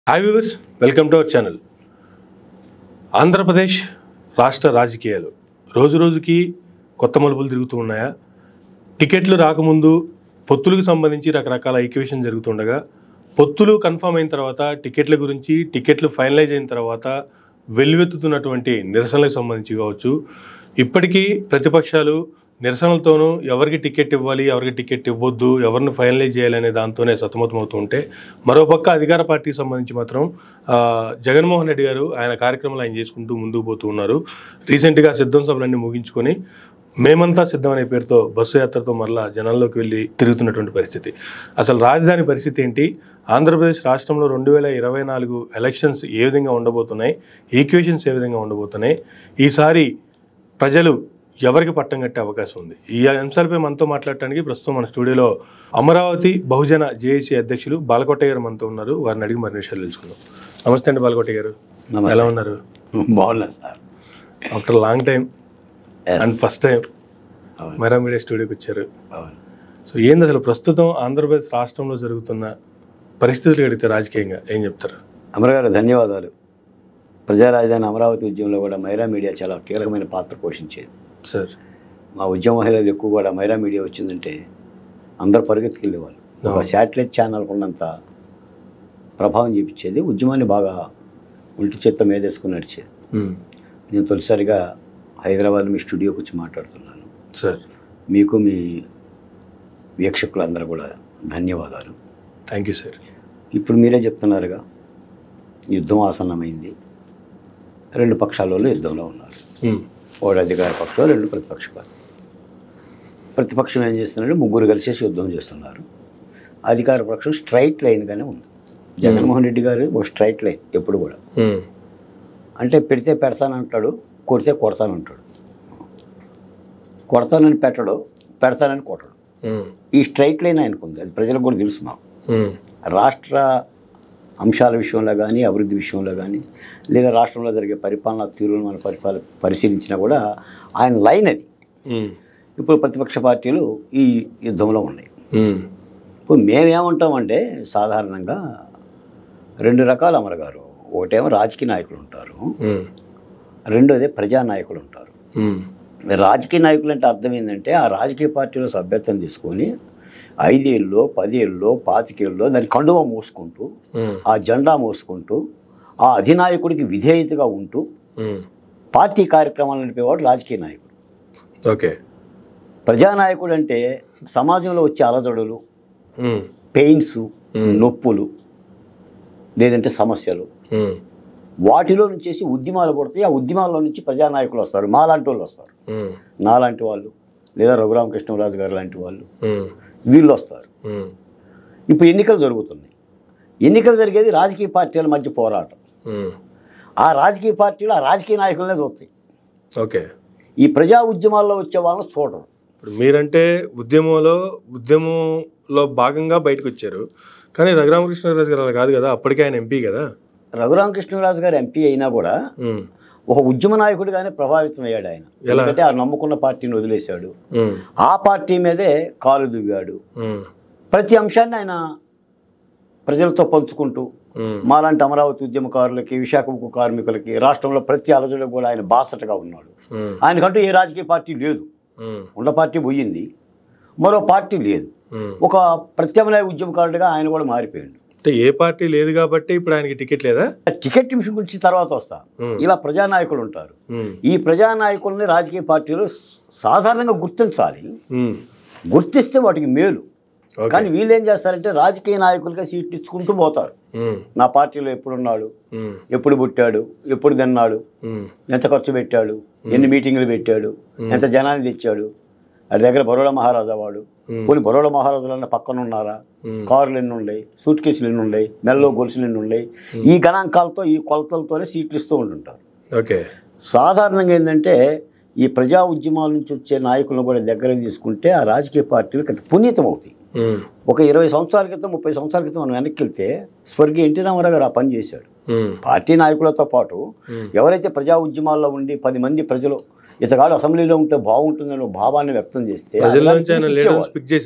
Hi viewers welcome to our channel Andhra Pradesh రాష్ట్ర రాజకీయాలు రోజు రోజుకి కొత్త మలుపులు తిరుగుతూ ఉన్నాయా టికెట్లు రాకముందు పొత్తులకు సంబంధించి రకరకాల ఈక్వేషన్ జరుగుతుండగా పొత్తులు కన్ఫర్మ్ అయిన తర్వాత టికెట్ల గురించి టికెట్లు ఫైనలైజ్ అయిన తర్వాత వెల్లువెత్తుతున్నటువంటి నిరసనలకు సంబంధించి కావచ్చు ఇప్పటికీ ప్రతిపక్షాలు నిరసనలతోనూ ఎవరికి టికెట్ ఇవ్వాలి ఎవరికి టికెట్ ఇవ్వద్దు ఎవరిని ఫైనలైజ్ చేయాలనే దాంతోనే సతమతమవుతూ ఉంటే మరోపక్క అధికార పార్టీకి సంబంధించి మాత్రం ఆ, జగన్మోహన్ రెడ్డి గారు ఆయన కార్యక్రమాలు ఆయన చేసుకుంటూ ముందుకు పోతూ ఉన్నారు రీసెంట్గా సిద్ధం సభలన్నీ ముగించుకొని మేమంతా సిద్ధం అనే పేరుతో బస్సు యాత్రతో మరలా జనాల్లోకి వెళ్ళి తిరుగుతున్నటువంటి పరిస్థితి అసలు రాజధాని పరిస్థితి ఏంటి ఆంధ్రప్రదేశ్ రాష్ట్రంలో రెండు వేల ఇరవై నాలుగు ఎలక్షన్స్ ఏ విధంగా ఉండబోతున్నాయి ఈక్వేషన్స్ ఏ విధంగా ఉండబోతున్నాయి ఈసారి ప్రజలు ఎవరికి పట్టం కట్టే అవకాశం ఉంది ఈ అంశాలపై మనతో మాట్లాడటానికి ప్రస్తుతం మన స్టూడియోలో అమరావతి బహుజన జేఏసీ అధ్యక్షులు బాలకోట గారు మనతో ఉన్నారు వారిని అడిగి మరిన్ని విషయాలు తెలుసుకుందాం నమస్తే అండి బాలకోట గారు నమస్తే. ఎలా ఉన్నారు బాగున్నా sir after long time Yes. And first time అవును. మైరా మీడియా స్టూడియోకి వచ్చారు అవును సో ఏంది అసలు ప్రస్తుతం ఆంధ్రప్రదేశ్ రాష్ట్రంలో జరుగుతున్న పరిస్థితులు అడిగితే రాజకీయంగా ఏం చెప్తారు అమర గారు ధన్యవాదాలు ప్రజా రాజధాని అమరావతి ఉద్యమంలో కూడా మైరా మీడియా చాలా కీలకమైన పాత్ర పోషించేది సార్ మా ఉద్యమ మహిళలు ఎక్కువ కూడా మైరా మీడియా వచ్చిందంటే అందరు పరిగెత్తుకెళ్ళేవాళ్ళు ఒక అవును. శాటిలైట్ ఛానల్ ఉన్నంత ప్రభావం చూపించేది ఉద్యమాన్ని బాగా ఒంటి చేత్త మీదేసుకుని నడిచేది మ్మ్. నేను తొలిసారిగా హైదరాబాద్ మీ స్టూడియోకి వచ్చి మాట్లాడుతున్నాను సార్ మీకు మీ వీక్షకులందరూ కూడా ధన్యవాదాలు థ్యాంక్ యూ సార్ ఇప్పుడు మీరే చెప్తున్నారుగా యుద్ధం ఆసన్నమైంది రెండు పక్షాల వాళ్ళు యుద్ధంలో ఉన్నారు మ్మ్. ఒకటి అధికార పక్షం రెండు ప్రతిపక్ష పార్టీ ప్రతిపక్షం ఏం చేస్తున్నారంటే ముగ్గురు కలిసేసి యుద్ధం చేస్తున్నారు అధికార పక్షం స్ట్రైట్ లైన్గానే ఉంది జగన్మోహన్ రెడ్డి గారు ఒక స్ట్రైట్ లైన్ ఎప్పుడు కూడా మ్మ్. అంటే పెడితే పెడతానంటాడు కొడితే కొడతానంటాడు కొడతానని పెట్టడు పెడతానని కొట్టడు మ్మ్. ఈ స్ట్రైట్ లైన్ ఆయనకు ఉంది అది ప్రజలకు కూడా తెలుసు మాకు మ్మ్. రాష్ట్ర అంశాల విషయంలో కానీ అభివృద్ధి విషయంలో కానీ లేదా రాష్ట్రంలో జరిగే పరిపాలనా తీరును మనం పరిపాల పరిశీలించినా కూడా ఆయన లైన్ అది మ్మ్. ఇప్పుడు ప్రతిపక్ష పార్టీలు ఈ యుద్ధంలో ఉన్నాయి మ్మ్. ఇప్పుడు మేమేమంటామంటే సాధారణంగా రెండు రకాల అమరగారు ఒకటేమో రాజకీయ నాయకులు ఉంటారు మ్మ్. రెండోదే ప్రజానాయకులు ఉంటారు మ్మ్. రాజకీయ నాయకులు అంటే అర్థం ఏంటంటే ఆ రాజకీయ పార్టీలో సభ్యత్వం తీసుకొని ఐదేళ్ళలో పదేళ్ళలో పాతికేళ్ళలో దాని కండువ మోసుకుంటూ మ్మ్. ఆ జెండా మోసుకుంటూ ఆ అధినాయకుడికి విధేయతగా ఉంటూ మ్మ్. పార్టీ కార్యక్రమాలు నడిపేవాడు రాజకీయ నాయకుడు ఓకే ప్రజానాయకుడు అంటే సమాజంలో వచ్చే అలజడులు మ్మ్. పెయిన్స్ మ్మ్. నొప్పులు లేదంటే సమస్యలు మ్మ్. వాటిలో నుంచేసి ఉద్యమాలు పడతాయి ఆ ఉద్యమాల్లో నుంచి ప్రజానాయకులు వస్తారు మాలాంటి వాళ్ళు వస్తారు మ్మ్. నాలాంటి వాళ్ళు లేదా రఘురామకృష్ణరాజు గారు లాంటి వాళ్ళు మ్మ్. వీళ్ళు వస్తారు మ్మ్. ఇప్పుడు ఎన్నికలు జరుగుతున్నాయి ఎన్నికలు జరిగేది రాజకీయ పార్టీల మధ్య పోరాటం మ్మ్. ఆ రాజకీయ పార్టీలు ఆ రాజకీయ నాయకులనే చూస్తాయి ఓకే ఈ ప్రజా ఉద్యమాల్లో వచ్చే వాళ్ళని చూడరు ఇప్పుడు మీరంటే ఉద్యమంలో ఉద్యమంలో భాగంగా బయటకు వచ్చారు కానీ రఘురామకృష్ణరాజు గారు అలా కాదు కదా అప్పటికే ఆయన ఎంపీ కదా రఘురామకృష్ణరాజు గారు ఎంపీ అయినా కూడా మ్మ్. ఒక ఉద్యమ నాయకుడిగానే ప్రభావితం అయ్యాడు ఆయన ఎలా? ఎందుకంటే ఆ నమ్ముకున్న పార్టీని వదిలేశాడు మ్మ్. ఆ పార్టీ మీదే కాలు దువ్వాడు మ్మ్. ప్రతి అంశాన్ని ఆయన ప్రజలతో పంచుకుంటూ మ్మ్. మాలాంటి అమరావతి ఉద్యమకారులకి విశాఖ ఉక్కు కార్మికులకి రాష్ట్రంలో ప్రతి అలజడికి కూడా ఆయన బాసటగా ఉన్నాడు మ్మ్. ఆయనకంటూ ఏ రాజకీయ పార్టీ లేదు మ్మ్. ఉన్న పార్టీ పోయింది మరో పార్టీ లేదు మ్మ్. ఒక ప్రత్యామ్నాయ ఉద్యమకారుడిగా ఆయన కూడా మారిపోయాడు అంటే ఏ పార్టీ లేదు కాబట్టి ఇప్పుడు ఆయనకి టికెట్ లేదా టికెట్ విషయం గురించి తర్వాత వస్తా మ్మ్. ఇలా ప్రజానాయకులు ఉంటారు మ్మ్. ఈ ప్రజానాయకుల్ని రాజకీయ పార్టీలు సాధారణంగా గుర్తించాలి మ్మ్. గుర్తిస్తే వాటికి మేలు ఓకే కానీ వీళ్ళు ఏం చేస్తారంటే రాజకీయ నాయకులుగా సీట్లు ఇచ్చుకుంటూ పోతారు మ్మ్. నా పార్టీలో ఎప్పుడున్నాడు మ్మ్. ఎప్పుడు పుట్టాడు ఎప్పుడు తిన్నాడు మ్మ్. ఎంత ఖర్చు పెట్టాడు ఎన్ని మీటింగులు పెట్టాడు ఎంత జనాన్ని తెచ్చాడు అది దగ్గర బరోడా మహారాజా వాడు మ్మ్. పోనీ బరోడా మహారాజులన్న పక్కన ఉన్నారా మ్మ్. కార్లు ఎన్ని ఉన్నాయి సూట్ కేసులు ఎన్ని ఉన్నాయి మెల్లో గొలుసులు ఎన్ని ఉన్నాయి ఈ గణాంకాలతో ఈ కొలతలతోనే సీట్లు ఇస్తూ ఉంటుంటారు ఓకే సాధారణంగా ఏంటంటే ఈ ప్రజా ఉద్యమాల నుంచి వచ్చే నాయకులను కూడా దగ్గర తీసుకుంటే ఆ రాజకీయ పార్టీలకు అది పునీతం అవుతాయి మ్మ్. ఒక ఇరవై సంవత్సరాల క్రితం ముప్పై సంవత్సరాల క్రితం మనం వెనక్కి వెళ్తే స్వర్గీయ ఎన్టీ రామారావు గారు ఆ పని చేశాడు మ్మ్. పార్టీ నాయకులతో పాటు మ్మ్. ఎవరైతే ప్రజా ఉద్యమాల్లో ఉండి పది మంది ప్రజలు ఇతగాడు అసెంబ్లీలో ఉంటే బాగుంటుందనే భావాన్ని వ్యక్తం చేస్తే ప్రజల అది నుంచి ఆయన తీసి లీడర్స్ ఇచ్చేవాళ్ళు. పిక్ చేశారు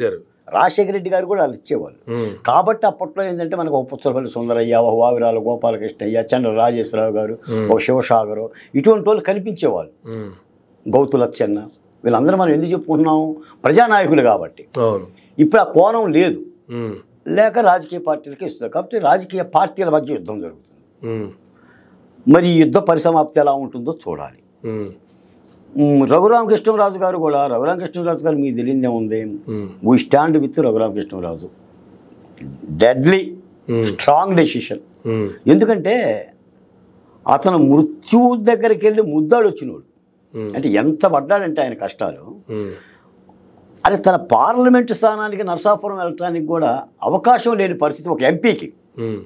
రాజశేఖర రెడ్డి గారు కూడా వాళ్ళు ఇచ్చేవాళ్ళు ఉమ్, కాబట్టి అప్పట్లో ఏంటంటే మనకు ఒక పుచ్చలపల్లి సుందరయ్య ఒక వావిరాల గోపాలకృష్ణయ్య చంద్ర రాజేశ్వరరావు గారు Hmm. ఒక శివసాగరు ఇటువంటి వాళ్ళు కనిపించేవాళ్ళు ఉమ్, గౌతు లచ్చన్న వీళ్ళందరూ మనం ఎందుకు చెప్పుకుంటున్నాం ప్రజానాయకులు కాబట్టి అవును ఇప్పుడు ఆ కోణం లేదు ఉమ్, లేక రాజకీయ పార్టీలకి ఇస్తారు కాబట్టి రాజకీయ పార్టీల మధ్య యుద్ధం జరుగుతుంది ఉమ్, మరి ఈ యుద్ధ పరిసమాప్తి ఎలా ఉంటుందో చూడాలి ఉమ్, ఉమ్, రఘురామకృష్ణరాజు గారు కూడా రఘురామకృష్ణరాజు గారు మీకు తెలియదే ఉంది um, we stand with Raghuramakrishnaraju deadly um, strong decision um, ఎందుకంటే అతను మృత్యువు దగ్గరికి వెళ్ళి ముద్దాడు వచ్చినోడు ఉమ్, అంటే ఎంత పడ్డాడంటే ఆయన కష్టాలు ఉమ్, అది తన పార్లమెంటు స్థానానికి నరసాపురం వెళ్ళటానికి కూడా అవకాశం లేని పరిస్థితి ఒక ఎంపీకి ఉమ్,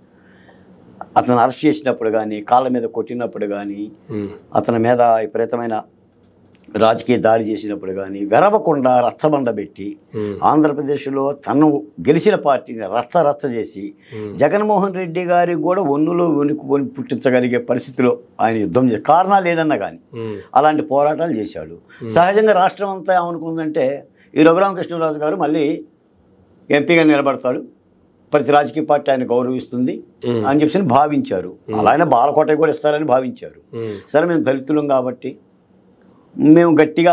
అతను అరెస్ట్ చేసినప్పుడు కానీ కాళ్ళ మీద కొట్టినప్పుడు కానీ ఉమ్, అతని మీద విపరీతమైన రాజకీయ దాడి చేసినప్పుడు కానీ వెరవకుండా రచ్చబండ పెట్టి ఉమ్, ఆంధ్రప్రదేశ్లో తను గెలిచిన పార్టీని రచ్చ రచ్చ చేసి ఉమ్, జగన్మోహన్ రెడ్డి గారికి కూడా ఒన్నులో వణుకు వణుకు పుట్టించగలిగే పరిస్థితిలో ఆయన యుద్ధం చేసి కారణాలు ఏదన్నా కానీ ఉమ్, అలాంటి పోరాటాలు చేశాడు సహజంగా రాష్ట్రం అంతా ఏమనుకుందంటే ఈ రఘురామకృష్ణరాజు గారు మళ్ళీ ఎంపీగా నిలబడతాడు ప్రతి రాజకీయ పార్టీ ఆయన గౌరవిస్తుంది ఉమ్, అని చెప్పి భావించారు అలా ఆయన బాలకోట కూడా ఇస్తారని భావించారు ఉమ్, సరే మేము దళితులం కాబట్టి మేము గట్టిగా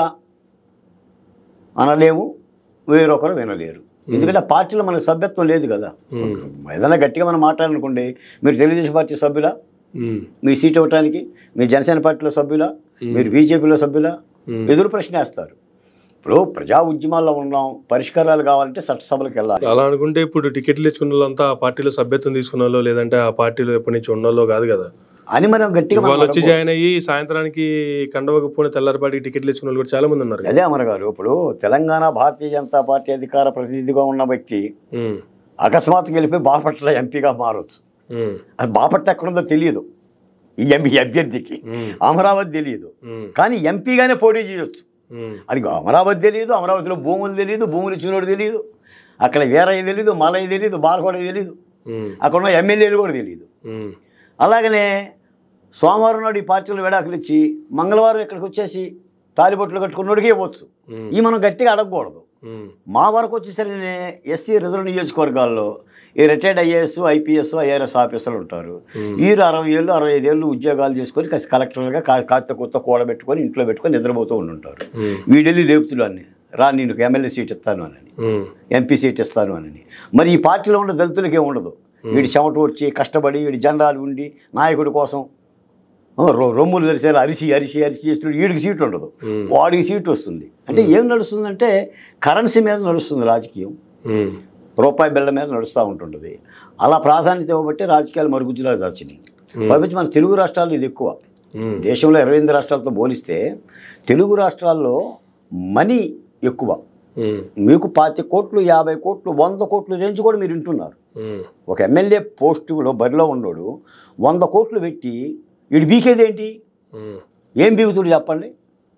అనలేము వేరొకరు వినలేరు ఎందుకంటే ఆ పార్టీలో మనకు సభ్యత్వం లేదు కదా ఏదైనా గట్టిగా మనం మాట్లాడాలనుకోండి మీరు తెలుగుదేశం పార్టీ సభ్యులా ఉమ్, మీ సీట్ ఇవ్వటానికి మీ జనసేన పార్టీలో సభ్యులా మీరు బీజేపీలో సభ్యులా ఉమ్. ఎదురు ప్రశ్న వేస్తారు ఇప్పుడు ప్రజా ఉద్యమాల్లో ఉన్నాం పరిష్కారాలు కావాలంటే చట్టసభలకు వెళ్ళాలి అలా అనుకుంటే ఇప్పుడు టికెట్లు తెచ్చుకున్న వాళ్ళంతా ఆ పార్టీలో సభ్యత్వం తీసుకున్న వాళ్ళు లేదంటే ఆ పార్టీలో ఎప్పటి నుంచి ఉన్న వాళ్ళు కాదు కదా అని మనం గట్టిగా మనం వాళ్ళు వచ్చి అడగకూడదు. జాయిన్ అయ్యి సాయంత్రానికి కండవకపోయిన తెల్లారిపాటికి టికెట్లు తెచ్చుకున్న వాళ్ళు కూడా చాలా మంది ఉన్నారు కదా అదే అమర్ గారు ఇప్పుడు తెలంగాణ భారతీయ జనతా పార్టీ అధికార ప్రతినిధిగా ఉన్న వ్యక్తి ఉమ్, అకస్మాత్తుగా వెళ్ళిపోయి బాపట్ల ఎంపీగా మారొచ్చు ఉమ్, అది బాపట్ల ఎక్కడుందో తెలియదు ఈ ఎంపీ అభ్యర్థికి ఉమ్, అమరావతి తెలియదు ఉమ్, కానీ ఎంపీగానే పోటీ చేయొచ్చు ఉమ్, అది అమరావతి తెలియదు అమరావతిలో భూములు తెలియదు భూములు ఇచ్చినోడు తెలియదు అక్కడ వీరయ్య తెలియదు మలయ్య తెలియదు బాలకోట తెలియదు ఉమ్, అక్కడ ఉన్న ఎమ్మెల్యేలు కూడా తెలియదు ఉమ్, అలాగనే సోమవారం నాడు ఈ పార్టీలు విడాకులు ఇచ్చి మంగళవారం ఇక్కడికి వచ్చేసి తాలిబొట్లు కట్టుకున్నోడికి ఇవ్వచ్చు ఉమ్, ఈ మనం గట్టిగా అడగకూడదు ఉమ్, మా వరకు వచ్చేసరికి ఎస్సీ రిజర్వ్ నియోజకవర్గాల్లో ఈ రిటైర్డ్ ఐఏఎస్ ఐపీఎస్ ఐఆర్ఎస్ ఆఫీసర్లు ఉంటారు వీరు అరవై ఏళ్ళు అరవై ఐదు ఏళ్ళు ఉద్యోగాలు చేసుకొని కాస్త కలెక్టర్గా కా కాస్త కొత్త కూడబెట్టుకొని ఇంట్లో పెట్టుకొని నిద్రపోతూ ఉండుంటారు ఉమ్, వీడెళ్ళి లేపుతులు అన్ని రా నేను ఎమ్మెల్యే సీట్ ఇస్తాను అని ఉమ్, ఎంపీ సీట్ ఇస్తాను అని మరి ఈ పార్టీలో ఉన్న దళితులకి ఏమి ఉండదు వీడి చెమట వచ్చి కష్టపడి వీడి జెండాలు ఉండి నాయకుడి కోసం ఆ, రొ- రొమ్ములు తెరిసేలా అరిసి అరిసి అరిసి చేస్తున్నాడు వీడికి సీట్ ఉండదు ఉమ్, వాడికి సీట్ వస్తుంది అంటే ఏం నడుస్తుందంటే కరెన్సీ మీద నడుస్తుంది రాజకీయం ఉమ్, రూపాయి బిళ్ళ మీద నడుస్తూ ఉంటుంటుంది అలా ప్రాధాన్యత ఇవ్వబట్టి రాజకీయాలు మరుగుజ్జులా దాచినాయి పైపించి మన తెలుగు రాష్ట్రాల్లో ఇది ఎక్కువ ఉమ్, దేశంలో ఇరవై ఎనిమిది రాష్ట్రాలతో పోలిస్తే తెలుగు రాష్ట్రాల్లో మనీ ఎక్కువ ఉమ్, మీకు పాతి కోట్లు యాభై కోట్లు వంద కోట్లు రేంజ్ కూడా మీరు వింటున్నారు ఉమ్, ఒక ఎమ్మెల్యే పోస్టులో బరిలో ఉన్నాడు వంద కోట్లు పెట్టి వీడు బీకేది ఏంటి ఉమ్, ఏం బీగుతుడు చెప్పండి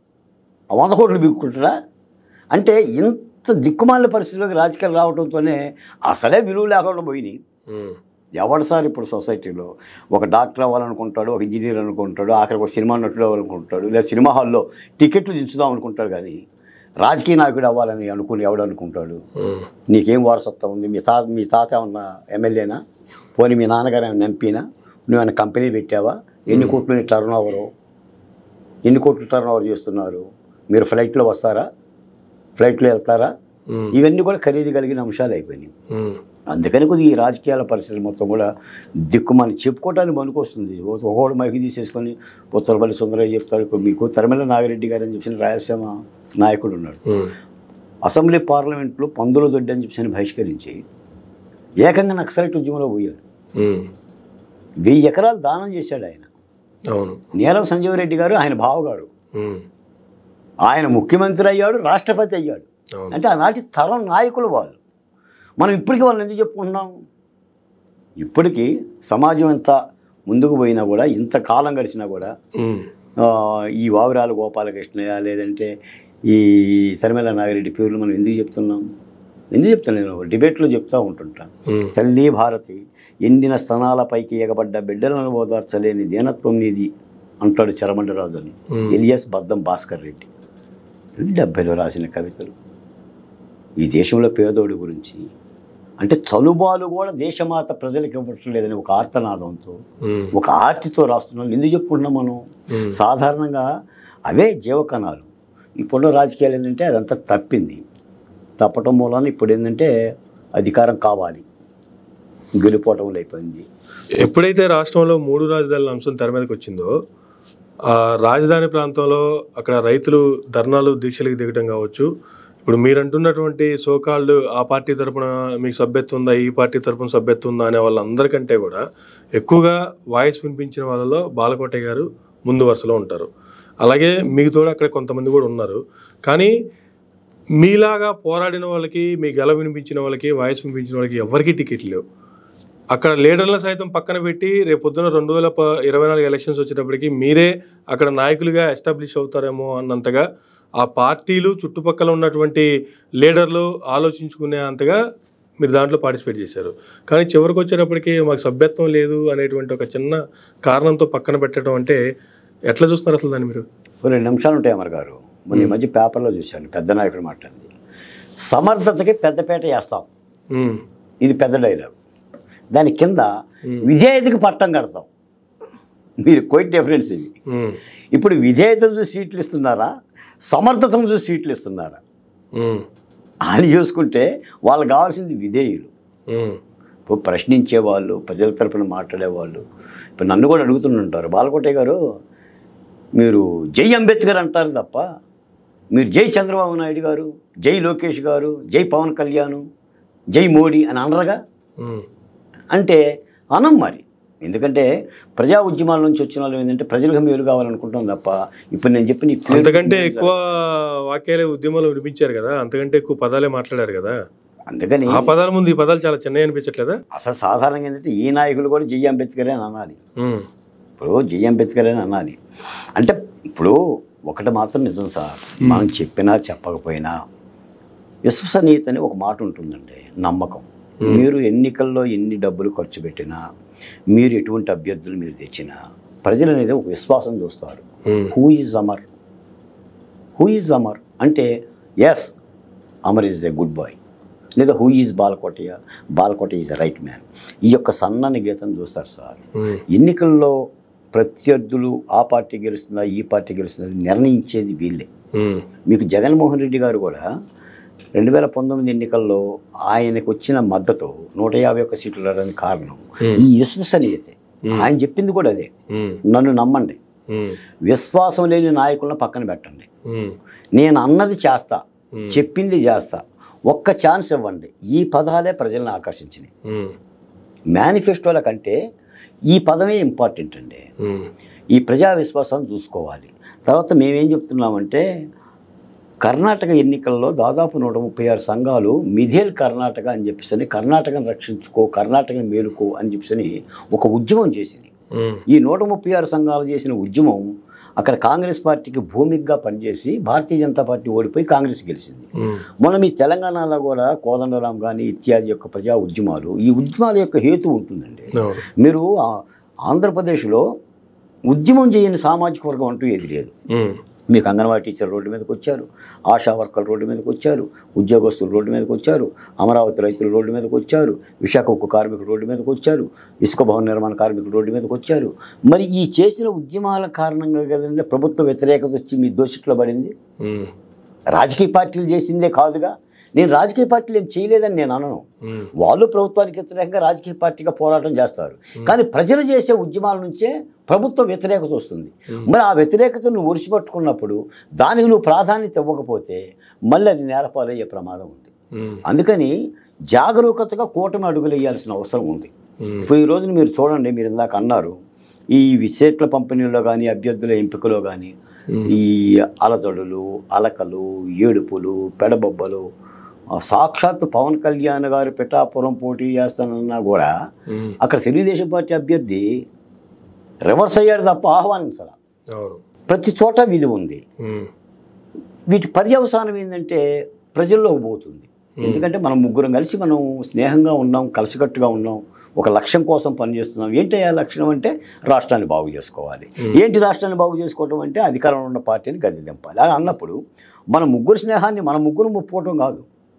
ఆ వంద కోట్లు బీక్కుంటాడా అంటే ఇంత దిక్కుమాలిన పరిస్థితుల్లోకి రాజకీయాలు రావడంతోనే అసలే విలువ లేకుండా పోయినాయి ఉమ్, ఎవడు సార్ ఇప్పుడు సొసైటీలో ఒక డాక్టర్ అవ్వాలనుకుంటాడు ఒక ఇంజనీర్ అనుకుంటాడు ఆఖరికి ఒక సినిమా నటుడు అవ్వాలనుకుంటాడు లేదా సినిమా హాల్లో టికెట్లు దించుదాం అనుకుంటాడు కానీ రాజకీయ నాయకుడు అవ్వాలని అనుకుని ఎవడు అనుకుంటాడు ఉమ్, నీకేం వారసత్వం ఉంది మీ తాత మీ తాత ఏమన్నా ఎమ్మెల్యేనా పోనీ మీ నాన్నగారు ఏమైనా ఎంపీనా నువ్వేమైనా కంపెనీ పెట్టావా ఎన్ని కోట్లు నీ టర్న్ ఓవరు ఎన్ని కోట్లు టర్న్ ఓవర్ చేస్తున్నారు మీరు ఫ్లైట్లో వస్తారా ఫ్లైట్లో వెళ్తారా ఉమ్, ఇవన్నీ కూడా ఖరీదు కలిగిన అంశాలు అయిపోయినాయి ఉమ్, అందుకని కొద్దిగా ఈ రాజకీయాల పరిస్థితులు మొత్తం కూడా దిక్కుమని చెప్పుకోవడానికి పనికొస్తుంది ఒకడు మైకి తీసేసుకొని పుత్తలపల్లి సుందరయ్య చెప్తాడు ఇప్పుడు మీకు తరిమల నాగిరెడ్డి గారు అని చెప్పిన రాయలసీమ నాయకుడు ఉన్నాడు ఉమ్, అసెంబ్లీ పార్లమెంట్లో పందుల దొడ్డి అని చెప్పి బహిష్కరించి ఏకంగా నక్సలైట్ ఉద్యమంలో పోయాడు ఉమ్, వెయ్యి ఎకరాలు దానం చేశాడు ఆయన అవును నీలం సంజీవరెడ్డి గారు ఆయన బావగారు ఉమ్, ఆయన ముఖ్యమంత్రి అయ్యాడు రాష్ట్రపతి అయ్యాడు అవును అంటే ఆనాటి తరం నాయకులు వాళ్ళు మనం ఇప్పటికీ వాళ్ళని ఎందుకు చెప్పుకుంటున్నాం ఇప్పటికీ సమాజం ఎంత ముందుకు పోయినా కూడా ఇంత కాలం గడిచినా కూడా ఉమ్, ఆ, ఈ వావిరాల గోపాలకృష్ణయ్య లేదంటే ఈ సరిమెల నాగిరెడ్డి పేర్లు మనం ఎందుకు చెప్తున్నాం ఎందుకు చెప్తాను నేను డిబేట్లో చెప్తూ ఉంటుంటాను ఉమ్, తల్లి భారతి ఎండిన స్తనాలపైకి ఎగబడ్డ బిడ్డలను ఓదార్చలేని దీనత్వం నీది అంటాడు చరమండరాజు అని ఉమ్, ఎలియస్ బద్దం భాస్కర్ రెడ్డి డెబ్బైలో రాసిన కవితలు ఈ దేశంలో పేదోడి గురించి అంటే చలుబాలు కూడా దేశమాత ప్రజలకు ఇవ్వటం లేదని ఒక ఆర్తనాదంతో ఉమ్, ఒక ఆర్తితో రాస్తున్నాం ఎందుకు చెప్పుకుంటున్నాం మనం ఉమ్, సాధారణంగా అవే జీవకణాలు ఇప్పుడు రాజకీయాలు ఏంటంటే అదంతా తప్పింది తప్పటం మూలాన ఇప్పుడు ఏంటంటే అధికారం కావాలి గెలుపోవటం అయిపోయింది ఎప్పుడైతే రాష్ట్రంలో మూడు రాజధానుల అంశం తెర మీదకి వచ్చిందో ఆ రాజధాని ప్రాంతంలో అక్కడ రైతులు ధర్నాలు దీక్షలకు దిగటం కావచ్చు ఇప్పుడు మీరు అంటున్నటువంటి సోకాళ్ళు ఆ పార్టీ తరపున మీకు సభ్యత్వం ఉందా ఈ పార్టీ తరపున సభ్యత్వం ఉందా అనే వాళ్ళందరికంటే కూడా ఎక్కువగా వాయిస్ వినిపించిన వాళ్ళలో బాలకోట గారు ముందు వరుసలో ఉంటారు అలాగే మీకు తోడు అక్కడ కొంతమంది కూడా ఉన్నారు కానీ మీలాగా పోరాడిన వాళ్ళకి మీ గల వినిపించిన వాళ్ళకి వాయిస్ వినిపించిన వాళ్ళకి ఎవరికీ టికెట్లు లేవు అక్కడ లీడర్లను సైతం పక్కన పెట్టి రేపు పొద్దున రెండు వేల ప ఇరవై నాలుగు ఎలక్షన్స్ వచ్చేటప్పటికి మీరే అక్కడ నాయకులుగా ఎస్టాబ్లిష్ అవుతారేమో అన్నంతగా ఆ పార్టీలు చుట్టుపక్కల ఉన్నటువంటి లీడర్లు ఆలోచించుకునే అంతగా మీరు దాంట్లో పార్టిసిపేట్ చేశారు కానీ చివరికి వచ్చేటప్పటికి మాకు సభ్యత్వం లేదు అనేటువంటి ఒక చిన్న కారణంతో పక్కన పెట్టడం అంటే ఎట్లా చూస్తున్నారు అసలు దాన్ని మీరు ఓ రెండు నిమిషాలు ఉంటాయి అమర్ గారు మొన్న ఈ మధ్య పేపర్లో చూశాను పెద్ద నాయకుడు మాట్లాడింది సమర్థతకి పెద్దపేట వేస్తాం ఉమ్, ఇది పెద్ద డైలాగ్ దాని కింద విధేయతకి పట్టం కడతాం మీరు క్వైట్ డిఫరెన్స్ ఇవి ఉమ్, ఇప్పుడు విధేయతను చూసి సీట్లు ఇస్తున్నారా సమర్థతను చూసి సీట్లు ఇస్తున్నారా ఉమ్, అని చూసుకుంటే వాళ్ళకి కావాల్సింది విధేయులు ఉమ్, ఇప్పుడు ప్రశ్నించే వాళ్ళు ప్రజల తరపున మాట్లాడేవాళ్ళు ఇప్పుడు నన్ను కూడా అడుగుతుంటారు బాలకోటే గారు మీరు జై అంబేద్కర్ అంటారు తప్ప మీరు జై చంద్రబాబు నాయుడు గారు జై లోకేష్ గారు జై పవన్ కళ్యాణ్ జై మోడీ అని అనరుగా ఉమ్, అంటే అనం మరి ఎందుకంటే ప్రజా ఉద్యమాల నుంచి వచ్చిన వాళ్ళు ఏంటంటే ప్రజలకు మేలు కావాలనుకుంటాం తప్ప ఇప్పుడు నేను చెప్పిన ఈ పేరు- అంతకంటే ఎక్కువ వాక్యాలే ఉద్యమంలో వినిపించారు కదా అంతకంటే ఎక్కువ పదాలే మాట్లాడారు కదా అందుకని ఆ పదాల ముందు ఈ పదాలు చాలా చిన్నవి అనిపించట్లేదా అసలు సాధారణంగా ఏంటంటే ఈ నాయకులు కూడా జై అంబేద్కర్ అని అనాలి ఉమ్, ఇప్పుడు జై అంబేద్కర్ అని అనాలి అంటే ఇప్పుడు ఒకటి మాత్రం నిజం సార్ మనం చెప్పినా చెప్పకపోయినా విశ్వసనీయత అని ఒక మాట ఉంటుందండి నమ్మకం మీరు ఎన్నికల్లో ఎన్ని డబ్బులు ఖర్చు పెట్టినా మీరు ఎటువంటి అభ్యర్థులు మీరు తెచ్చినా ప్రజలు అనేది ఒక విశ్వాసం చూస్తారు um, who is Amar who is Amar అంటే yes Amar is a good boy లేదా who is Balakotaiah Balakota is a right man ఈ యొక్క సన్నని గీతం చూస్తారు సార్ ఉమ్, ఎన్నికల్లో ప్రత్యర్థులు ఆ పార్టీ గెలుస్తుందా ఈ పార్టీ గెలుస్తుందా నిర్ణయించేది వీళ్ళే ఉమ్, మీకు జగన్మోహన్ రెడ్డి గారు కూడా రెండు వేల పంతొమ్మిది ఎన్నికల్లో ఆయనకు వచ్చిన మద్దతు నూట యాభై ఒక్క సీట్లు రావడానికి కారణం ఈ విశ్వసనీయతే ఆయన చెప్పింది కూడా అదే ఉమ్, నన్ను నమ్మండి ఉమ్, విశ్వాసం లేని నాయకులను పక్కన పెట్టండి ఉమ్, నేను అన్నది చేస్తా Hmm. చెప్పింది చేస్తా ఒక్క ఛాన్స్ ఇవ్వండి ఈ పదాలే ప్రజలను ఆకర్షించినాయి ఉమ్, మేనిఫెస్టోల కంటే ఈ పదమే ఇంపార్టెంట్ అండి ఉమ్, ఈ ప్రజా విశ్వాసం చూసుకోవాలి తర్వాత మేమేం చెప్తున్నామంటే కర్ణాటక ఎన్నికల్లో దాదాపు నూట ముప్పై ఆరు సంఘాలు మిథేల్ కర్ణాటక అని చెప్పేసి కర్ణాటకను రక్షించుకో కర్ణాటకను మేలుకో అని చెప్పేసి ఒక ఉద్యమం చేసింది ఉమ్, ఈ నూట ముప్పై ఆరు సంఘాలు చేసిన ఉద్యమం అక్కడ కాంగ్రెస్ పార్టీకి భూమిగ్గా పనిచేసి భారతీయ జనతా పార్టీ ఓడిపోయి కాంగ్రెస్ గెలిచింది ఉమ్, మనం ఈ తెలంగాణలో కూడా కోదండరాం కానీ ఇత్యాది యొక్క ప్రజా ఉద్యమాలు ఈ ఉద్యమాల యొక్క హేతు ఉంటుందండి అవును మీరు ఆ- ఆంధ్రప్రదేశ్లో ఉద్యమం చేయని సామాజిక వర్గం అంటూ ఏది లేదు ఉమ్, మీకు అంగన్వాడీ టీచర్ రోడ్డు మీదకి వచ్చారు ఆశా వర్కర్లు రోడ్డు మీదకి వచ్చారు ఉద్యోగస్తులు రోడ్డు మీదకి వచ్చారు అమరావతి రైతులు రోడ్డు మీదకి వచ్చారు విశాఖ ఉక్కు కార్మికులు రోడ్డు మీదకి వచ్చారు ఇసుక భవన నిర్మాణ కార్మికులు రోడ్డు మీదకి వచ్చారు మరి ఈ చేసిన ఉద్యమాల కారణంగా కదండి ప్రభుత్వ వ్యతిరేకత వచ్చి మీ దోషిట్లో పడింది ఉమ్, రాజకీయ పార్టీలు చేసిందే కాదుగా నేను రాజకీయ పార్టీలు ఏం చేయలేదని నేను అనను ఉమ్, వాళ్ళు ప్రభుత్వానికి వ్యతిరేకంగా రాజకీయ పార్టీగా పోరాటం చేస్తారు కానీ ప్రజలు చేసే ఉద్యమాల నుంచే ప్రభుత్వ వ్యతిరేకత వస్తుంది మరి ఆ వ్యతిరేకతను నువ్వు ఒడిచిపట్టుకున్నప్పుడు దానికి నువ్వు ప్రాధాన్యత ఇవ్వకపోతే మళ్ళీ అది నేలపాలయ్యే ప్రమాదం ఉంది ఉమ్, అందుకని జాగరూకతగా కూటమి అడుగులు వేయాల్సిన అవసరం ఉంది ఉమ్, ఇప్పుడు ఈ రోజున మీరు చూడండి మీరు ఇందాక అన్నారు ఈ విసేట్ల పంపిణీలో కానీ అభ్యర్థుల ఎంపికలో కానీ ఈ అలజడులు అలకలు ఏడుపులు పెడబొబ్బలు ఆ సాక్షాత్తు పవన్ కళ్యాణ్ గారు పిఠాపురం పోటీ చేస్తానన్నా కూడా ఉమ్, అక్కడ తెలుగుదేశం పార్టీ అభ్యర్థి రివర్స్ అయ్యాడు తప్ప ఆహ్వానించాల అవును ప్రతి చోట విధి ఉంది ఉమ్, వీటి పర్యవసానం ఏంటంటే ప్రజల్లోకి పోతుంది ఎందుకంటే మనం ముగ్గురం కలిసి మనం స్నేహంగా ఉన్నాం కలిసికట్టుగా ఉన్నాం ఒక లక్ష్యం కోసం పనిచేస్తున్నాం ఏంటి ఆ లక్ష్యం అంటే రాష్ట్రాన్ని బాగు చేసుకోవాలి ఏంటి రాష్ట్రాన్ని బాగు చేసుకోవటం అంటే అధికారంలో ఉన్న పార్టీని గది దింపాలి అలా అన్నప్పుడు మన ముగ్గురు స్నేహాన్ని మన ముగ్గురు ముప్పుకోవటం కాదు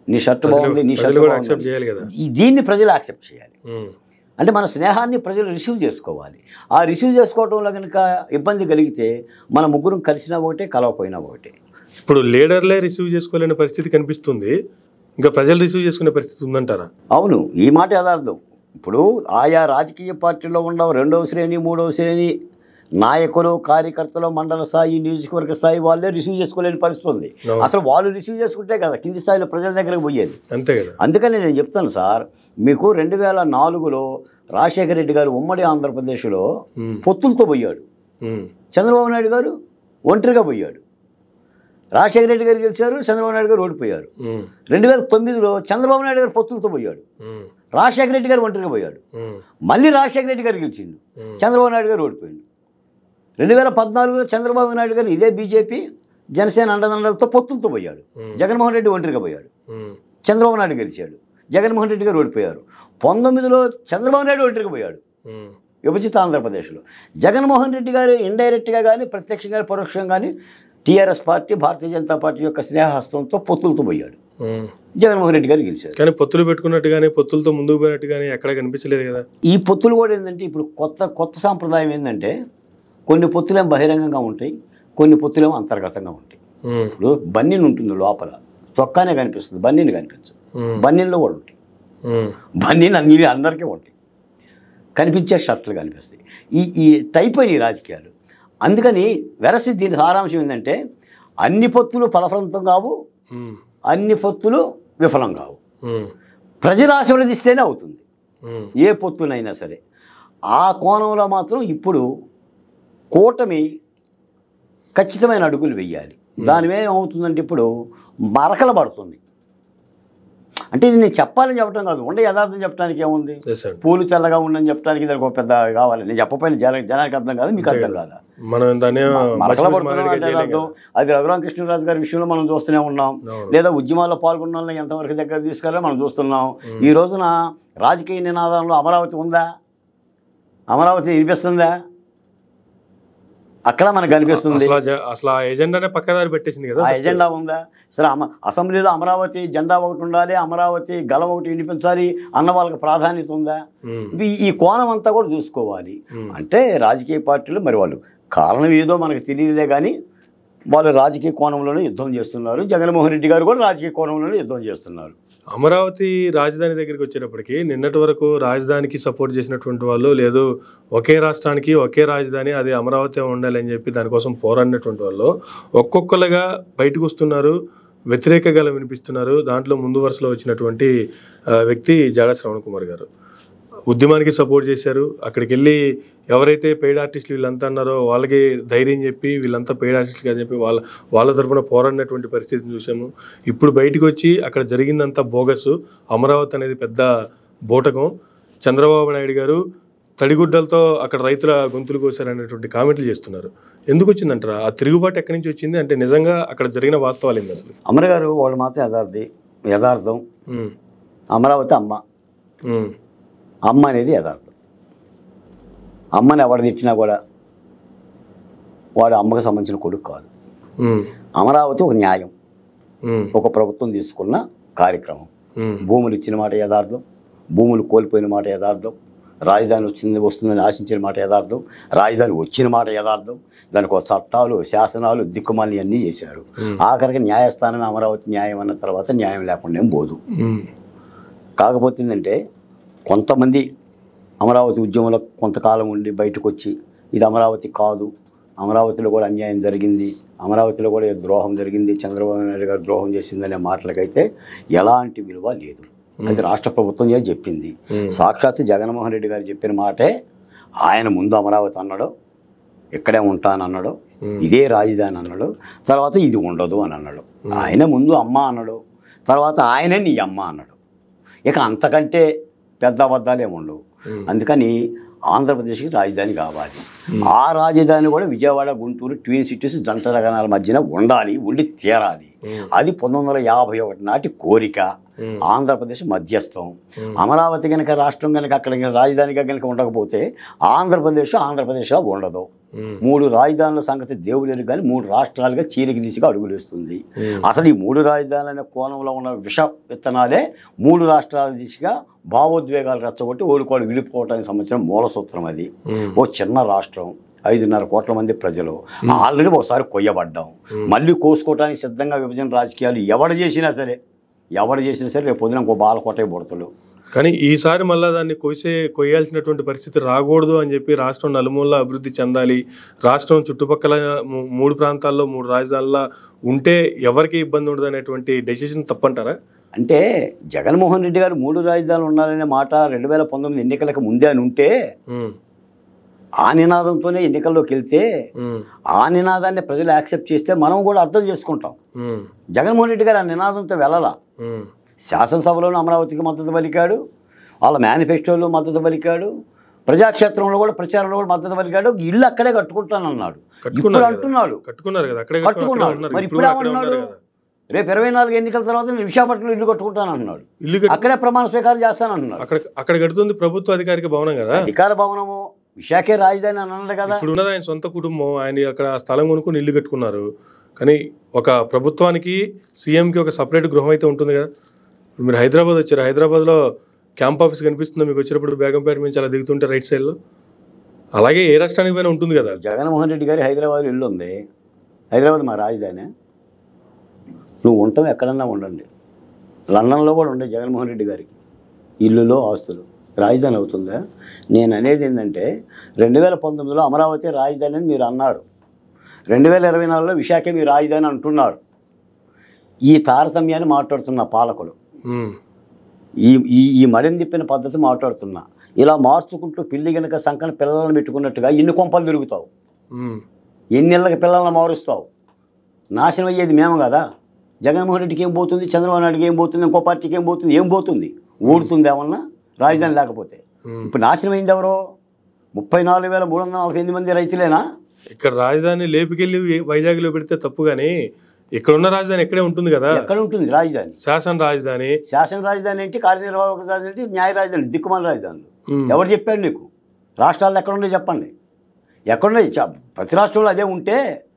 నీ షర్ట్ బాగుంది నీ షర్ట్ ప్రజలు కూడా బాగుంది యాక్సెప్ట్ చేయాలి కదా ఈ- దీన్ని ప్రజలు యాక్సెప్ట్ చేయాలి ఉమ్, అంటే మన స్నేహాన్ని ప్రజలు రిసీవ్ చేసుకోవాలి ఆ రిసీవ్ చేసుకోవడంలో కనుక ఇబ్బంది కలిగితే మన ముగ్గురం కలిసినా ఒకటే కలవపోయినా ఒకటే ఇప్పుడు లీడర్లే రిసీవ్ చేసుకోలేని పరిస్థితి కనిపిస్తుంది ఇంకా ప్రజలు రిసీవ్ చేసుకునే పరిస్థితి ఉందంటారా అవును ఈ మాట యథార్థం ఇప్పుడు ఆయా రాజకీయ పార్టీలో ఉన్న రెండవ శ్రేణి మూడవ శ్రేణి నాయకులు కార్యకర్తలు మండల స్థాయి నియోజకవర్గ స్థాయి వాళ్ళే రిసీవ్ చేసుకోలేని పరిస్థితి ఉంది అవును. అసలు వాళ్ళు రిసీవ్ చేసుకుంటే కదా కింది స్థాయిలో ప్రజల దగ్గరకు పోయేది అంతే కదా అందుకని నేను చెప్తాను సార్ మీకు రెండు వేల నాలుగులో రాజశేఖర రెడ్డి గారు ఉమ్మడి ఆంధ్రప్రదేశ్లో ఉమ్, పొత్తులతో పోయాడు ఉమ్, చంద్రబాబు నాయుడు గారు ఒంటరిగా పోయాడు రాజశేఖర రెడ్డి గారు గెలిచారు చంద్రబాబు నాయుడు గారు ఓడిపోయారు ఉమ్, రెండు వేల తొమ్మిదిలో చంద్రబాబు నాయుడు గారు పొత్తులతో పోయాడు ఉమ్, రాజశేఖర రెడ్డి గారు ఒంటరిగా పోయాడు ఉమ్, మళ్ళీ రాజశేఖర రెడ్డి గారు గెలిచిండు ఉమ్, చంద్రబాబు నాయుడు గారు ఓడిపోయిండు రెండు వేల పద్నాలుగులో చంద్రబాబు నాయుడు గారు ఇదే బీజేపీ జనసేన అండదండలతో పొత్తులతో పోయాడు ఉమ్, జగన్మోహన్ రెడ్డి ఒంటరిగా పోయాడు ఉమ్, చంద్రబాబు నాయుడు గెలిచాడు జగన్మోహన్ రెడ్డి గారు ఓడిపోయారు పంతొమ్మిదిలో చంద్రబాబు నాయుడు ఒంటరిగా పోయాడు ఉమ్, విభజిత ఆంధ్రప్రదేశ్లో జగన్మోహన్ రెడ్డి గారు ఇండైరెక్ట్గా కానీ ప్రత్యక్షంగా పరోక్షంగా కానీ TRS party Bharatiya Janata party యొక్క స్నేహహస్తంతో పొత్తులతో పోయాడు ఉమ్. జగన్మోహన్ రెడ్డి గారు గెలిచారు కానీ పొత్తులు పెట్టుకున్నట్టు కానీ పొత్తులతో ముందుకు పోయినట్టు కానీ ఎక్కడ కనిపించలేదు కదా ఈ పొత్తులు కూడా ఏంటంటే ఇప్పుడు కొత్త కొత్త సాంప్రదాయం ఏంటంటే కొన్ని పొత్తులేం బహిరంగంగా ఉంటాయి కొన్ని పొత్తులేమో అంతర్గతంగా ఉంటాయి ఉమ్, ఇప్పుడు బన్నీన్ ఉంటుంది లోపల చొక్కానే కనిపిస్తుంది బన్నీన్ కనిపించదు ఉమ్, బన్నీన్లో కూడా ఉంటాయి ఉమ్, బన్నీన్ అన్ని అందరికీ ఉంటాయి కనిపించే షర్ట్లు కనిపిస్తాయి ఈ ఈ టైప్ అయిన ఈ రాజకీయాలు అందుకని వెరసి దీని సారాంశం ఏంటంటే అన్ని పొత్తులు ఫలప్రదంతం కావు ఉమ్, అన్ని పొత్తులు విఫలం కావు ఉమ్, ప్రజలు ఆశీర్వదిస్తేనే అవుతుంది ఉమ్, ఏ పొత్తునైనా సరే ఆ కోణంలో మాత్రం ఇప్పుడు కూటమి ఖచ్చితమైన అడుగులు వెయ్యాలి దాని మీద ఏమవుతుందంటే ఇప్పుడు మరకలు పడుతుంది అంటే ఇది నేను చెప్పాలని చెప్పడం కాదు ఉండే యథార్థం చెప్పడానికి ఏముంది yes అండి పూలు తెల్లగా ఉండని చెప్పడానికి దానికి ఒక పెద్ద కావాలి నేను చెప్పపోయిన జన జనానికి అర్థం కాదు మీకు అర్థం కాదా మనం దాన్ని మరకల పడుతున్నాం అంటే అర్థం అది రఘురామ కృష్ణరాజు గారి విషయంలో మనం చూస్తూనే ఉన్నాం అవును. లేదా ఉద్యమాల్లో పాల్గొన్న వాళ్ళని ఎంతవరకు దగ్గర తీసుకెళ్ళాలో మనం చూస్తున్నాం ఈ రోజున రాజకీయ నినాదంలో అమరావతి ఉందా అమరావతి వినిపిస్తుందా అక్కడ మనకు కనిపిస్తుంది అసలు ఆ జ- అసలు ఆ ఎజెండానే పక్కదారి పెట్టేసింది కదా ఆ ఎజెండా ఉందా సరే అమ అసెంబ్లీలో అమరావతి జెండా ఒకటి ఉండాలి అమరావతి గల ఒకటి వినిపించాలి అన్న వాళ్ళకి ప్రాధాన్యత ఉందా ఉమ్, ఇవి ఈ కోణం అంతా కూడా చూసుకోవాలి ఉమ్, అంటే రాజకీయ పార్టీలు మరి వాళ్ళు కారణం ఏదో మనకు తెలియదులే కానీ వాళ్ళు రాజకీయ కోణంలోనే యుద్ధం చేస్తున్నారు జగన్మోహన్ రెడ్డి గారు కూడా రాజకీయ కోణంలోనే యుద్ధం చేస్తున్నారు అమరావతి రాజధాని దగ్గరికి వచ్చేటప్పటికి నిన్నటి వరకు రాజధానికి సపోర్ట్ చేసినటువంటి వాళ్ళు లేదు ఒకే రాష్ట్రానికి ఒకే రాజధాని అది అమరావతి ఉండాలి అని చెప్పి దానికోసం పోరాడినటువంటి వాళ్ళు ఒక్కొక్కరుగా బయటకు వస్తున్నారు వ్యతిరేక గల వినిపిస్తున్నారు దాంట్లో ముందు వరుసలో వచ్చినటువంటి ఆ, వ్యక్తి జాడ శ్రవణ్ కుమార్ గారు ఉద్యమానికి సపోర్ట్ చేశారు అక్కడికి వెళ్ళి ఎవరైతే పెయిడ్ ఆర్టిస్టులు వీళ్ళంతా అన్నారో వాళ్ళకి ధైర్యం చెప్పి వీళ్ళంతా పెయిడ్ ఆర్టిస్టులు అని చెప్పి వాళ్ళ వాళ్ళ తరపున పోరాడినటువంటి పరిస్థితిని చూసాము ఇప్పుడు బయటకు వచ్చి అక్కడ జరిగిందంతా బోగస్ అమరావతి అనేది పెద్ద బోటకం చంద్రబాబు నాయుడు గారు తడిగుడ్డలతో అక్కడ రైతుల గొంతులు కోసారనేటువంటి కామెంట్లు చేస్తున్నారు ఎందుకు వచ్చిందంటారా ఆ తిరుగుబాటు ఎక్కడి నుంచి వచ్చింది అంటే నిజంగా అక్కడ జరిగిన వాస్తవాలు ఏంది అసలు అమర గారు వాళ్ళు మాత్రం యథార్థి యథార్థం ఉమ్, అమరావతి అమ్మ ఉమ్, అమ్మ అనేది యథార్థం అమ్మని ఎవడు తిట్టినా కూడా వాడు అమ్మకు సంబంధించిన కొడుకు కాదు ఉమ్, అమరావతి ఒక న్యాయం ఉమ్, ఒక ప్రభుత్వం తీసుకున్న కార్యక్రమం ఉమ్, భూములు ఇచ్చిన మాట యథార్థం భూములు కోల్పోయిన మాట యథార్థం రాజధాని వచ్చింది వస్తుందని ఆశించిన మాట యథార్థం రాజధాని వచ్చిన మాట యథార్థం దానికి ఒక చట్టాలు శాసనాలు దిక్కుమాలి అన్నీ చేశారు ఉమ్, ఆఖరికి న్యాయస్థానం అమరావతి న్యాయం అన్న తర్వాత న్యాయం లేకుండా ఏం పోదు ఉమ్, కాకపోతే ఏంటంటే కొంతమంది అమరావతి ఉద్యమంలో కొంతకాలం ఉండి బయటకు వచ్చి ఇది అమరావతి కాదు అమరావతిలో కూడా అన్యాయం జరిగింది అమరావతిలో కూడా ఏదో ద్రోహం జరిగింది చంద్రబాబు నాయుడు గారు ద్రోహం చేసిందనే మాటలకైతే ఎలాంటి విలువ లేదు అది రాష్ట్ర ప్రభుత్వం చేసి చెప్పింది ఉమ్, సాక్షాత్ జగన్మోహన్ రెడ్డి గారు చెప్పిన మాటే ఆయన ముందు అమరావతి అన్నాడు ఇక్కడే ఉంటానన్నాడు ఉమ్, ఇదే రాజధాని అన్నాడు తర్వాత ఇది ఉండదు అని అన్నాడు ఆయన ముందు అమ్మ అన్నాడు తర్వాత ఆయనే నీ అమ్మ అన్నాడు ఇక అంతకంటే పెద్ద అబద్ధాలు ఏమి ఉండవు ఉమ్, అందుకని ఆంధ్రప్రదేశ్కి రాజధాని కావాలి ఆ రాజధాని కూడా విజయవాడ గుంటూరు ట్విన్ సిటీస్ జంట రగనాల మధ్యన ఉండాలి ఉండి తీరాలి ఉమ్, అది పంతొమ్మిది వందల యాభై ఒకటి నాటి కోరిక ఉమ్, ఆంధ్రప్రదేశ్ మధ్యస్థం ఉమ్, అమరావతి కనుక రాష్ట్రం కనుక అక్కడ కనుక రాజధానిగా కనుక ఉండకపోతే ఆంధ్రప్రదేశ్ ఆంధ్రప్రదేశ్గా ఉండదు ఉమ్, మూడు రాజధానుల సంగతి దేవుడు కానీ మూడు రాష్ట్రాలుగా చీలికి దిశగా అడుగులేస్తుంది ఉమ్, అసలు ఈ మూడు రాజధానులు అనే కోణంలో ఉన్న విష విత్తనాలే మూడు రాష్ట్రాల దిశగా భావోద్వేగాలు రెచ్చగొట్టి ఓడికోడు విడిపోవడానికి సంబంధించిన మూల సూత్రం అది ఉమ్, ఓ చిన్న రాష్ట్రం ఐదున్నర కోట్ల మంది ప్రజలు ఆల్రెడీ ఒకసారి కొయ్యబడ్డాం మళ్ళీ కోసుకోవడానికి సిద్ధంగా విభజన రాజకీయాలు ఎవడు చేసినా సరే ఎవడు చేసినా సరే రేపు పొద్దున ఇంకో బాలకోట బుడతలు కానీ ఈసారి మళ్ళా దాన్ని కొయ్సే కొయ్యాల్సినటువంటి పరిస్థితి రాకూడదు అని చెప్పి రాష్ట్రం నలుమూల అభివృద్ధి చెందాలి రాష్ట్రం చుట్టుపక్కల మూ- మూడు ప్రాంతాల్లో మూడు రాజధానుల ఉంటే ఎవరికి ఇబ్బంది ఉండదు అనేటువంటి డెసిషన్ తప్పంటారా అంటే జగన్మోహన్ రెడ్డి గారు మూడు రాజధానులు ఉండాలనే మాట రెండు వేల పంతొమ్మిది ఎన్నికలకు ముందే అని ఉంటే ఉమ్, ఆ నినాదంతోనే ఎన్నికల్లోకి వెళ్తే ఉమ్, ఆ నినాదాన్ని ప్రజలు యాక్సెప్ట్ చేస్తే మనం కూడా అర్థం చేసుకుంటాం ఉమ్, జగన్మోహన్ రెడ్డి గారు ఆ నినాదంతో వెళ్ళాలా ఉమ్, శాసనసభలోనూ అమరావతికి మద్దతు పలికాడు వాళ్ళ మేనిఫెస్టోలో మద్దతు పలికాడు ప్రజాక్షేత్రంలో కూడా ప్రచారంలో కూడా మద్దతు పలికాడు ఇల్లు అక్కడే కట్టుకుంటానన్నాడు ఇప్పుడు కట్టుకున్నారు కదా. అంటున్నాడు కట్టుకున్నారు కదా అక్కడే కట్టుకున్నారు, అక్కడే కట్టుకున్నాడు ఉన్నారు. మరి ఇప్పుడు ఇప్పుడు అక్కడే ఏమన్నాడు ఉన్నారు కదా. రేపు ఇరవై నాలుగు ఎన్నికల తర్వాత నేను విశాఖపట్నంలో ఇల్లు కట్టుకుంటానంటున్నాడు ఇల్లు కట్టు- అక్కడే ప్రమాణ స్వీకారం చేస్తానంటున్నాడు అక్కడ అక్కడ కడుతుంది ప్రభుత్వ అధికారిక భవనం కదా అధికార భవనము విశాఖే రాజధాని అని అన్నాడు కదా ఇప్పుడు ఉన్నది ఆయన సొంత కుటుంబం ఆయన అక్కడ స్థలం కొనుక్కొని ఇల్లు కట్టుకున్నారు కానీ ఒక ప్రభుత్వానికి సీఎంకి ఒక సపరేట్ గృహం అయితే ఉంటుంది కదా ఇప్పుడు మీరు హైదరాబాద్ వచ్చారు హైదరాబాద్లో క్యాంప్ ఆఫీస్ కనిపిస్తుంది మీకు వచ్చినప్పుడు బేగంపేట నుంచి అలా దిగుతుంటే రైట్ సైడ్లో అలాగే ఏ రాష్ట్రానికి పైన ఉంటుంది కదా జగన్మోహన్ రెడ్డి గారి హైదరాబాద్ ఇల్లు ఉంది హైదరాబాద్ మా రాజధాని నువ్వు ఉంటాం ఎక్కడన్నా ఉండండి లండన్లో కూడా ఉండే జగన్మోహన్ రెడ్డి గారికి ఇల్లులో ఆస్తులు రాజధాని అవుతుందా నేను అనేది ఏంటంటే రెండు వేల పంతొమ్మిదిలో అమరావతి రాజధాని అని మీరు అన్నారు రెండు వేల ఇరవై నాలుగులో విశాఖ మీ రాజధాని అంటున్నారు ఈ తారతమ్యాన్ని మాట్లాడుతున్న పాలకులు ఉమ్, ఈ ఈ ఈ మడిని తిప్పిన పద్ధతి మాట్లాడుతున్నా ఇలా మార్చుకుంటూ పిల్లి గనక సంకన పిల్లలను పెట్టుకున్నట్టుగా ఇన్ని కొంపలు తిరుగుతావు ఉమ్, ఎన్నేళ్ళకి పిల్లల్ని మారుస్తావు నాశనం అయ్యేది మేము కదా జగన్మోహన్ రెడ్డికి ఏం పోతుంది చంద్రబాబు నాయుడుకి ఏం పోతుంది ఇంకో పార్టీకి ఏం పోతుంది ఏం పోతుంది ఊడుతుంది ఏమన్నా రాజధాని లేకపోతే ఉమ్. ఇప్పుడు నాశనం అయింది ఎవరో ముప్పై నాలుగు వేల మూడు వందల నలభై ఎనిమిది మంది రైతులేనా ఇక్కడ రాజధాని లేపుకెళ్ళి వైజాగ్లో పెడితే తప్పు కానీ ఇక్కడ ఉన్న రాజధాని ఇక్కడే ఉంటుంది కదా ఎక్కడ ఉంటుంది రాజధాని శాసన రాజధాని శాసన రాజధాని ఏంటి కార్యనిర్వాహక రాజధాని ఏంటి న్యాయ రాజధాని దిక్కుమాల రాజధానులు ఉమ్, ఎవరు చెప్పాడు నీకు రాష్ట్రాల్లో ఎక్కడున్నాయి చెప్పండి ఎక్కడున్నాయి చ- ప్రతి రాష్ట్రంలో అదే ఉంటే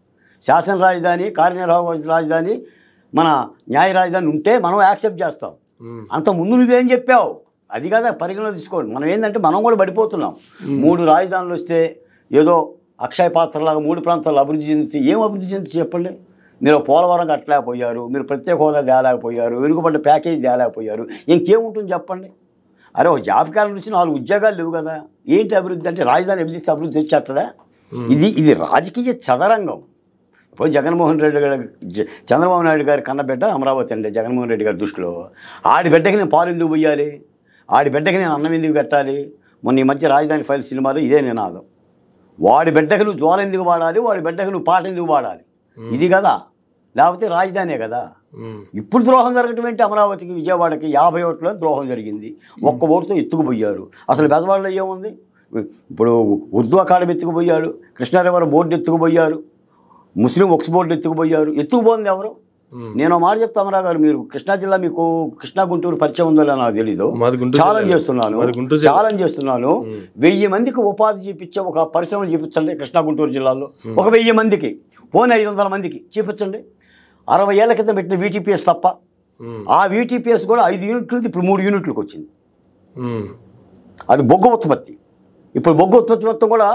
శాసన రాజధాని కార్యనిర్వాహక రాజధాని మన న్యాయ రాజధాని ఉంటే మనం యాక్సెప్ట్ చేస్తాం ఉమ్, అంత ముందు నువ్వేం చెప్పావు అది కదా పరిగణలో తీసుకోండి మనం ఏంటంటే మనం కూడా పడిపోతున్నాం మూడు రాజధానులు వస్తే ఏదో అక్షయ పాత్రలాగా మూడు ప్రాంతాలు అభివృద్ధి చెందితే ఏం అభివృద్ధి చెందుతుంది చెప్పండి మీరు పోలవరం కట్టలేకపోయారు మీరు ప్రత్యేక హోదా తేలేకపోయారు వెనుకబడ్డ ప్యాకేజీ తేలేకపోయారు ఇంకేముంటుంది చెప్పండి అరే ఒక జాబ్ కాలం నుంచి నాలుగు ఉద్యోగాలు లేవు కదా ఏంటి అభివృద్ధి అంటే రాజధాని అభివృద్ధి అభివృద్ధి వచ్చేస్తుందా ఇది ఇది రాజకీయ చదరంగం ఇప్పుడు జగన్మోహన్ రెడ్డి గారి జ- చంద్రబాబు నాయుడు గారి కన్నబిడ్డ అమరావతి అండి జగన్మోహన్ రెడ్డి గారి దృష్టిలో ఆడి బిడ్డకి నేను పాలు ఎందుకు పోయాలి ఆడి బిడ్డకి నేను అన్నం ఎందుకు పెట్టాలి మొన్న ఈ మధ్య రాజధాని ఫైల్ సినిమాలో ఇదే నినాదం వాడి బిడ్డకి నువ్వు జ్వాల ఎందుకు వాడాలి వాడి బిడ్డకి నువ్వు పాట ఎందుకు వాడాలి ఇది కదా లేకపోతే రాజధానే కదా ఉమ్, ఇప్పుడు ద్రోహం జరగటం ఏంటి అమరావతికి విజయవాడకి యాభై ఓట్ల ద్రోహం జరిగింది ఒక్క ఓటుతో ఎత్తుకుపోయారు అసలు బెజవాడలో ఏముంది ఇప్పుడు ఉర్దూ అకాడమీ ఎత్తుకుపోయారు కృష్ణాదేవర బోర్డు ఎత్తుకుపోయారు ముస్లిం వక్స్ బోర్డు ఎత్తుకుపోయారు ఎత్తుకుపోయింది ఎవరు ఉమ్. నేను ఒక మాట చెప్తా అమరా గారు మీరు కృష్ణా జిల్లా మీకు కృష్ణా గుంటూరు పరిచయం ఉందో లేదో నాకు తెలీదు మాది గుంటూరు ఛాలెంజ్ జిల్లా. చేస్తున్నాను మాది గుంటూరు జిల్లా. ఛాలెంజ్ చేస్తున్నాను వెయ్యి మందికి ఉపాధి చూపించే ఒక పరిశ్రమ చూపించండి కృష్ణా గుంటూరు జిల్లాలో ఒక వెయ్యి మందికి పోనీ ఐదు వందల మందికి చూపించండి అరవై ఏళ్ల క్రితం పెట్టిన వీటీపీఎస్ తప్ప ఉమ్, ఆ వీటీపీఎస్ కూడా ఐదు యూనిట్లు ఇప్పుడు మూడు యూనిట్లకు వచ్చింది ఉమ్, అది బొగ్గు ఉత్పత్తి ఇప్పుడు బొగ్గు ఉత్పత్తి మొత్తం కూడా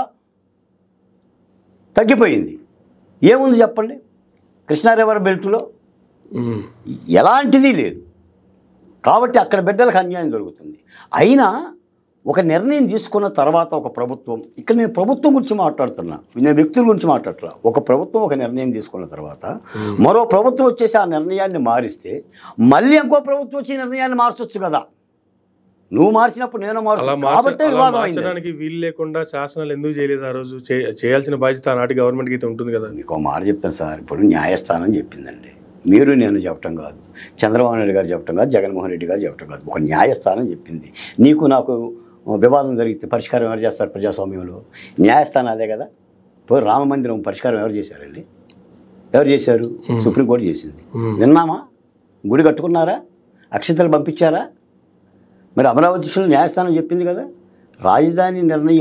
తగ్గిపోయింది ఏముంది చెప్పండి కృష్ణా రివర్ బెల్ట్లో ఉమ్, ఎలాంటిది లేదు కాబట్టి అక్కడ బిడ్డలకు అన్యాయం జరుగుతుంది అయినా ఒక నిర్ణయం తీసుకున్న తర్వాత ఒక ప్రభుత్వం ఇక్కడ నేను ప్రభుత్వం గురించి మాట్లాడుతున్నా నేను వ్యక్తుల గురించి మాట్లాడట్లా ఒక ప్రభుత్వం ఒక నిర్ణయం తీసుకున్న తర్వాత మరో ప్రభుత్వం వచ్చేసి ఆ నిర్ణయాన్ని మారిస్తే మళ్ళీ ఇంకో ప్రభుత్వం వచ్చి ఈ నిర్ణయాన్ని మార్చొచ్చు కదా నువ్వు మార్చినప్పుడు నేను అలా మార్చు మార్చ కాబట్టి అలా వివాదం అయింది మార్చడానికి వీలు లేకుండా శాసనాలు ఎందుకు చేయలేదు ఆ రోజు చే- చేయాల్సిన బాధ్యత ఆనాటి గవర్నమెంట్కి అయితే ఉంటుంది కదా మీకు ఒక మాట చెప్తాను సార్ ఇప్పుడు న్యాయస్థానం చెప్పిందండి మీరు నేను చెప్పటం కాదు చంద్రబాబు నాయుడు గారు చెప్పటం కాదు జగన్మోహన్ రెడ్డి గారు చెప్పటం కాదు ఒక న్యాయస్థానం చెప్పింది నీకు నాకు వివాదం జరిగితే పరిష్కారం ఎవరు చేస్తారు ప్రజాస్వామ్యంలో న్యాయస్థానాలే కదా పోయి రామ మందిరం పరిష్కారం ఎవరు చేశారండి ఎవరు చేశారు సుప్రీంకోర్టు చేసింది Hmm. విన్నామా గుడి కట్టుకున్నారా అక్షతలు పంపించారా మరి అమరావతి విషయంలో న్యాయస్థానం చెప్పింది కదా రాజధాని నిర్ణయం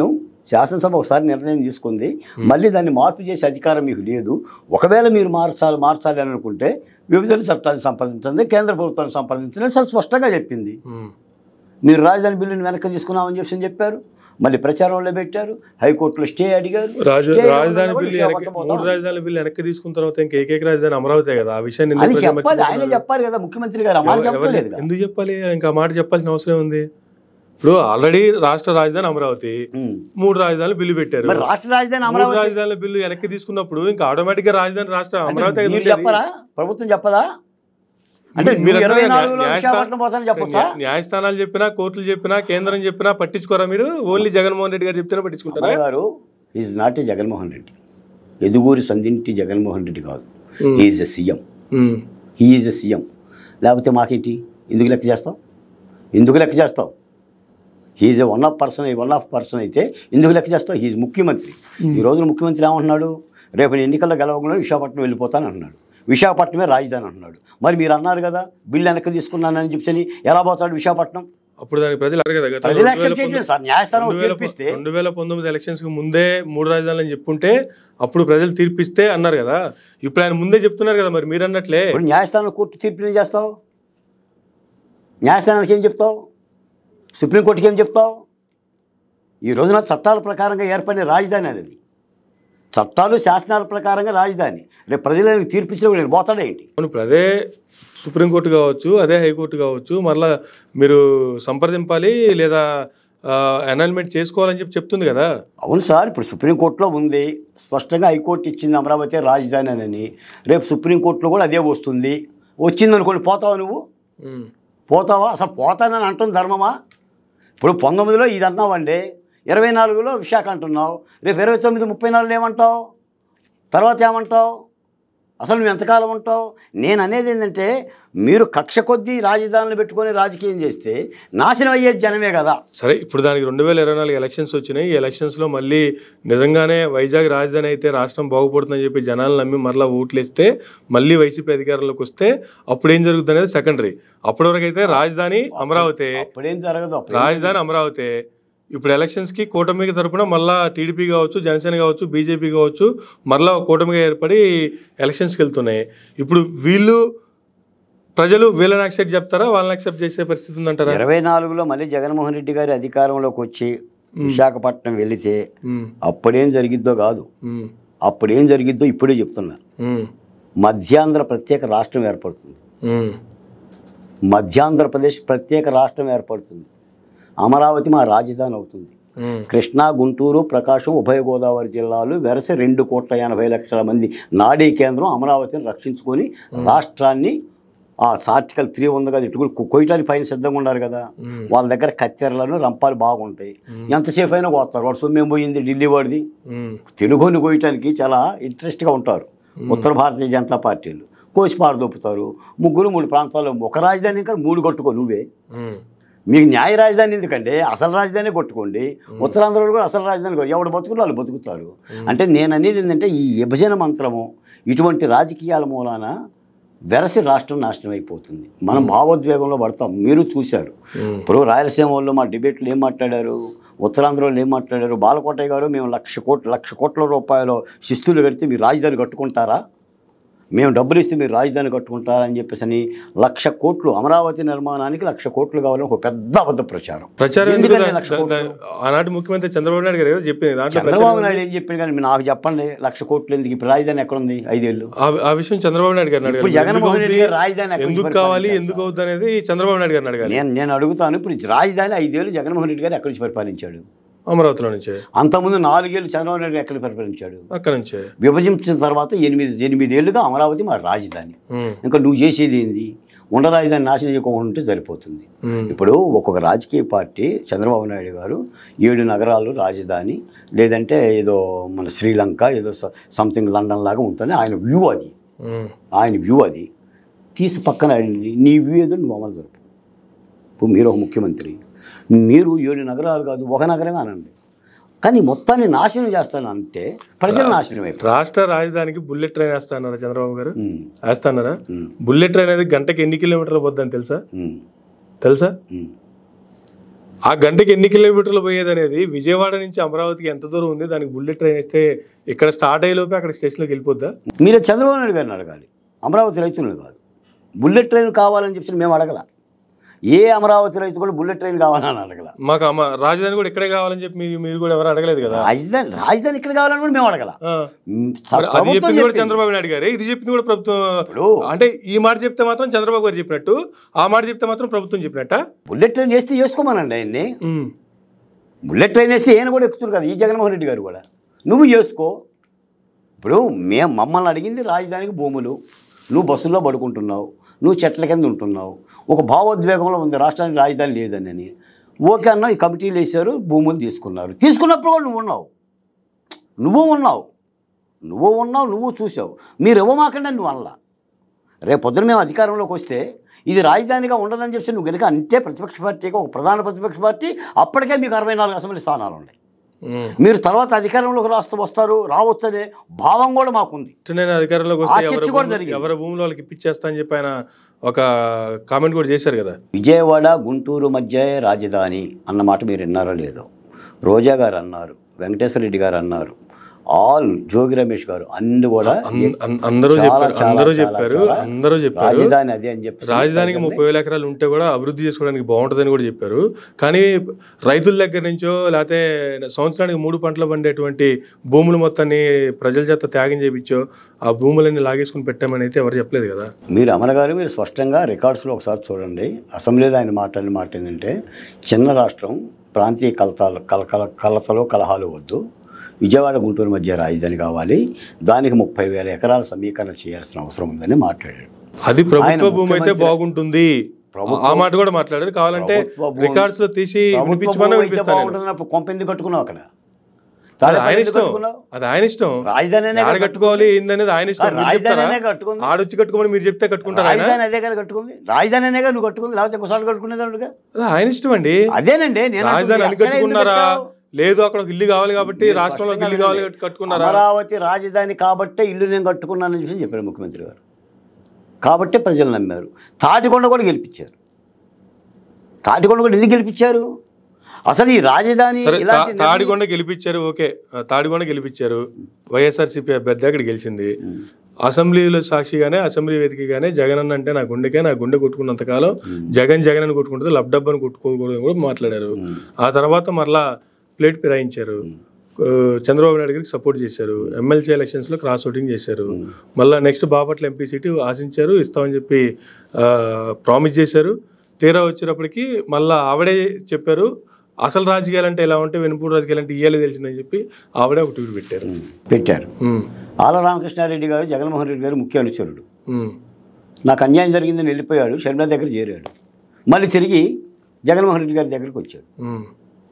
శాసనసభ ఒకసారి నిర్ణయం తీసుకుంది మళ్ళీ దాన్ని మార్పు చేసే అధికారం మీకు లేదు ఒకవేళ మీరు మార్చాలి మార్చాలి అని అనుకుంటే విభజన చట్టాన్ని సంప్రదించండి కేంద్ర ప్రభుత్వాన్ని సంప్రదించండి అని చాలా స్పష్టంగా చెప్పింది ఉమ్. మీరు రాజధాని బిల్లుని వెనక్కి తీసుకున్నామని చెప్పి చెప్పారు మళ్ళీ ప్రచారంలో పెట్టారు హైకోర్టులో స్టే అడిగారు రాజు స్టే రాజధాని ఇవ్వకుండా బిల్లు విశాఖపట్నం వెనక్కి పోతాం. మూడు రాజధాని బిల్లు వెనక్కి తీసుకున్న తర్వాత ఇంకా ఏకైక రాజధాని అమరావతి కదా ఆ విషయాన్ని ఎందుకు అని ప్రజలు చెప్పాలి ఆయన మర్చిపోతున్నారు? చెప్పాలి కదా ముఖ్యమంత్రి గారు ఆ మాట ఎవరు- చెప్పలేదు ఎవరు- ఎందుకు చెప్పాలి ఇంకా ఆ మాట చెప్పాల్సిన అవసరం ఉంది ఇప్పుడు ఆల్రెడీ రాష్ట్ర రాజధాని అమరావతి మూడు రాజధానులు బిల్లు పెట్టారు మరి రాష్ట్ర రాజధాని మూడు అమరావతి రాజధానుల బిల్లు వెనక్కి తీసుకున్నప్పుడు ఇంకా ఆటోమేటిక్ గా రాజధాని రాష్ట్ర అమరావతి అంటే కదా మీరు ఉండేది. చెప్పరా ప్రభుత్వం చెప్పదా అంటే మీరు మీరు ఇరవై అంటారా నాలుగులో న్యాయ- విశాఖపట్నం పోతానని చెప్పొచ్చా న్యాయ- న్యాయస్థానాలు చెప్పినా కోర్టులు చెప్పినా కేంద్రం చెప్పినా పట్టించుకోరా మీరు ఓన్లీ జగన్మోహన్ రెడ్డి గారు చెప్తేనే పట్టించుకుంటారా అమర్ గారు is not a Jaganmohan Reddy Yeduguri Sandinti Jaganmohan Reddy కాదు Hmm. Is a CM um. He is a CM లేకపోతే మాకేంటి ఎందుకు లెక్క చేస్తాం ఎందుకు లెక్క చేస్తాం he is one of person one of person అయితే ఎందుకు లెక్క చేస్తాం హీఈ్ ముఖ్యమంత్రి ఈ రోజున ముఖ్యమంత్రి ఏమంటున్నాడు రేపు నేను ఎన్నికల్లో గెలవకుండా విశాఖపట్నం వెళ్ళిపోతాను అంటున్నాడు విశాఖపట్నమే రాజధాని అంటున్నాడు మరి మీరు అన్నారు కదా బిల్లు వెనక్కి తీసుకున్నానని చెప్పని ఎలా పోతాడు విశాఖపట్నం అప్పుడు దానికి ప్రజలు అడగదు కదా ప్రజలు రెండు వేల యాక్సెప్ట్ చేయట్లేదు సార్ న్యాయస్థానం రెండు వేల తీర్పిస్తే రెండు వేల పంతొమ్మిది ఎలక్షన్స్ కి ముందే మూడు రాజధానులు అని చెప్పుంటే అప్పుడు ప్రజలు తీర్పిస్తే అన్నారు కదా ఇప్పుడు ఆయన ముందే చెప్తున్నారు కదా మరి మీరు అన్నట్లే ఇప్పుడు న్యాయస్థానం కోర్టు తీర్పు ఏం చేస్తావు న్యాయస్థానానికి ఏం చెప్తావు సుప్రీంకోర్టుకి ఏం చెప్తావు ఈ రోజున చట్టాల ప్రకారంగా ఏర్పడిన రాజధాని అనేది చట్టాలు శాసనాల ప్రకారంగా రాజధాని రేపు ప్రజలకు తీర్పు ఇచ్చినప్పుడు నేను పోతాడేంటి అవును ఇప్పుడు అదే సుప్రీంకోర్టు కావచ్చు అదే హైకోర్టు కావచ్చు మరలా మీరు సంప్రదింపాలి లేదా అనల్మెంట్ చేసుకోవాలని చెప్పి చెప్తుంది కదా అవును సార్ ఇప్పుడు సుప్రీంకోర్టులో ఉంది స్పష్టంగా హైకోర్టు ఇచ్చింది అమరావతి రాజధాని అని రేపు సుప్రీంకోర్టులో కూడా అదే వస్తుంది వచ్చింది అనుకోండి పోతావా నువ్వు ఉమ్. పోతావా అసలు పోతానని అంటుంది ధర్మమా ఇప్పుడు పంతొమ్మిదిలో ఇది అన్నావండి ఇరవై నాలుగులో విశాఖ అంటున్నావు రేపు ఇరవై తొమ్మిది ముప్పై నాలుగులో ఏమంటావు తర్వాత ఏమంటావు అసలు నువ్వు ఎంతకాలం ఉంటావు నేను అనేది ఏంటంటే మీరు కక్ష కొద్దీ రాజధానులు పెట్టుకొని రాజకీయం చేస్తే నాశనం అయ్యేది జనమే కదా సరే ఇప్పుడు దానికి రెండు వేల ఇరవై నాలుగు ఎలక్షన్స్ వచ్చినాయి ఈ ఎలక్షన్స్లో మళ్ళీ నిజంగానే వైజాగ్ రాజధాని అయితే రాష్ట్రం బాగుపడుతుందని చెప్పి జనాలు నమ్మి మరలా ఓట్లు వేస్తే మళ్ళీ వైసీపీ అధికారంలోకి వస్తే అప్పుడు ఏం జరుగుతుంది అనేది సెకండరీ అప్పటి వరకు అయితే రాజధాని అమరావతి అప్పుడేం జరగదు అప్పుడు రాజధాని అమరావతి ఇప్పుడు ఎలక్షన్స్ కి కూటమికి తరపున మళ్ళా టీడీపీ కావచ్చు జనసేన కావచ్చు బీజేపీ కావచ్చు మరలా ఒక కూటమిగా ఏర్పడి ఎలక్షన్స్కి వెళ్తున్నాయి ఇప్పుడు వీళ్ళు ప్రజలు వీళ్ళని యాక్సెప్ట్ చెప్తారా వాళ్ళని యాక్సెప్ట్ చేసే పరిస్థితి ఉందంటారా ఇరవై నాలుగులో మళ్ళీ జగన్మోహన్ రెడ్డి గారి అధికారంలోకి వచ్చి విశాఖపట్నం వెళితే ఉమ్, అప్పుడేం జరిగిద్దో కాదు ఉమ్, అప్పుడేం జరిగిద్దో ఇప్పుడే చెప్తున్నా ఉమ్, మధ్యాంధ్ర ప్రత్యేక రాష్ట్రం ఏర్పడుతుంది ఉమ్, మధ్యాంధ్రప్రదేశ్ ప్రత్యేక రాష్ట్రం ఏర్పడుతుంది అమరావతి మా రాజధాని అవుతుంది ఉమ్, కృష్ణా గుంటూరు ప్రకాశం ఉభయ గోదావరి జిల్లాలు వెరస రెండు కోట్ల ఎనభై లక్షల మంది నాడీ కేంద్రం అమరావతిని రక్షించుకొని రాష్ట్రాన్ని ఆ ఆర్టికల్ త్రీ ఉంది కదా ఇటు కొయ్యటానికి పైన సిద్ధంగా ఉన్నారు కదా ఉమ్, వాళ్ళ దగ్గర కత్తెరలను రంపాలు బాగుంటాయి ఎంతసేపు అయినా కోస్తారు వాడు సొమ్మేం పోయింది ఢిల్లీ వాడిది ఉమ్, తెలుగుని కోయటానికి చాలా ఇంట్రెస్ట్గా ఉంటారు ఉత్తర భారతీయ జనతా పార్టీలు కోసి పారదొప్పుతారు ముగ్గురు మూడు ప్రాంతాల్లో ఒక రాజధాని ఇంకా మూడు కొట్టుకో నువ్వే ఉమ్, మీకు న్యాయ రాజధాని ఎందుకంటే అసలు రాజధాని కొట్టుకోండి ఉత్తరాంధ్రలో కూడా అసలు రాజధాని కొట్టు- ఎవడు బతుకులు వాళ్ళు బతుకుతారు అంటే నేను అనేది ఏంటంటే ఈ విభజన మంత్రము ఇటువంటి రాజకీయాల మూలాన వెరసి రాష్ట్రం నాశనం అయిపోతుంది మనం భావోద్వేగంలో పడతాం మీరు చూశారు ఉమ్, ఇప్పుడు రాయలసీమ వాళ్ళు మా డిబేట్లు ఏం మాట్లాడారు ఉత్తరాంధ్ర వాళ్ళు ఏం మాట్లాడారు బాలకోటయ్య గారు మేము లక్ష కోట్ల లక్ష కోట్ల రూపాయలు శిస్తులు కడితే మీరు రాజధాని కట్టుకుంటారా మేము డబ్బులు ఇస్తే మీరు రాజధాని కట్టుకుంటారా అని చెప్పేసి అని లక్ష కోట్లు అమరావతి నిర్మాణానికి లక్ష కోట్లు కావాలని ఒక పెద్ద అబద్ధ ప్రచారం ప్రచారం ఎందుకు ఎందుకని దా- లక్ష దా- కోట్లు? దా- ఆనాటి ముఖ్యమంత్రి చంద్రబాబు నాయుడు గారు కదా చెప్పింది దాంట్లో చంద్రబాబు ప్రచారం నాయుడు ఏం చెప్పింది కానీ మీరు నాకు చెప్పండి లక్ష కోట్లు ఎందుకు ఇప్పుడు రాజధాని ఎక్కడుంది ఐదేళ్ళు ఆ- ఆ విషయం చంద్రబాబు నాయుడు గారిని ఇప్పుడు అడగాలి జగన్మోహన్ ఎందుకు రెడ్డి గారు అవుద్ది? రాజధాని ఎక్కడి నుంచి ఎందుకు కావాలి పరిపాలించారు? ఎందుకు అవుద్ది అనేది చంద్రబాబు నాయుడు గారిని అడగాలి నేను నేను అడుగుతాను ఇప్పుడు రాజధాని ఐదేళ్ళు జగన్మోహన్ రెడ్డి గారు ఎక్కడి నుంచి పరిపాలించాడు అమరావతిలో నుంచే అంతకుముందు నాలుగేళ్ళు చంద్రబాబు నాయుడు ఎక్కడ పరిపాలించాడు అక్కడ నుంచే విభజించిన తర్వాత ఎనిమిది ఎనిమిదేళ్లుగా అమరావతి మా రాజధాని ఉమ్, ఇంకా నువ్వు చేసేది ఏంది ఉండ రాజధాని నాశనం చేయకుండా ఉంటే సరిపోతుంది ఉమ్, ఇప్పుడు ఒక్కొక్క రాజకీయ పార్టీ చంద్రబాబు నాయుడు గారు ఏడు నగరాలు రాజధాని లేదంటే ఏదో మన శ్రీలంక ఏదో సంథింగ్ లండన్ లాగా ఉంటుంది ఆయన వ్యూ అది ఉమ్, ఆయన వ్యూ అది తీసి పక్కన ఆయన్ని, నీ వ్యూ ఏదో నువ్వు అమలు జరుపు ఇప్పుడు మీరు ఒక ముఖ్యమంత్రి మీరు ఏడు నగరాలు కాదు ఒక నగరమే అనండి కానీ మొత్తాన్ని నాశనం చేస్తాను అంటే ప్రజలు నాశనం అయిపోతారు రాష్ట్ర రాజధానికి బుల్లెట్ ట్రైన్ వేస్తాన్నారా చంద్రబాబు గారు ఉమ్, వేస్తాన్నారా బుల్లెట్ ట్రైన్ అనేది గంటకి ఎన్ని కిలోమీటర్లు పోద్దని తెలుసా ఉమ్, తెలుసా ఉమ్. ఆ గంటకి ఎన్ని కిలోమీటర్లు పోయేది అనేది విజయవాడ నుంచి అమరావతికి ఎంత దూరం ఉంది దానికి బుల్లెట్ ట్రైన్ వేస్తే ఇక్కడ స్టార్ట్ అయ్యే లోపే అక్కడ స్టేషన్లోకి వెళ్ళిపోద్దా మీరే చంద్రబాబు నాయుడు గారిని అడగాలి అమరావతి రైతులను కాదు బుల్లెట్ ట్రైన్ కావాలని చెప్పి మేము అడగల ఏ అమరావతి రైతు కూడా బుల్లెట్ ట్రైన్ కావాలని అడగల మాకు అమ రాజధాని కూడా ఇక్కడే కావాలని చెప్పి మీరు మీరు కూడా ఎవరు అడగలేదు కదా రాజధాని రాజధాని ఇక్కడ కావాలని కూడా మేము అడగల ఆ. మ్, మరి అది ప్రభుత్వం చెప్పింది కూడా చెప్పింది. చంద్రబాబు నాయుడు గారే ఇది చెప్పింది కూడా ప్రభుత్వం ఇప్పుడు అంటే ఈ మాట చెప్తే మాత్రం చంద్రబాబు గారు చెప్పినట్టు ఆ మాట చెప్తే మాత్రం ప్రభుత్వం చెప్పినట్ట బుల్లెట్ ట్రైన్ వేస్తే చేసుకోమనండి ఆయన్ని బుల్లెట్ ట్రైన్ వేస్తే ఈయన కూడా ఎక్కుతారు కదా ఈ జగన్మోహన్ రెడ్డి గారు కూడా నువ్వు చేసుకో ఇప్పుడు మేము మమ్మల్ని అడిగింది రాజధానికి భూములు నువ్వు బస్సుల్లో పడుకుంటున్నావు నువ్వు చెట్ల కింద ఉంటున్నావు ఒక భావోద్వేగంలో ఉంది రాష్ట్రానికి రాజధాని లేదని అని ఓకే అన్న ఈ కమిటీలు వేశారు భూములు తీసుకున్నారు తీసుకున్నప్పుడు కూడా నువ్వు ఉన్నావు నువ్వు ఉన్నావు నువ్వు ఉన్నావు నువ్వు చూసావు మీరు ఇవ్వమాకండి నువ్వు అనలా రేపు పొద్దున మేము అధికారంలోకి వస్తే ఇది రాజధానిగా ఉండదని చెప్పి నువ్వు కనుక అంతే ప్రతిపక్ష పార్టీగా ఒక ప్రధాన ప్రతిపక్ష పార్టీ అప్పటికే మీకు అరవై నాలుగు అసెంబ్లీ స్థానాలు ఉన్నాయి మీరు తర్వాత అధికారంలోకి రాస్తూ వస్తారు రావచ్చు అనే భావం కూడా మాకుంది నేను అధికారంలోకి ఆ వస్తే చర్చ ఎవరి కూడా భూములు- జరిగింది. ఎవరి భూములు వాళ్ళకి ఇప్పించేస్తా అని చెప్పి ఆయన ఒక కామెంట్ కూడా చేశారు కదా విజయవాడ గుంటూరు మధ్య రాజధాని అన్నమాట మీరు విన్నారో లేదో రోజా గారు అన్నారు వెంకటేశ్వర రెడ్డి గారు అన్నారు ఆల్ జోగి రమేష్ గారు అన్ని కూడా అన్- అన్- అందరూ చాలా, చెప్పారు చాలా, అందరూ చాలా, చెప్పారు చాలా అందరూ చెప్పారు రాజధాని అది అని చెప్పి రాజధానికి ముప్పై వేల ఎకరాలు ఉంటే కూడా అభివృద్ధి చేసుకోవడానికి బాగుంటుందని కూడా చెప్పారు కానీ రైతుల దగ్గర నుంచో లేకపోతే సంవత్సరానికి మూడు పంటలు పండేటువంటి భూములు మొత్తాన్ని ప్రజల చేత త్యాగం చేయించో ఆ భూములన్నీ లాగేసుకుని పెట్టామని అయితే ఎవరు చెప్పలేదు కదా మీరు అమర గారు మీరు స్పష్టంగా రికార్డ్స్లో ఒకసారి చూడండి అసెంబ్లీలో ఆయన మాట్లాడిన మాట ఏంటంటే చిన్న రాష్ట్రం ప్రాంతీయ కలతాలు కలకల కలతలు కలహాలు వద్దు విజయవాడ గుంటూరు మధ్య రాజధాని కావాలి దానికి ముప్పై వేల ఎకరాల సమీకరణ చేయాల్సిన అవసరం ఉందని మాట్లాడాడు అది ప్రభుత్వ ఆయన భూమి అయితే ముఖ్యమంత్రి- బాగుంటుంది ప్రభుత్వ- ఆ మాట కూడా మాట్లాడారు కావాలంటే ప్రభుత్వ భూమి- రికార్డ్స్ లో తీసి ప్రభుత్వ వినిపించమని భూమి అయితే వినిపిస్తాను నేను. బాగుంటుందన్నప్పుడు కొంప ఎందుకు కట్టుకున్నావు అక్కడ అది తాడేపల్లి ఆయన ఎందుకు ఇష్టం కట్టుకున్నావు? అది ఆయన ఇష్టం రాజధానినే ఆడ కదా కట్టుకోవాలి ఏందనేది ఆయన ఇష్టం మీరు రాజధానినే చెప్తారా? కట్టుకుంది ఆడొచ్చి కట్టుకోమని మీరు చెప్తే కట్టుకుంటారా ఆయన రాజధాని అదే కదా కట్టుకుంది రాజధాని అనేగా నువ్వు కట్టుకుంది లేకపోతే ఇంకోసారి కట్టుకునేదాడుగా అది ఆయన ఇష్టం అండి అదేనండి నేను రాజధాని అని అంటుంది, అక్కడే ఎందుకు కట్టుకున్నారా కట్టావు? లేదు అక్కడ ఒక ఇల్లు కావాలి కాబట్టి మీరు రాష్ట్రంలో ఒక ఇల్లు స్పష్టంగా కావాలి వినండి. కాబట్టి కట్టుకున్నారా అమరావతి రాజధాని కాబట్టే ఇల్లు నేను కట్టుకున్నానని చెప్పి చెప్పారు ముఖ్యమంత్రి గారు కాబట్టే ప్రజలు నమ్మారు తాటికొండ కూడా గెలిపించారు తాటికొండ కూడా ఎందుకు గెలిపించారు అసలు ఈ రాజధాని సరే ఇలాంటి తా- తాడికొండ గెలిపించారు ఓకే ఆ, తాడికొండ గెలిపించారు వైఎస్ఆర్సీపీ అభ్యర్థి అక్కడ గెలిచింది అసెంబ్లీలో సాక్షిగానే అసెంబ్లీ వేదికగానే జగన్ అన్న అంటే నా గుండెకే నా గుండె కొట్టుకున్నంత కాలం జగన్ జగన్ అని కొట్టుకుంటుంది లబ్డబ్ అని కొట్టుకోకూడదు కూడా మాట్లాడారు ఆ తర్వాత మరలా ప్లేట్ ఫిరాయించారు ఆ, చంద్రబాబు నాయుడు గారికి సపోర్ట్ చేశారు ఎమ్మెల్సీ ఎలక్షన్స్ లో క్రాస్ ఓటింగ్ చేశారు మళ్ళీ నెక్స్ట్ బాపట్ల ఎంపీ సీటు ఆశించారు ఇస్తామని చెప్పి ప్రామిస్ చేశారు తీరా వచ్చేటప్పటికి మళ్ళా ఆవిడే చెప్పారు అసలు రాజకీయాలు అంటే ఎలా ఉంటే వెనుపూడు రాజకీయాలు అంటే ఇయ్యాలి తెలిసిందని చెప్పి ఆవిడే ఒక ట్వీట్ పెట్టారు పెట్టారు ఉమ్, ఆల రామకృష్ణారెడ్డి గారు జగన్మోహన్ రెడ్డి గారు ముఖ్య అనుచరుడు ఉమ్, నాకు అన్యాయం జరిగిందని వెళ్ళిపోయాడు షర్మిల దగ్గర చేరాడు మళ్ళీ తిరిగి జగన్మోహన్ రెడ్డి గారి దగ్గరికి వచ్చాడు ఉమ్,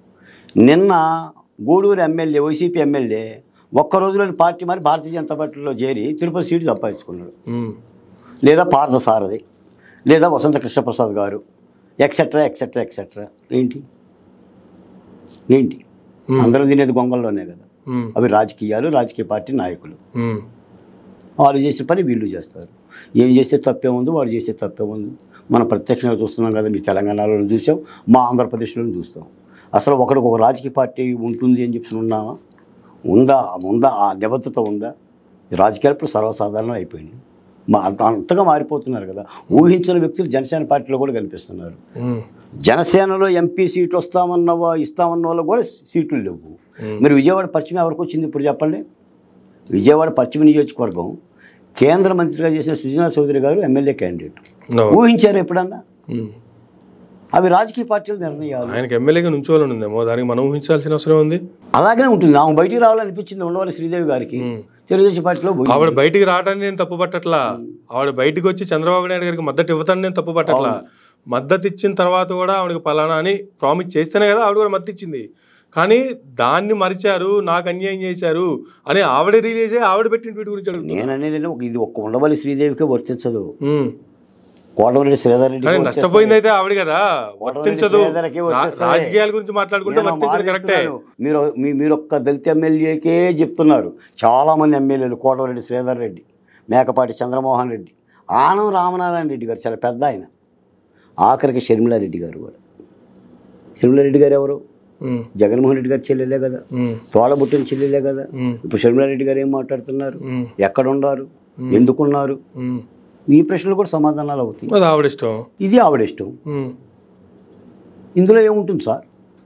నిన్న గూడూరు ఎమ్మెల్యే వైసీపీ ఎమ్మెల్యే ఒక్క రోజులోని పార్టీ మరి భారతీయ జనతా పార్టీలో చేరి తిరుపతి సీటు సంపాదించుకున్నాడు ఉమ్, లేదా పార్థసారథి లేదా వసంత కృష్ణప్రసాద్ గారు ఎక్సెట్రా ఎక్సెట్రా ఎక్సెట్రా ఏంటి ఏంటి Hmm. అందరూ తినేది గొంగల్లోనే కదా ఉమ్, అవి రాజకీయాలు రాజకీయ పార్టీ నాయకులు ఉమ్, వాళ్ళు చేసిన పని వీళ్ళు చేస్తారు ఏం చేస్తే తప్పే ఉంది వాడు చేస్తే తప్పే ఉంది మనం ప్రత్యక్షంగా చూస్తున్నాం కదా మీ తెలంగాణలో చూసాం మా ఆంధ్రప్రదేశ్లో చూస్తాం అసలు ఒకడికి ఒక రాజకీయ పార్టీ ఉంటుంది అని చెప్పి ఉన్నామా ఉందా ఉందా ఆ నిబద్ధత ఉందా ఈ రాజకీయాలు ఇప్పుడు సర్వసాధారణం అయిపోయినాయి మా అంత అంతగా మారిపోతున్నారు కదా ఊహించిన వ్యక్తులు జనసేన పార్టీలో కూడా కనిపిస్తున్నారు ఉమ్, జనసేనలో ఎంపీ సీట్ వస్తామన్న వా- ఇస్తామన్న వాళ్ళు కూడా సీట్లు లేవు Hmm. మరి విజయవాడ పశ్చిమ ఎవరికి వచ్చింది ఇప్పుడు చెప్పండి విజయవాడ పశ్చిమ నియోజకవర్గం కేంద్ర మంత్రిగా చేసిన సుజనా చౌదరి గారు ఎమ్మెల్యే క్యాండిడేట్ no. ఊహించారు ఎప్పుడన్నా ఉమ్. అవి రాజకీయ పార్టీల నిర్ణయాలు ఆయనకి ఎమ్మెల్యేగా నుంచోవాలని ఉందేమో దానికి మనం ఊహించాల్సిన అవసరం ఉంది అలాగనే ఉంటుంది ఆమె బయటికి రావాలనిపించింది ఉండవాలి శ్రీదేవి గారికి ఉమ్. తెలుగుదేశం పార్టీలో పోయింది. ఆవిడ బయటికి రావడానికి నేను తప్పు పట్టట్లా ఆవిడ బయటికి వచ్చి చంద్రబాబు నాయుడు గారికి మద్దతు ఇవ్వతాను నేను తప్పు పట్టట్లా మద్దతు ఇచ్చిన తర్వాత కూడా ఆవిడకి పలానా అని ప్రామిస్ చేస్తేనే కదా ఆవిడ కూడా మద్దతు ఇచ్చింది కానీ దాన్ని మరిచారు నాకు అన్యాయం చేశారు అని ఆవిడ రిలీజ్ అయ్యి ఆవిడ పెట్టిన ట్వీట్ గురించి అడుగుతున్నా. నేను అనేది ఏంటంటే ఒక ఇది ఒక్క ఉండవల్లి శ్రీదేవికే వర్తించదు ఉమ్. కోటమిరెడ్డి శ్రీధర్ రెడ్డి కానీ నష్టపోయింది అయితే ఆవిడ కదా వర్తించదు శ్రీధర్కే రా- వర్తిస్తాయి. రాజకీయాల గురించి మాట్లాడుకుంటే నేను వర్తించదు మాట కరెక్టే చెప్తున్నాను. మీరు మీ- మీరు ఒక్క దళిత ఎమ్మెల్యేకే చెప్తున్నారు చాలామంది ఎమ్మెల్యేలు కోటమిరెడ్డి శ్రీధర్ రెడ్డి మేకపాటి చంద్రమోహన్ రెడ్డి ఆనం రామనారాయణ రెడ్డి గారు చాలా పెద్ద ఆయన ఆఖరికి షర్మిలారెడ్డి గారు కూడా శర్మిలారెడ్డి గారు ఎవరు ఉమ్, జగన్మోహన్ రెడ్డి గారు చెల్లెలే కదా ఉమ్, తోడబుట్టిన చెల్లెలే కదా ఉమ్, ఇప్పుడు షర్మిలారెడ్డి గారు ఏం మాట్లాడుతున్నారు ఉమ్, ఎక్కడ ఉన్నారు ఎందుకున్నారు ఉమ్. ఈ ప్రశ్నలు కూడా సమాధానాలు అవుతాయి అది ఆవిడ ఇష్టం ఇది ఆవిడ ఇష్టం ఉమ్, ఇందులో ఏముంటుంది సార్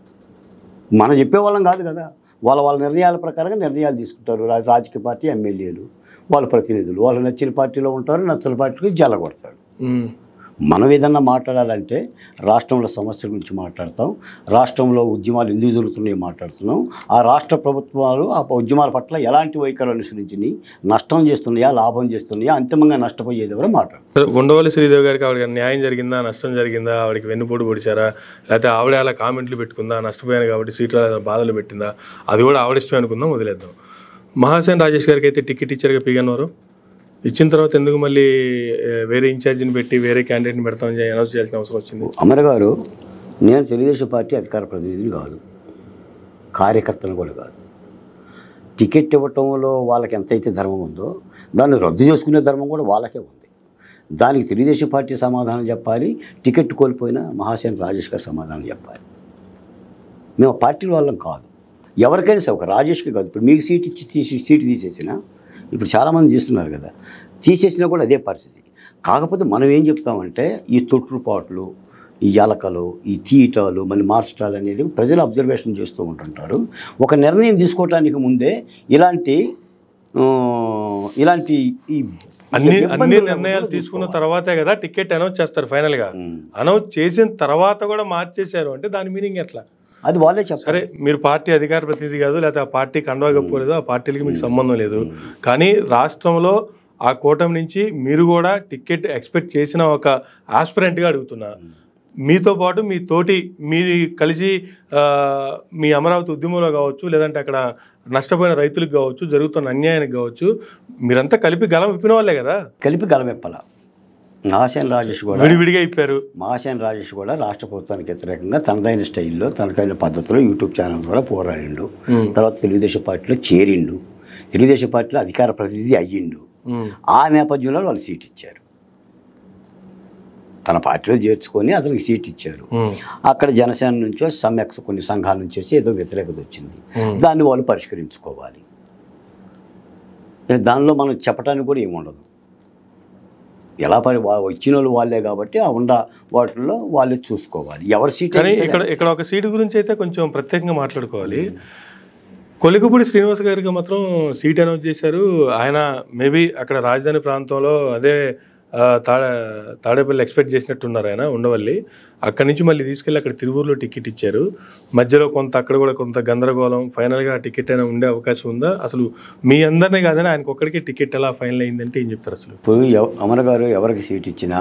మనం చెప్పేవాళ్ళం కాదు కదా వాళ్ళ వాళ్ళ నిర్ణయాల ప్రకారంగా నిర్ణయాలు తీసుకుంటారు రా- రాజకీయ పార్టీ ఎమ్మెల్యేలు వాళ్ళ ప్రతినిధులు వాళ్ళు నచ్చిన పార్టీలో ఉంటారు నచ్చని పార్టీకి జల్లగొడతారు ఉమ్, మనం ఏదన్నా మాట్లాడాలంటే రాష్ట్రంలో సమస్యల గురించి మాట్లాడతాం రాష్ట్రంలో ఉద్యమాలు ఎందుకు జరుగుతున్నాయో మాట్లాడుతున్నాం ఆ రాష్ట్ర ప్రభుత్వాలు ఆ ఉద్యమాల పట్ల ఎలాంటి వైఖరి అనుసరించి నష్టం చేస్తున్నాయా లాభం చేస్తున్నాయా అంతిమంగా నష్టపోయేది ఎవరో మాట్లాడతాం సరే, ఉండవల్లి శ్రీదేవి గారికి ఆవిడకి న్యాయం జరిగిందా నష్టం జరిగిందా ఆవిడకి వెన్నుపోటు పొడిచారా లేకపోతే ఆవిడ అలా కామెంట్లు పెట్టుకుందా నష్టపోయాను కాబట్టి సీట్ల బాధలు పెట్టిందా అది కూడా ఆవిడ ఇష్టం అనుకుందాం వదిలేద్దాం మహాసేన్ రాజేష్ గారికి అయితే టికెట్ ఇచ్చారుగా పీగన్నవారు ఇచ్చిన తర్వాత ఎందుకు మళ్ళీ ఏ, వేరే ఇన్ఛార్జిని పెట్టి వేరే క్యాండిడేట్ని పెడతామని అనౌన్స్ చేయాల్సిన అవసరం వచ్చింది అమర్ గారు నేను తెలుగుదేశం పార్టీ అధికార ప్రతినిధిని కాదు కార్యకర్తను కూడా కాదు టికెట్ ఇవ్వటంలో వాళ్ళకి ఎంతైతే ధర్మం ఉందో దాన్ని రద్దు చేసుకునే ధర్మం కూడా వాళ్ళకే ఉంది దానికి తెలుగుదేశం పార్టీ సమాధానం చెప్పాలి టికెట్ కోల్పోయిన మహాసేన రాజేష్ గారు సమాధానం చెప్పాలి మేము ఆ పార్టీ వాళ్ళం కాదు ఎవరికైనా సరే ఒక రాజేష్కి కాదు ఇప్పుడు మీకు సీట్ ఇచ్చి తీసి సీటు తీసేసినా ఇప్పుడు చాలామంది చేస్తున్నారు కదా తీసేసినా కూడా అదే పరిస్థితి కాకపోతే మనం ఏం చెప్తామంటే ఈ తొట్టుపాట్లు ఈ ఎలకలు ఈ తీయటాలు మళ్ళీ మార్చటాలు అనేది ప్రజలు అబ్జర్వేషన్ చేస్తూ ఉంటుంటారు ఒక నిర్ణయం తీసుకోవటానికి ముందే ఇలాంటి ఆ, ఇలాంటి ఈ అన్ని అన్ని ఇబ్బందులను నిర్ణయాలు కూడా తీసుకున్న చూసుకోవాలి. తర్వాతే కదా టికెట్ అనౌన్స్ చేస్తారు ఫైనల్ గా ఉమ్. అనౌన్స్ చేసిన తర్వాత కూడా మార్చేశారు అంటే దాని మీనింగ్ ఎట్లా అది వాళ్ళే చెప్పాలి సరే మీరు పార్టీ అధికార ప్రతినిధి కాదు లేకపోతే ఆ పార్టీ కండవా కప్పుకోలేదు ఆ పార్టీలకి మీకు సంబంధం లేదు కానీ రాష్ట్రంలో ఆ కూటమి నుంచి మీరు కూడా టికెట్ ఎక్స్పెక్ట్ చేసిన ఒక ఆస్పిరెంట్గా అడుగుతున్నా మీతో పాటు మీ తోటి మీ కలిసి ఆ, మీ అమరావతి ఉద్యమంలో కావచ్చు లేదంటే అక్కడ నష్టపోయిన రైతులకు కావచ్చు జరుగుతున్న అన్యాయానికి కావచ్చు మీరంతా కలిపి గలం విప్పిన వాళ్ళే కదా కలిపి గలమెప్పల మహాసేన రాజేష్ కూడా విడివిడిగా ఇప్పారు మహాసేన రాజేష్ కూడా రాష్ట్ర ప్రభుత్వానికి వ్యతిరేకంగా తనదైన స్టైల్లో తనకైన పద్ధతిలో యూట్యూబ్ ఛానల్ ద్వారా పోరాడిండు ఉమ్, తర్వాత తెలుగుదేశం పార్టీలో చేరిండు తెలుగుదేశం పార్టీలో అధికార ప్రతినిధి అయ్యిండు ఉమ్, ఆ నేపథ్యంలో వాళ్ళు సీట్ ఇచ్చారు తన పార్టీలో చేర్చుకొని అతనికి సీట్ ఇచ్చారు ఉమ్, అక్కడ జనసేన నుంచో సమ్యక్స్ కొన్ని సంఘాల నుంచి వచ్చి ఏదో వ్యతిరేకత వచ్చింది ఉమ్. దాన్ని వాళ్ళు పరిష్కరించుకోవాలి దానిలో మనం చెప్పడానికి కూడా ఏముండదు ఎలా పరి వా- వచ్చిన వాళ్ళు వాళ్ళే కాబట్టి ఆ ఉండ వాటిల్లో వాళ్ళే చూసుకోవాలి ఎవరి సీట్ కానీ అయినా సరే. ఇక్కడ ఇక్కడ ఒక సీటు గురించి అయితే కొంచెం ప్రత్యేకంగా మాట్లాడుకోవాలి కొలికపూడి శ్రీనివాస్ గారికి మాత్రం సీట్ అనౌన్స్ చేశారు ఆయన మేబీ అక్కడ రాజధాని ప్రాంతంలో అదే ఆ, తాడే తాడేపల్లి ఎక్స్పెక్ట్ చేసినట్టున్నారు ఆయన ఉండవల్లి అక్కడి నుంచి మళ్ళీ తీసుకెళ్ళి అక్కడ తిరువూరులో టికెట్ ఇచ్చారు మధ్యలో కొంత అక్కడ కూడా కొంత గందరగోళం ఫైనల్గా ఆ టికెట్ అయినా ఉండే అవకాశం ఉందా అసలు మీ అందరినీ కాదని ఆయనకు ఒక్కడికి టికెట్ ఎలా ఫైనల్ అయిందంటే ఏం చెప్తారు అసలు ఇప్పుడు ఎవ- అమర్ గారు ఎవరికి సీట్ ఇచ్చినా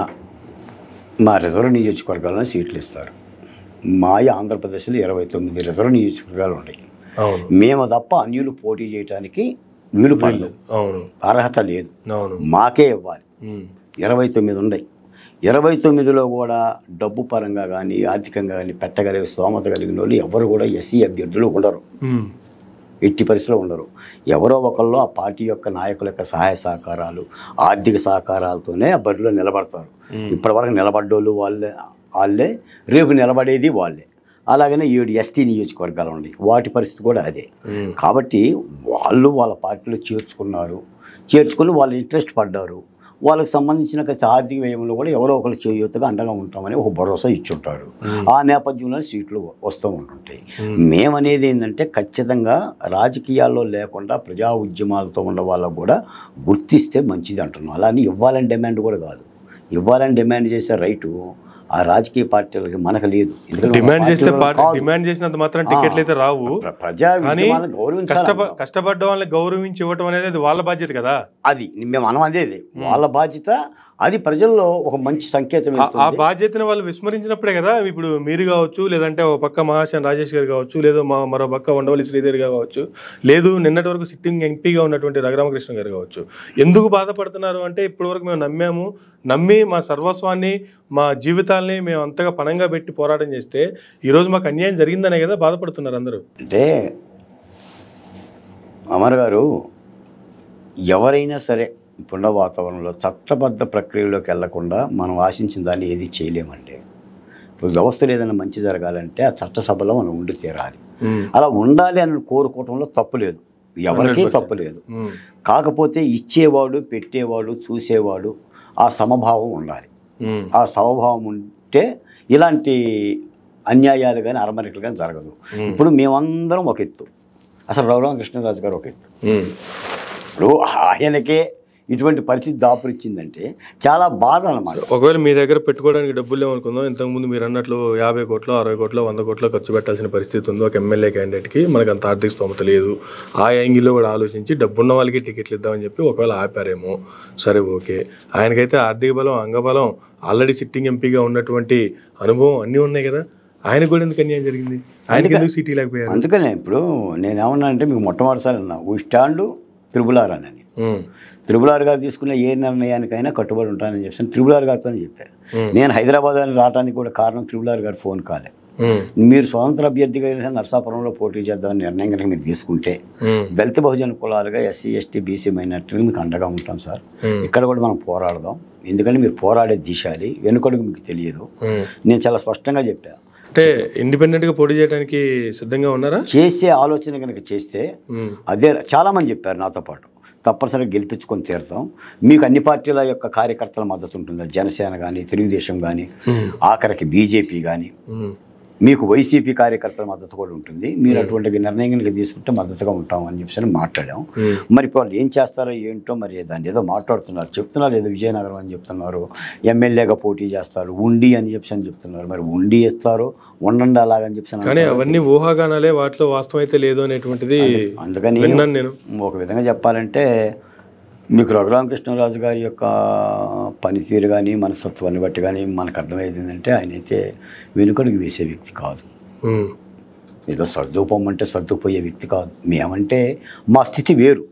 మా రిజర్వ్ నియోజకవర్గాలను సీట్లు ఇస్తారు మాయ ఆంధ్రప్రదేశ్లో ఇరవై తొమ్మిది రిజర్వ్ నియోజకవర్గాలు ఉన్నాయి అవును మేము తప్ప అన్యులు పోటీ చేయడానికి వీలు పడలేదు అవును అర్హత లేదు అవును మాకే ఇవ్వాలి ఉమ్, ఇరవై తొమ్మిది ఉన్నాయి ఇరవై తొమ్మిదిలో కూడా డబ్బు పరంగా కానీ ఆర్థికంగా కానీ పెట్టగలిగే స్తోమత కలిగిన వాళ్ళు ఎవరు కూడా ఎస్సీ అభ్యర్థులు ఉండరు ఉమ్, ఎట్టి పరిస్థితిలో ఉండరు ఎవరో ఒకళ్ళు ఆ పార్టీ యొక్క నాయకుల యొక్క సహాయ సహకారాలు ఆర్థిక సహకారాలతోనే ఆ బరిలో నిలబడతారు ఉమ్. ఇప్పటివరకు నిలబడ్డోళ్ళు వాళ్ళే వాళ్ళే రేపు నిలబడేది వాళ్ళే అలాగనే ఏడు ఎస్టీ నియోజకవర్గాలు ఉన్నాయి వాటి పరిస్థితి కూడా అదే ఉమ్, కాబట్టి వాళ్ళు వాళ్ళ పార్టీలో చేర్చుకున్నారు చేర్చుకుని వాళ్ళు ఇంట్రెస్ట్ పడ్డారు వాళ్ళకి సంబంధించిన ఖర్చు ఆర్థిక వ్యయంలో కూడా ఎవరో ఒకరు చేయూతగా అండగా ఉంటామని ఒక భరోసా ఇచ్చుంటారు ఆ నేపథ్యంలో సీట్లు వస్తూ ఉంటుంటాయి మేమనేది ఏంటంటే ఖచ్చితంగా రాజకీయాల్లో లేకుండా ప్రజా ఉద్యమాలతో ఉన్న వాళ్ళకు కూడా గుర్తిస్తే మంచిది అంటున్నాం అలానే ఇవ్వాలని డిమాండ్ కూడా కాదు ఇవ్వాలని డిమాండ్ చేసే రైటు ఆ రాజకీయ పార్టీలకి మనకు లేదు ఎందుకంటే డిమాండ్ చేస్తే పార్టీలో పార్టీ కాదు. డిమాండ్ చేసినంత మాత్రం టికెట్లు అయితే రావు ప్ర- ప్రజా కానీ ఉద్యమాలను గౌరవించాలి కష్టప కష్టపడ్డ వాళ్ళని గౌరవించి ఇవ్వటం అనేది అది వాళ్ళ బాధ్యత కదా అది మేము మనం అదేది వాళ్ళ బాధ్యత అది ప్రజల్లో ఒక మంచి సంకేతం ఆ- ఆ వెళ్తుంది. బాధ్యతను వాళ్ళు విస్మరించినప్పుడే కదా ఇప్పుడు మీరు కావచ్చు లేదంటే ఒక పక్క మహాశన్ రాజేష్ గారు కావచ్చు లేదా మా మరో పక్క ఉండవల్లి శ్రీదేవి గారు కావచ్చు లేదు నిన్నటి వరకు సిట్టింగ్ ఎంపీగా ఉన్నటువంటి రఘురామకృష్ణ గారు కావచ్చు ఎందుకు బాధపడుతున్నారు అంటే ఇప్పటివరకు మేము నమ్మాము నమ్మి మా సర్వస్వాన్ని మా జీవితాల్ని మేము అంతగా పణంగా పెట్టి పోరాటం చేస్తే ఈరోజు మాకు అన్యాయం జరిగిందనే కదా బాధపడుతున్నారు అందరూ అంటే అమర్ గారు ఎవరైనా సరే ఇప్పుడున్న వాతావరణంలో చట్టబద్ధ ప్రక్రియలోకి వెళ్లకుండా మనం ఆశించిన దాన్ని ఏది చేయలేమండి ఇప్పుడు వ్యవస్థలో ఏదైనా మంచి జరగాలంటే ఆ చట్టసభలో మనం ఉండి తీరాలి ఉమ్, అలా ఉండాలి అని కోరుకోవటంలో తప్పు లేదు ఎవరికీ 100%. తప్పు లేదు ఉమ్, కాకపోతే ఇచ్చేవాడు పెట్టేవాడు చూసేవాడు ఆ సమభావం ఉండాలి ఉమ్, ఆ సమభావం ఉంటే ఇలాంటి అన్యాయాలు కానీ అరమరికలు కానీ జరగదు ఉమ్, ఇప్పుడు మేమందరం ఒక ఎత్తు అసలు రఘురామ కృష్ణరాజు గారు ఒక ఎత్తు ఉమ్. ఇప్పుడు ఆయనకే ఇటువంటి పరిస్థితి దాపురిచ్చిందంటే చాలా బాధ అన్నమాట ఒకవేళ మీ దగ్గర పెట్టుకోవడానికి డబ్బులు లేవనుకుందాం ఇంతకుముందు మీరు అన్నట్లు యాభై కోట్లు అరవై కోట్లు వంద కోట్లు ఖర్చు పెట్టాల్సిన పరిస్థితి ఉంది ఒక ఎమ్మెల్యే క్యాండిడేట్కి మనకు అంత ఆర్థిక స్తోమత లేదు ఆ యాంగిల్లో కూడా ఆలోచించి డబ్బున్న వాళ్ళకి టికెట్లు ఇద్దామని చెప్పి ఒకవేళ ఆపారేమో సరే ఓకే ఆయనకైతే ఆర్థిక బలం అంగబలం ఆల్రెడీ సిట్టింగ్ ఎంపీగా ఉన్నటువంటి అనుభవం అన్నీ ఉన్నాయి కదా ఆయన కూడా ఎందుకు అన్యాయం జరిగింది ఆయనకి ఎందుకు సిటీ లేకపోయారు అందుకనే ఇప్పుడు నేను ఏమన్నా అంటే మీకు మొట్టమొదటిసారి అన్నా ఈ స్టాండు త్రిబులార్ అని ఉమ్, త్రిబులార్ గారు తీసుకున్న ఏ నిర్ణయానికైనా కట్టుబడి ఉంటానని చెప్పాను త్రిబులార్ గారితో చెప్పాను ఉమ్, నేను హైదరాబాద్ అని రావడానికి కూడా కారణం త్రిబులార్ గారు ఫోన్ కాలే ఉమ్, మీరు స్వతంత్ర అభ్యర్థిగా అయినా నర్సాపురంలో పోటీ చేద్దామని నిర్ణయం కనుక మీరు తీసుకుంటే ఉమ్, దళిత బహుజన కులాలుగా ఎస్సీ ఎస్టీ బీసీ మైనార్టీలు మీకు అండగా ఉంటాం సార్ ఉమ్, ఇక్కడ కూడా మనం పోరాడదాం ఎందుకంటే మీరు పోరాడే దిశాలి వెనుకడుగు మీకు తెలియదు ఉమ్. నేను చాలా స్పష్టంగా చెప్పా అంటే ఇండిపెండెంట్ గా పోటీ చేయడానికి సిద్ధంగా ఉన్నారా చేసే ఆలోచన కనుక చేస్తే ఉమ్, అదే చాలామంది చెప్పారు నాతో పాటు తప్పనిసరిగా గెలిపించుకొని తీరుతాం మీకు అన్ని పార్టీల యొక్క కార్యకర్తల మద్దతు ఉంటుంది జనసేన కానీ తెలుగుదేశం కానీ ఉమ్, ఆఖరికి బీజేపీ కానీ ఉమ్, మీకు వైసీపీ కార్యకర్తల మద్దతు కూడా ఉంటుంది మీరు అటువంటి నిర్ణయం కనుక తీసుకుంటే మద్దతుగా ఉంటాం అని చెప్పేసి మాట్లాడాం ఉమ్, మరి ఇప్పుడు వాళ్ళు ఏం చేస్తారో ఏంటో మరి దాన్ని ఏదో మాట్లాడుతున్నారు చెప్తున్నారు ఏదో విజయనగరం అని చెప్తున్నారు ఎమ్మెల్యేగా పోటీ చేస్తారు ఉండి అని చెప్పి అని చెప్తున్నారు మరి ఉండి ఇస్తారో ఉండండి అలాగని చెప్పి కానీ అవన్నీ ఊహాగానాలే వాటిలో వాస్తవం అయితే లేదు అనేటువంటిది అందుకని విన్నాను నేను ఒక విధంగా చెప్పాలంటే మీకు రఘురామకృష్ణరాజు గారి యొక్క పనితీరు కానీ మనస్తత్వాన్ని బట్టి కానీ మనకు అర్థమయ్యేది ఏంటంటే ఆయన అయితే వెనుకడుగు వేసే వ్యక్తి కాదు ఉమ్, ఏదో సర్దుపోమంటే సర్దుపోయే వ్యక్తి కాదు మేమంటే మా స్థితి వేరు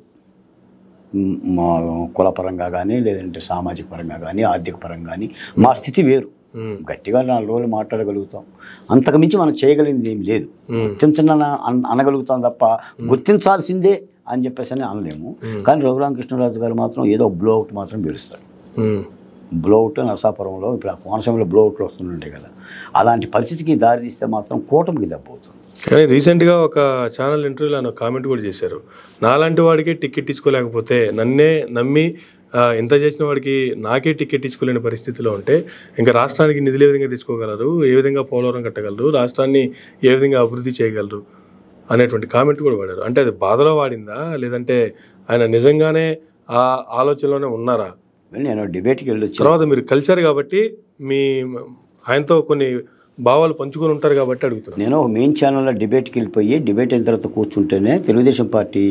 మ్, మా కులపరంగా కానీ లేదంటే సామాజిక పరంగా కానీ ఆర్థిక పరంగా కానీ మా స్థితి వేరు ఉమ్, గట్టిగా నాలుగు రోజులు మాట్లాడగలుగుతాం అంతకుమించి మనం చేయగలిగింది ఏం లేదు ఉమ్, గుర్తించన అన- అనగలుగుతాం తప్ప గుర్తించాల్సిందే అని చెప్పేసి అని అనలేము ఉమ్, కానీ రఘురామకృష్ణరాజు గారు మాత్రం ఏదో బ్లో అవుట్ మాత్రం పిలుస్తారు ఉమ్, బ్లో అవుట్ నరసాపురంలో ఇప్పుడు ఆ కోనసీమలో బ్లో అవుట్లు వస్తుంటాయి కదా అలాంటి పరిస్థితికి దారి తీస్తే మాత్రం కూటమికి దెబ్బ అవుతుంది కానీ రీసెంట్గా ఒక ఛానల్ ఇంటర్వ్యూలో ఆయన కామెంట్ కూడా చేశారు నాలాంటి వాడికే టికెట్ ఇచ్చుకోలేకపోతే నన్నే నమ్మి ఆ, ఇంత చేసిన వాడికి నాకే టికెట్ ఇచ్చుకోలేని పరిస్థితిలో ఉంటే ఇంకా రాష్ట్రానికి నిధులు ఏ విధంగా తెచ్చుకోగలరు ఏ విధంగా పోలవరం కట్టగలరు రాష్ట్రాన్ని ఏ విధంగా అభివృద్ధి చేయగలరు అనేటువంటి కామెంట్ కూడా వాడారు అంటే అది బాధలో వాడిందా లేదంటే ఆయన నిజంగానే ఆ ఆలోచనలోనే ఉన్నారా నేను డిబేట్కి వెళ్ళొచ్చి తర్వాత మీరు కలిశారు కాబట్టి మీ ఆయనతో కొన్ని భావాలు పంచుకొని ఉంటారు కాబట్టి అడుగుతున్నాను నేను ఒక మెయిన్ ఛానల్లో డిబేట్కి వెళ్ళిపోయి డిబేట్ అయిన తర్వాత కూర్చుంటేనే తెలుగుదేశం పార్టీ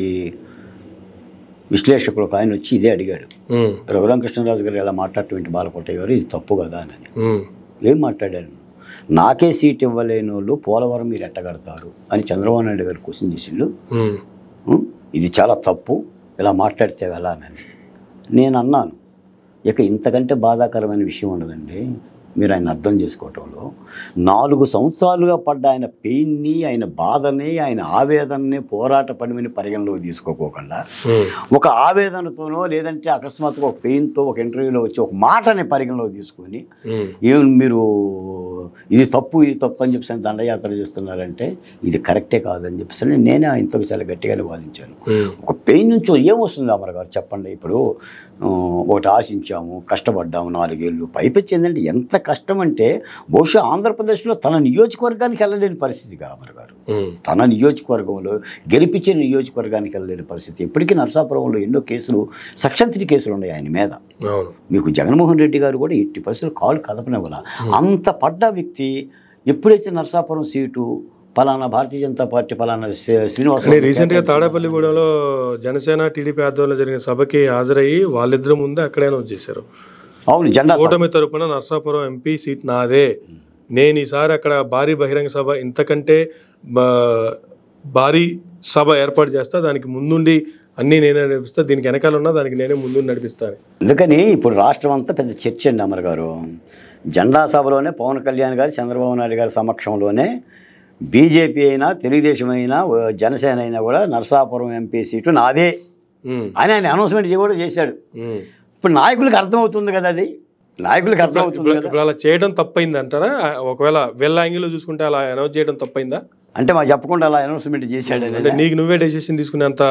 విశ్లేషకుడు ఒక ఆయన వచ్చి ఇదే అడిగాడు ఉమ్, రఘురామకృష్ణరాజు గారు ఎలా మాట్లాడటం బాలకోటయ్య గారు ఇది తప్పు కదా అని ఉమ్, ఏం మాట్లాడారు నాకే సీట్ ఇవ్వలేని వాళ్ళు పోలవరం మీరు ఎట్టగడతారు అని చంద్రబాబు నాయుడు గారు క్వశ్చన్ చేసిండు ఉమ్, ఉం? ఇది చాలా తప్పు ఇలా మాట్లాడితే ఎలా అని నేను అన్నాను ఇక ఇంతకంటే బాధాకరమైన విషయం ఉండదండి మీరు ఆయన అర్థం చేసుకోవటంలో నాలుగు సంవత్సరాలుగా పడ్డ ఆయన పెయిన్ని ఆయన బాధని ఆయన ఆవేదనని పోరాట పడిమని పరిగణలోకి తీసుకోకోకుండా ఉమ్, ఒక ఆవేదనతోనో లేదంటే అకస్మాత్తుగా ఒక పెయిన్తో ఒక ఇంటర్వ్యూలో వచ్చి ఒక మాటని పరిగణలోకి తీసుకొని ఉమ్, ఏం మీరు ఇది తప్పు ఇది తప్పు అని చెప్పేసి దండయాత్ర చేస్తున్నారంటే ఇది కరెక్టే కాదని చెప్పేసి నేనే ఆయనతో చాలా గట్టిగానే వాదించాను ఉమ్, ఒక పెయిన్ నుంచి ఏమొస్తుంది అమర గారు చెప్పండి ఇప్పుడు ఆ, ఒకటి ఆశించాము కష్టపడ్డాము నాలుగేళ్ళు పైపెచ్చి ఏంటంటే ఎంత కష్టం అంటే బహుశా ఆంధ్రప్రదేశ్లో తన నియోజకవర్గానికి వెళ్ళలేని పరిస్థితిగా అమర్ గారు ఉమ్, తన నియోజకవర్గంలో గెలిపించిన నియోజకవర్గానికి వెళ్ళలేని పరిస్థితి ఇప్పటికీ నరసాపురంలో ఎన్నో కేసులు సెక్షన్ త్రీ కేసులు ఉన్నాయి ఆయన మీద అవును మీకు జగన్మోహన్ రెడ్డి గారు కూడా ఎట్టి పరిస్థితులు కాలు కదపనివ్వాల అంత పడ్డ వ్యక్తి ఎప్పుడైతే నరసాపురం సీటు పలానా భారతీయ జనతా పార్టీ పలానా శ్రీ- శ్రీనివాస కానీ రీసెంట్ గా తాడేపల్లిగూడెంలో జనసేన టీడీపీ ఆధ్వర్యంలో జరిగిన సభకి హాజరయ్యి వాళ్ళిద్దరు ముందే అక్కడే అనౌన్స్ చేశారు అవును జెండా సభ. కూటమి తరపున నర్సాపురం ఎంపీ సీట్ నాదే నేను ఈసారి అక్కడ భారీ బహిరంగ సభ ఇంతకంటే బా- భారీ సభ ఏర్పాటు చేస్తా దానికి ముందుండి అన్నీ నేనే నడిపిస్తా దీనికి వెనకాల ఉన్నా దానికి నేనే ముందు నడిపిస్తాను అందుకని ఇప్పుడు రాష్ట్రం అంతా పెద్ద చర్చ అండి అమర్ గారు జెండా సభలోనే పవన్ కళ్యాణ్ గారు చంద్రబాబు నాయుడు గారి సమక్షంలోనే బీజేపీ అయినా తెలుగుదేశం అయినా ఓ- జనసేన అయినా కూడా నరసాపురం ఎంపీ సీటు నాదే ఉమ్, అని ఆయన అనౌన్స్మెంట్ కూడా చేశాడు ఉమ్, ఇప్పుడు నాయకులకు అర్థమవుతుంది కదా అది నాయకులకు అర్థమవుతుంది ఇప్పుడు కదా ఇప్పుడు అలా చేయడం తప్పైంది అంటారా ఒకవేళ వీళ్ళ యాంగిల్లో చూసుకుంటే అలా అనౌన్స్ చేయడం తప్పైందా అంటే మాకు చెప్పకుండా అలా అనౌన్స్మెంట్ చేశాడని అంటే నీకు నువ్వే డెసిషన్ తీసుకునేంత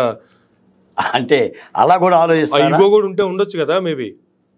అంటే అలా కూడా ఆ ఆలోచిస్తారా ఇగో కూడా ఉంటే ఉండొచ్చు కదా మేబీ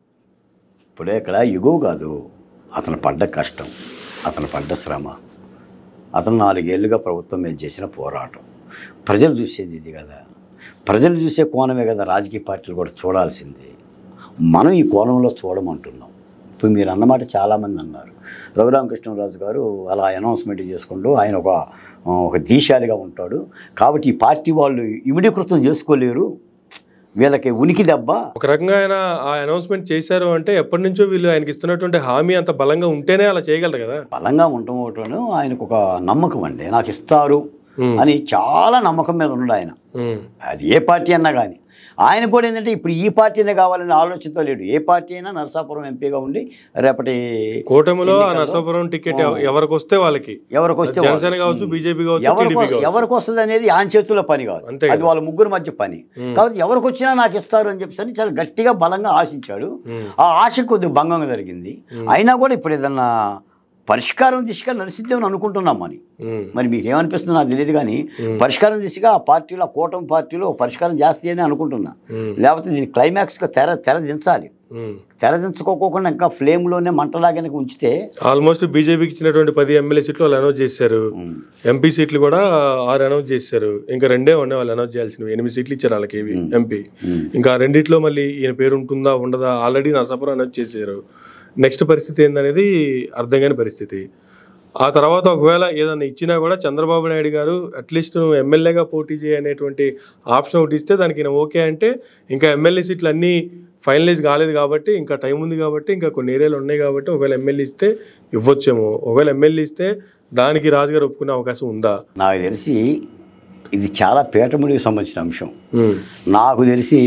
ఇప్పుడే ఇక్కడ యుగవు కాదు అతను పడ్డ కష్టం అతను పడ్డ శ్రమ అతను నాలుగేళ్లుగా ప్రభుత్వం మీద చేసిన పోరాటం ప్రజలు చూసేది ఇది కదా ప్రజలు చూసే కోణమే కదా రాజకీయ పార్టీలు కూడా చూడాల్సింది మనం ఈ కోణంలో చూడమంటున్నాం ఇప్పుడు మీరు అన్నమాట చాలామంది అన్నారు రఘురామకృష్ణరాజు గారు అలా అనౌన్స్మెంట్ చేసుకుంటూ ఆయన ఒక ఒక దీశాలిగా ఉంటాడు కాబట్టి ఈ పార్టీ వాళ్ళు ఇమిడీకృతం చేసుకోలేరు వీళ్ళకి ఉనికి దెబ్బ ఒక రకంగా ఆయన ఆ అనౌన్స్మెంట్ చేశారు అంటే ఎప్పటి నుంచో వీళ్ళు ఆయనకి ఇస్తున్నటువంటి హామీ అంత బలంగా ఉంటేనే అలా చేయగలరు కదా బలంగా ఉండటం ఒకటను ఆయనకు ఒక నమ్మకం అండి నాకు ఇస్తారు ఉమ్, అని చాలా నమ్మకం మీద ఉన్నాడు ఆయన ఉమ్, అది ఏ పార్టీ అన్నా కానీ ఆయన కూడా ఏంటంటే ఇప్పుడు ఈ పార్టీనే కావాలని ఆలోచనతో లేడు ఏ పార్టీ అయినా నరసాపురం ఎంపీగా ఉండి రేపటి కూటమిలో ఆ నరసాపురం టికెట్ ఎవ- ఎవరికి వస్తే వాళ్ళకి ఎవరికి వస్తే జనసేన కావచ్చు బీజేపీ కావచ్చు ఎవరికి టీడీపీ కావచ్చు ఎవరికి వస్తుంది అనేది ఆయన చేతుల్లో పని కాదు అంతే అది వాళ్ళ ముగ్గురు మధ్య పని ఉమ్. కాబట్టి ఎవరికి వచ్చినా నాకు ఇస్తారు అని చెప్పేసి చాలా గట్టిగా బలంగా ఆశించాడు ఉమ్, ఆ ఆశ కొద్దిగా భంగం జరిగింది అయినా కూడా ఇప్పుడు ఏదన్నా పరిష్కారం దిశగా నడిచిద్దామని అనుకుంటున్నాం అని ఉమ్, మరి మీకు ఏమనిపిస్తుందో నాకు తెలియదు కానీ పరిష్కారం దిశగా ఆ పార్టీలో ఆ కూటమి పార్టీలో పరిష్కారం చేస్తే అని అనుకుంటున్నా ఉమ్, లేకపోతే దీని క్లైమాక్స్గా తెర తెర దించాలి ఉమ్. తెర దించుకోకుండా ఇంకా ఫ్లేమ్లోనే మంటలాగానే ఉంచితే ఆల్మోస్ట్ బీజేపీకి ఇచ్చినటువంటి పది ఎమ్మెల్యే సీట్లు వాళ్ళు అనౌన్స్ చేశారు ఉమ్, ఎంపీ సీట్లు కూడా ఆరు అనౌన్స్ చేశారు ఇంకా రెండే ఉన్నాయి వాళ్ళు అనౌన్స్ చేయాల్సినవి ఎనిమిది సీట్లు ఇచ్చారు వాళ్ళకి ఇవి ఎంపీ ఉమ్. ఇంకా రెండిట్లో మళ్ళీ ఈయన పేరు ఉంటుందా ఉండదా ఆల్రెడీ నరసాపురం అనౌన్స్ చేశారు నెక్స్ట్ పరిస్థితి ఏందనేది అర్థం కాని పరిస్థితి ఆ తర్వాత ఒకవేళ ఏదైనా ఇచ్చినా కూడా చంద్రబాబు నాయుడు గారు అట్లీస్ట్ నువ్వు ఎమ్మెల్యేగా పోటీ చేయనేటువంటి ఆప్షన్ ఒకటి ఇస్తే దానికి ఈయన ఓకే అంటే ఇంకా ఎమ్మెల్యే సీట్లు అన్నీ ఫైనలైజ్ కాలేదు కాబట్టి ఇంకా టైం ఉంది కాబట్టి ఇంకా కొన్ని ఏరియాలు ఉన్నాయి కాబట్టి ఒకవేళ ఎమ్మెల్యే ఇస్తే ఇవ్వచ్చేమో ఒకవేళ ఎమ్మెల్యే ఇస్తే దానికి రాజుగారు ఒప్పుకునే అవకాశం ఉందా నాకు తెలిసి ఇది చాలా పీఠముడికి సంబంధించిన అంశం ఉమ్, నాకు తెలిసి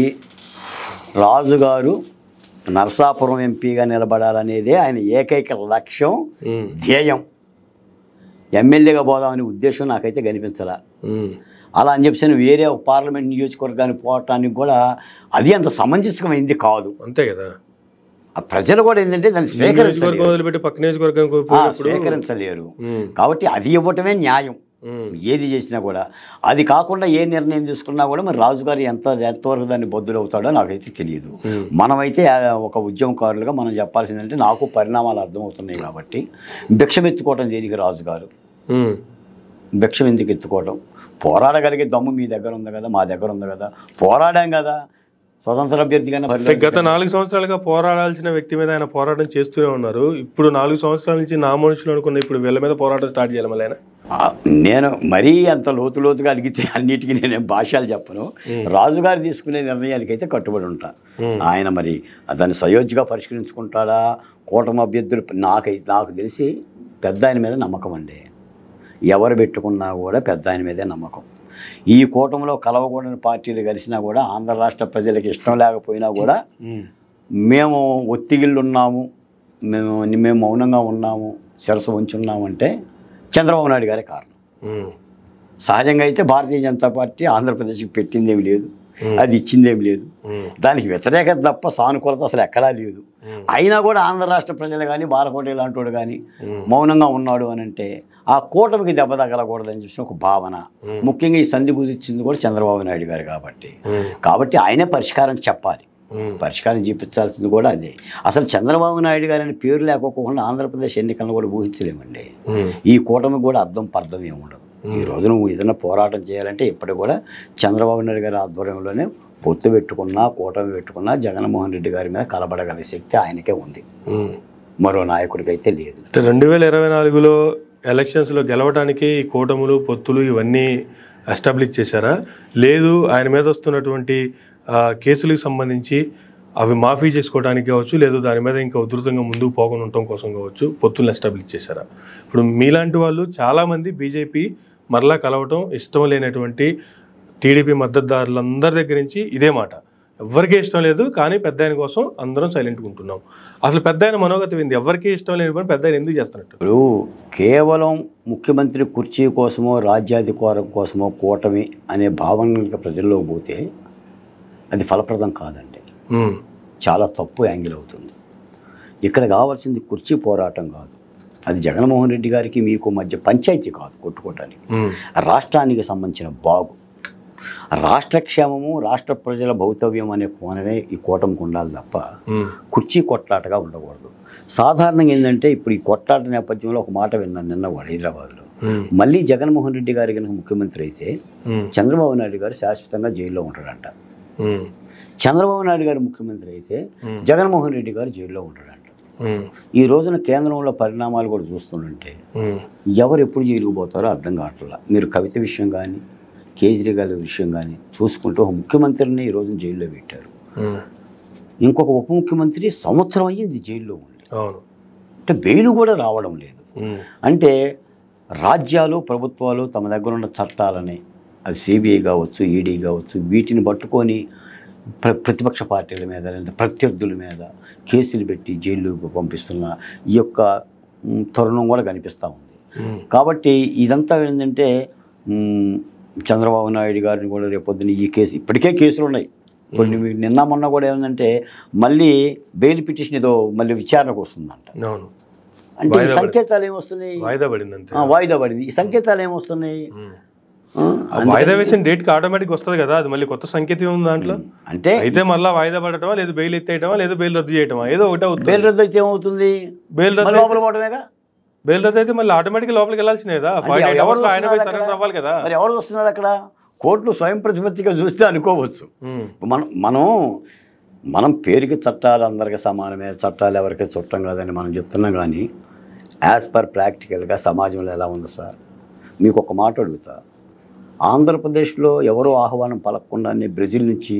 రాజుగారు నరసాపురం ఎంపీగా నిలబడాలనేదే ఆయన ఏకైక లక్ష్యం ఉమ్, ధ్యేయం ఎమ్మెల్యేగా పోదామనే ఉద్దేశం నాకైతే కనిపించలా ఉమ్, అలా అని చెప్పి వేరే ఒక పార్లమెంట్ నియోజకవర్గానికి పోవటానికి కూడా అది అంత సమంజసమైంది కాదు అంతే కదా ఆ ప్రజలు కూడా ఏంటంటే దాన్ని నియోజకవర్గం స్వీకరించలేరు వదిలిపెట్టి పక్క నియోజకవర్గం ఆ, పోయినప్పుడు స్వీకరించలేరు ఉమ్, కాబట్టి అది ఇవ్వటమే న్యాయం ఉమ్, ఏది చేసినా కూడా అది కాకుండా ఏ నిర్ణయం తీసుకున్నా కూడా మరి రాజుగారు ఎంత ఎంతవరకు దాన్ని బొద్దులు అవుతాడో నాకైతే తెలియదు ఉమ్, మనమైతే ఆ, ఒక ఉద్యమకారులుగా మనం చెప్పాల్సిందంటే నాకు పరిణామాలు అర్థమవుతున్నాయి కాబట్టి భిక్షం ఎత్తుకోవటం దేనికి రాజుగారు ఉమ్, భిక్షం ఎందుకు ఎత్తుకోవటం పోరాడగలిగే దమ్ము మీ దగ్గర ఉంది కదా మా దగ్గర ఉంది కదా పోరాడాం కదా స్వతంత్ర అభ్యర్థిగానే అంటే గత నాలుగు సంవత్సరాలుగా పోరాడాల్సిన వ్యక్తి మీద ఆయన పోరాటం చేస్తూనే ఉన్నారు ఇప్పుడు నాలుగు సంవత్సరాల నుంచి నా మనుషులు అనుకున్న ఇప్పుడు వీళ్ళ మీద పోరాటం స్టార్ట్ చేయాలి మళ్ళీ ఆయన ఆ, నేను మరీ అంత లోతు లోతుగా అడిగితే అన్నిటికీ నేనేం భాష్యాలు చెప్పను రాజుగారు తీసుకునే నిర్ణయానికైతే కట్టుబడి ఉంటా ఉమ్, ఆయన మరి దాన్ని సయోధ్యగా పరిష్కరించుకుంటాడా కూటమి అభ్యర్థులు నాకై నాకు తెలిసి పెద్ద ఆయన మీద నమ్మకం అండి ఎవరు పెట్టుకున్నా కూడా పెద్ద ఆయన మీదే నమ్మకం ఈ కూటమిలో కలవకూడని పార్టీలు కలిసినా కూడా ఆంధ్ర రాష్ట్ర ప్రజలకు ఇష్టం లేకపోయినా కూడా ఉమ్, మేము ఒత్తిగిళ్ళు ఉన్నాము మేము మేము మౌనంగా ఉన్నాము శిరసు ఉంచున్నాము అంటే చంద్రబాబు నాయుడు గారే కారణం ఉమ్, సహజంగా అయితే భారతీయ జనతా పార్టీ ఆంధ్రప్రదేశ్కి పెట్టిందేమి లేదు ఉమ్, అది ఇచ్చిందేమి లేదు ఉమ్, దానికి వ్యతిరేకత తప్ప సానుకూలత అసలు ఎక్కడా లేదు ఉమ్, అయినా కూడా ఆంధ్ర రాష్ట్ర ప్రజలు కానీ బాలకోట లాంటి వాడు కానీ ఉమ్, మౌనంగా ఉన్నాడు అని అంటే ఆ కూటమికి దెబ్బ తగలకూడదని చెప్పి ఒక భావన ఉమ్, ముఖ్యంగా ఈ సంధి కుదిర్చింది కూడా చంద్రబాబు నాయుడు గారు కాబట్టి ఉమ్, కాబట్టి ఆయనే పరిష్కారం చెప్పాలి ఉమ్, పరిష్కారం చూపించాల్సింది కూడా అదే అసలు చంద్రబాబు నాయుడు గారు అనే పేరు లేకోకుండా ఆంధ్రప్రదేశ్ ఎన్నికలను కూడా ఊహించలేమండి ఉమ్, ఈ కూటమికి కూడా అర్థం పర్థం ఏమి ఉండదు ఈ రోజు నువ్వు ఏదైనా పోరాటం చేయాలంటే ఇప్పటికి కూడా చంద్రబాబు నాయుడు గారి ఆధ్వర్యంలోనే పొత్తు పెట్టుకున్నా కూటమి పెట్టుకున్నా జగన్మోహన్ రెడ్డి గారి మీద కలబడగలిగే శక్తి ఆయనకే ఉంది ఉమ్. మరో నాయకుడికి అయితే లేదు అంటే రెండు వేల ఇరవై నాలుగులో ఎలక్షన్స్లో గెలవడానికి ఈ కూటములు పొత్తులు ఇవన్నీ ఎస్టాబ్లిష్ చేశారా లేదు ఆయన మీద వస్తున్నటువంటి ఆ, కేసులకు సంబంధించి అవి మాఫీ చేసుకోవడానికి కావచ్చు లేదు దాని మీద ఇంకా ఉధృతంగా ముందుకు పోకుండా ఉండటం కోసం కావచ్చు పొత్తులను ఎస్టాబ్లిష్ చేశారా ఇప్పుడు మీలాంటి వాళ్ళు చాలామంది బీజేపీ మరలా కలవటం ఇష్టం లేనటువంటి టీడీపీ మద్దతుదారులందరి దగ్గర నుంచి ఇదే మాట ఎవరికీ ఇష్టం లేదు కానీ పెద్ద ఆయన కోసం అందరం సైలెంట్గా ఉంటున్నాం అసలు పెద్ద ఆయన మనోగతం ఏంది ఎవరికీ ఇష్టం లేని పని పెద్ద ఆయన ఎందుకు చేస్తున్నట్టు ఇప్పుడు కేవలం ముఖ్యమంత్రి కుర్చీ కోసమో రాజ్యాధికారం కోసమో కూటమి అనే భావన కనుక ప్రజల్లో పోతే అది ఫలప్రదం కాదండి ఉమ్, చాలా తప్పు యాంగిల్ అవుతుంది ఇక్కడ కావాల్సింది కుర్చీ పోరాటం కాదు అది జగన్మోహన్ రెడ్డి గారికి మీకు మధ్య పంచాయతీ కాదు కొట్టుకోవటానికి ఉమ్, రాష్ట్రానికి సంబంధించిన బాగు రాష్ట్ర క్షేమము రాష్ట్ర ప్రజల భౌతవ్యం అనే కోణమే ఈ కూటమికి ఉండాలి తప్ప ఉమ్, కుర్చీ కొట్లాటగా ఉండకూడదు సాధారణంగా ఏంటంటే ఇప్పుడు ఈ కొట్లాట నేపథ్యంలో ఒక మాట విన్నాను నిన్న కూడా హైదరాబాద్లో ఉమ్, మళ్ళీ జగన్మోహన్ రెడ్డి గారి కనుక ముఖ్యమంత్రి అయితే ఉమ్, చంద్రబాబు నాయుడు గారు శాశ్వతంగా జైల్లో ఉంటాడంట ఉమ్, చంద్రబాబు నాయుడు గారు ముఖ్యమంత్రి అయితే Hmm. జగన్మోహన్ రెడ్డి గారు జైల్లో ఉంటాడంట ఉమ్, ఈ రోజున కేంద్రంలో పరిణామాలు కూడా చూస్తుంటే ఉమ్, ఎవరు ఎప్పుడు జైలుకు పోతారో అర్థం కావట్లా మీరు కవిత విషయం కానీ కేజ్రీవాల్ విషయం కానీ చూసుకుంటూ ఒక ముఖ్యమంత్రిని ఈ రోజున జైల్లో పెట్టారు ఉమ్, ఇంకొక ఉప ముఖ్యమంత్రి సంవత్సరం అయ్యింది జైల్లో ఉంది అవును అంటే బెయిల్ కూడా రావడం లేదు ఉమ్, అంటే రాజ్యాలు ప్రభుత్వాలు తమ దగ్గర ఉన్న చట్టాలని అది సిబిఐ కావచ్చు ఈడీ కావచ్చు వీటిని పట్టుకొని ప్ర ప్రతిపక్ష పార్టీల మీద లేదా ప్రత్యర్థుల మీద కేసులు పెట్టి జైలుకు పంపిస్తున్న ఈ యొక్క మ్, తరుణం కూడా కనిపిస్తూ ఉంది ఉమ్, కాబట్టి ఇదంతా ఏంటంటే మ్, చంద్రబాబు నాయుడు గారిని కూడా రేపొద్దున ఈ కేసు ఇప్పటికే కేసులు ఉన్నాయి కొన్ని నిన్న మొన్న కూడా ఏమందంటే మళ్ళీ బెయిల్ పిటిషన్ ఏదో మళ్ళీ విచారణకు వస్తుందంట అవును అంటే ఈ వాయిదా సంకేతాలు ఏమొస్తున్నాయి వాయిదా పడింది అంతే ఆ, వాయిదా పడింది ఈ సంకేతాలు ఏమొస్తున్నాయి ఉమ్. ఆ, ఆ వాయిదా వేసిన డేట్కి ఆటోమేటిక్ వస్తుంది కదా అది మళ్ళీ కొత్త సంకేతం ఉంది దాంట్లో అంటే అయితే మళ్ళీ వాయిదా పడటమా లేదు బెయిల్ ఎత్తేయటమా లేదు బెయిల్ రద్దు చేయటమా ఏదో ఒకటే అవుతుంది బెయిల్ రద్దు అయితే ఏమవుతుంది బెయిల్ మళ్ళీ రద్దు లోపల పోవడమేగా బెయిల్ రద్దు అయితే మళ్ళీ ఆటోమేటిక్ లోపలికి వెళ్ళాల్సిందే కదా అంటే ఫార్టీ ఎయిట్ ఎవరు అవర్స్ ఆయన పోయి వస్తున్నారు సరెండర్ అవ్వాలి కదా మరి ఎవరు వస్తున్నారు అక్కడ కోర్టులు స్వయం ప్రతిపత్తిగా చూస్తే అనుకోవచ్చు ఉమ్, మనం మనం మనం పేరుకి చట్టాలు అందరికీ సమానమే చట్టాలు ఎవరికి చుట్టం కాదని మనం చెప్తున్నాం కానీ యాజ్ పర్ ప్రాక్టికల్గా సమాజంలో ఎలా ఉంది సార్ మీకు ఒక మాట అడుగుతా ఆంధ్రప్రదేశ్లో ఎవరో ఆహ్వానం పలకకుండానే బ్రెజిల్ నుంచి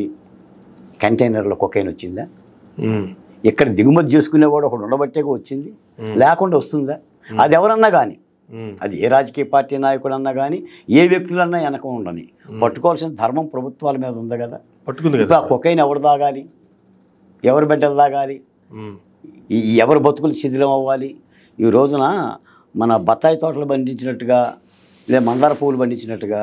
కంటైనర్లో కొకైన్ వచ్చిందా ఉమ్, ఇక్కడ దిగుమతి చేసుకునేవాడు ఒకడు ఉండబట్టేగా వచ్చింది లేకుండా వస్తుందా అది ఎవరన్నా కానీ ఉమ్, అది ఏ రాజకీయ పార్టీ నాయకుడు అన్నా కానీ ఏ వ్యక్తులన్నా వెనక ఉండని పట్టుకోవాల్సిన ధర్మం ప్రభుత్వాల మీద ఉంది కదా పట్టుకుంది ఇప్పుడు కదా ఆ కొకైన్ ఎవరు తాగాలి ఎవరు బిడ్డలు తాగాలి ఉమ్, ఈ ఎవరు బతుకులు శిథిలం అవ్వాలి ఈ రోజున మన బత్తాయి తోటలు పండించినట్టుగా లేదా మందార పువ్వులు పండించినట్టుగా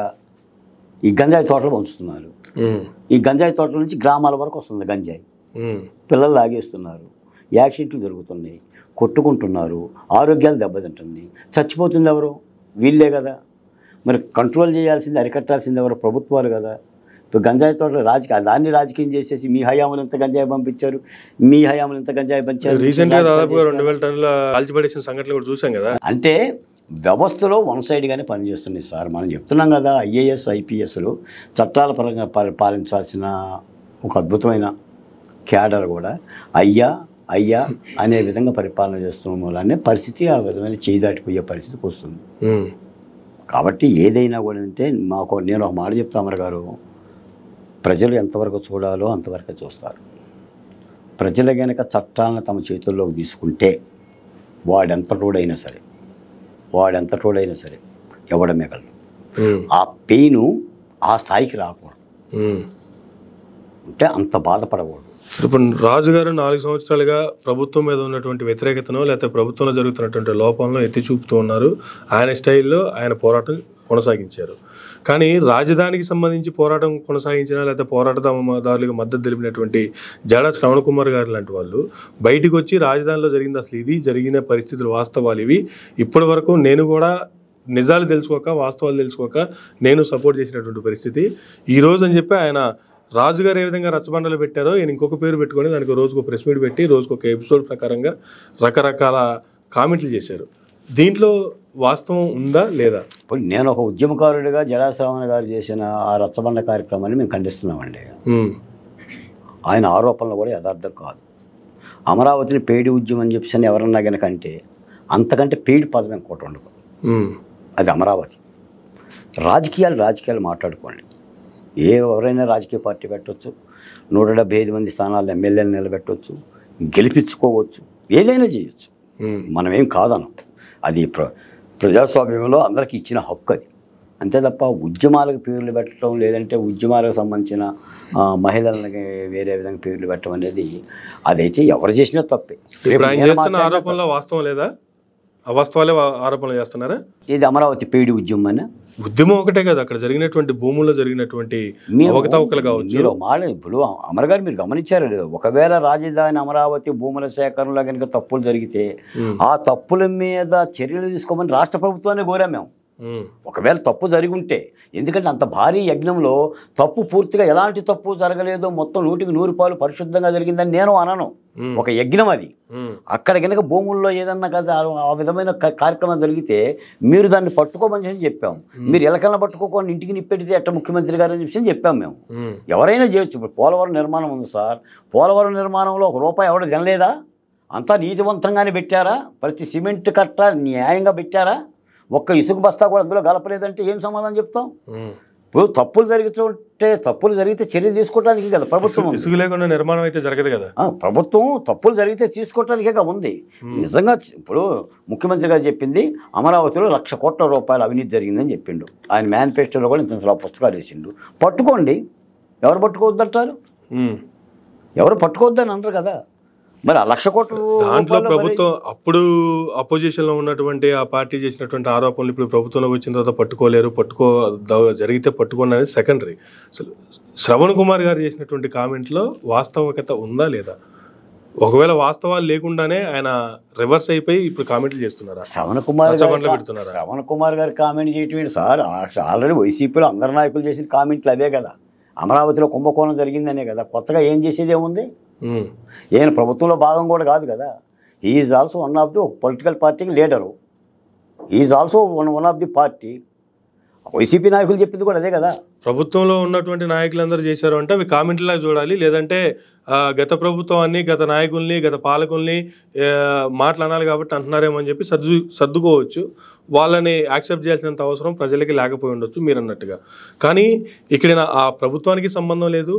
ఈ గంజాయి తోటలు పంచుతున్నారు ఉమ్, ఈ గంజాయి తోటల నుంచి గ్రామాల వరకు వస్తుంది గంజాయి ఉమ్, పిల్లలు లాగేస్తున్నారు యాక్సిడెంట్లు జరుగుతున్నాయి కొట్టుకుంటున్నారు ఆరోగ్యాలు దెబ్బతింటుంది చచ్చిపోతుంది ఎవరు వీళ్ళే కదా మరి కంట్రోల్ చేయాల్సింది అరికట్టాల్సింది ఎవరు ప్రభుత్వాలు కదా ఇప్పుడు గంజాయి తోటలు రాజకీయ దాన్ని రాజకీయం చేసేసి మీ హయాములు ఎంత గంజాయి పంపించారు మీ హయాములు ఎంత గంజాయి పంచారు రీసెంట్ గా రాజకీయాలు దాదాపుగా రెండు చేస్తారు. వేల టన్నుల కాల్చిపడేసిన సంఘటనలు కూడా చూసాం కదా అంటే వ్యవస్థలో వన్ సైడ్గానే పనిచేస్తున్నాయి సార్ మనం చెప్తున్నాం కదా ఐఏఎస్ ఐపీఎస్లు చట్టాల పరంగా పరి- పాలించాల్సిన ఒక అద్భుతమైన క్యాడర్ కూడా అయ్యా అయ్యా అనే విధంగా పరిపాలన చేస్తున్న మూలానే పరిస్థితి ఆ విధమైన చేయి దాటిపోయే పరిస్థితికి వస్తుంది ఉమ్, కాబట్టి ఏదైనా కూడా అంటే మాకు నేను ఒక మాట చెప్తా అమర్ గారు ప్రజలు ఎంతవరకు చూడాలో అంతవరకే చూస్తారు ప్రజలు గనక చట్టాలను తమ చేతుల్లోకి తీసుకుంటే వాడెంత టోడైనా సరే వాడెంత టోడైనా సరే ఎవడ మిగలడు ఉమ్, ఆ పెయిన్ ఆ స్థాయికి రాకూడదు ఉమ్. అంటే అంత బాధపడకూడదు సరే, ఇప్పుడు రాజు గారు నాలుగు సంవత్సరాలుగా ప్రభుత్వం మీద ఉన్నటువంటి వ్యతిరేకతను లేకపోతే ప్రభుత్వంలో జరుగుతున్నటువంటి లోపాలను ఎత్తి చూపుతూ ఉన్నారు ఆయన స్టైల్లో ఆయన పోరాటం కొనసాగించారు కానీ రాజధానికి సంబంధించి పోరాటం కొనసాగించిన లేకపోతే పోరాటదారులకు మద్దతు తెలిపినటువంటి జాడా శ్రవణ్ కుమార్ గారు లాంటి వాళ్ళు బయటికి వచ్చి రాజధానిలో జరిగింది అసలు ఇది జరిగిన పరిస్థితులు వాస్తవాలు ఇవి ఇప్పటి వరకు నేను కూడా నిజాలు తెలుసుకోక వాస్తవాలు తెలుసుకోక నేను సపోర్ట్ చేసినటువంటి పరిస్థితి ఈ రోజు అని చెప్పి ఆయన రాజుగారు ఏ విధంగా రచ్చబండలు పెట్టారో ఈయన ఇంకొక పేరు పెట్టుకొని దానికి రోజుకు ప్రెస్ మీట్ పెట్టి రోజుకు ఒక ఎపిసోడ్ ప్రకారంగా రకరకాల కామెంట్లు చేశారు దీంట్లో వాస్తవం ఉందా లేదా ఇప్పుడు నేను ఒక ఉద్యమకారుడిగా జడాశ్రావణ గారు చేసిన ఆ రచ్చబండ కార్యక్రమాన్ని మేము ఖండిస్తున్నామండి ఉమ్, ఆయన ఆరోపణలు కూడా యథార్థం కాదు అమరావతిని పేడి ఉద్యమం అని చెప్పేసి అని ఎవరన్నా కనుక అంటే అంతకంటే పేడి పదం ఇంకోటి ఉండదు ఉమ్, అది అమరావతి రాజకీయాలు రాజకీయాలు మాట్లాడుకోండి ఏ ఎవరైనా రాజకీయ పార్టీ పెట్టవచ్చు నూట డెబ్బై ఐదు మంది స్థానాలు ఎమ్మెల్యేలు నిలబెట్టవచ్చు గెలిపించుకోవచ్చు ఏదైనా చేయొచ్చు ఉమ్, మనమేం కాదనం అది ప్ర ప్రజాస్వామ్యంలో అందరికీ ఇచ్చిన హక్కు అది అంతే తప్ప ఉద్యమాలకు పేర్లు పెట్టడం లేదంటే ఉద్యమాలకు సంబంధించిన ఆ, మహిళలకి వేరే విధంగా పేర్లు పెట్టడం అనేది అదైతే ఎవరు చేసినా తప్పే ఇప్పుడు ఆయన నేను చేస్తున్న మాట్లాడినా ఆరోపణలో వాస్తవం లేదా అవాస్తవాలే వా- ఆరోపణలు చేస్తున్నారా ఇది అమరావతి పేడి ఉద్యమం అని ఉద్యమం ఒకటే కదా అక్కడ జరిగినటువంటి భూముల్లో జరిగినటువంటి మీరు- అవకతవకలు కావచ్చు మీరు మాట ఇప్పుడు అమర్ గారు మీరు గమనించారు లేదు ఒకవేళ రాజధాని అమరావతి భూముల సేకరణలో కనుక తప్పులు జరిగితే ఉమ్, ఆ తప్పుల మీద చర్యలు తీసుకోమని రాష్ట్ర ప్రభుత్వాన్ని కోరాం మేము ఉమ్, ఒకవేళ తప్పు జరిగి ఉంటే ఎందుకంటే అంత భారీ యజ్ఞంలో తప్పు పూర్తిగా ఎలాంటి తప్పు జరగలేదో మొత్తం నూటికి నూరు పాలు పరిశుద్ధంగా జరిగిందని నేను అనను ఉమ్, ఒక యజ్ఞం అది ఉమ్, అక్కడ కనుక భూముల్లో ఏదన్నా కదా ఆ విధమైన క- కార్యక్రమం జరిగితే మీరు దాన్ని పట్టుకోమని చెప్పి చెప్పాం మీరు ఎలకలను పట్టుకోకుండా ఇంటికి నిప్పెడితే ఎట్ట ముఖ్యమంత్రి గారు అని చెప్పి చెప్పాం మేము ఉమ్, ఎవరైనా చేయొచ్చు ఇప్పుడు పోలవరం నిర్మాణం ఉంది సార్ పోలవరం నిర్మాణంలో ఒక రూపాయి ఎవడు తినలేదా అంతా నీతివంతంగానే పెట్టారా ప్రతి సిమెంట్ కట్ట న్యాయంగా పెట్టారా ఒక్క ఇసుక బస్తా కూడా అందులో గలపలేదంటే ఏం సమాధానం చెప్తాం ఉమ్. ఇప్పుడు తప్పులు జరుగుతుంటే తప్పులు జరిగితే చర్య తీసుకోవడానికి కదా ప్రభుత్వం ఉంది. ఇసుక లేకుండా నిర్మాణం అయితే జరగదు కదా ఆ, ప్రభుత్వం తప్పులు జరిగితే తీసుకోవటానికే ఉంది నిజంగా చ- ఇప్పుడు ముఖ్యమంత్రి గారు చెప్పింది అమరావతిలో లక్ష కోట్ల రూపాయల అవినీతి జరిగిందని చెప్పిండు ఆయన మేనిఫెస్టోలో కూడా ఇంత పుస్తకాలు వేసిండు పట్టుకోండి ఎవరు పట్టుకోవద్దంటారు ఉమ్. ఎవరు పట్టుకోవద్దని అనరు కదా మరి ఆ లక్ష కోట్ల దాంట్లో రూపాయలు మరి- ప్రభుత్వం అప్పుడు అపోజిషన్ లో ఉన్నటువంటి ఆ పార్టీ చేసినటువంటి ఆరోపణలు ఇప్పుడు ప్రభుత్వంలోకి వచ్చిన తర్వాత పట్టుకోలేరు పట్టుకో ద- జరిగితే పట్టుకోండి అనేది సెకండరీ అసలు శ్రవణ్ కుమార్ గారు చేసినటువంటి కామెంట్లో వాస్తవికత ఉందా లేదా ఒకవేళ వాస్తవాలు లేకుండానే ఆయన రివర్స్ అయిపోయి ఇప్పుడు కామెంట్లు చేస్తున్నారా శ్రవణ కుమార్ రచ్చబండలో గారు పెడుతున్నారా? శ్రవణ కుమార్ గారు కామెంట్ చేయటం ఏంటి సార్ ఆ- ఆల్రెడీ వైసీపీలో అందరు నాయకులు చేసిన కామెంట్లు అవే కదా అమరావతిలో కుంభకోణం జరిగిందనే కదా కొత్తగా ఏం చేసేది ఏముంది ఉమ్, ఈయన ప్రభుత్వంలో భాగం కూడా కాదు కదా is also one of the political పార్టీకి leader is also one one of the party YCP నాయకులు చెప్పింది కూడా అదే కదా ప్రభుత్వంలో ఉన్నటువంటి నాయకులందరూ చేశారు అంటే అవి కామెంట్లా చూడాలి లేదంటే ఆ, గత ప్రభుత్వాన్ని గత నాయకుల్ని గత పాలకుల్ని ఆ, మాటలు అనాలి కాబట్టి అంటున్నారేమో అని చెప్పి సర్దు సర్దుకోవచ్చు వాళ్ళని యాక్సెప్ట్ చేయాల్సినంత అవసరం ప్రజలకి లేకపోయి ఉండొచ్చు మీరు అన్నట్టుగా కానీ ఇక్కడ నా- ఆ ప్రభుత్వానికి సంబంధం లేదు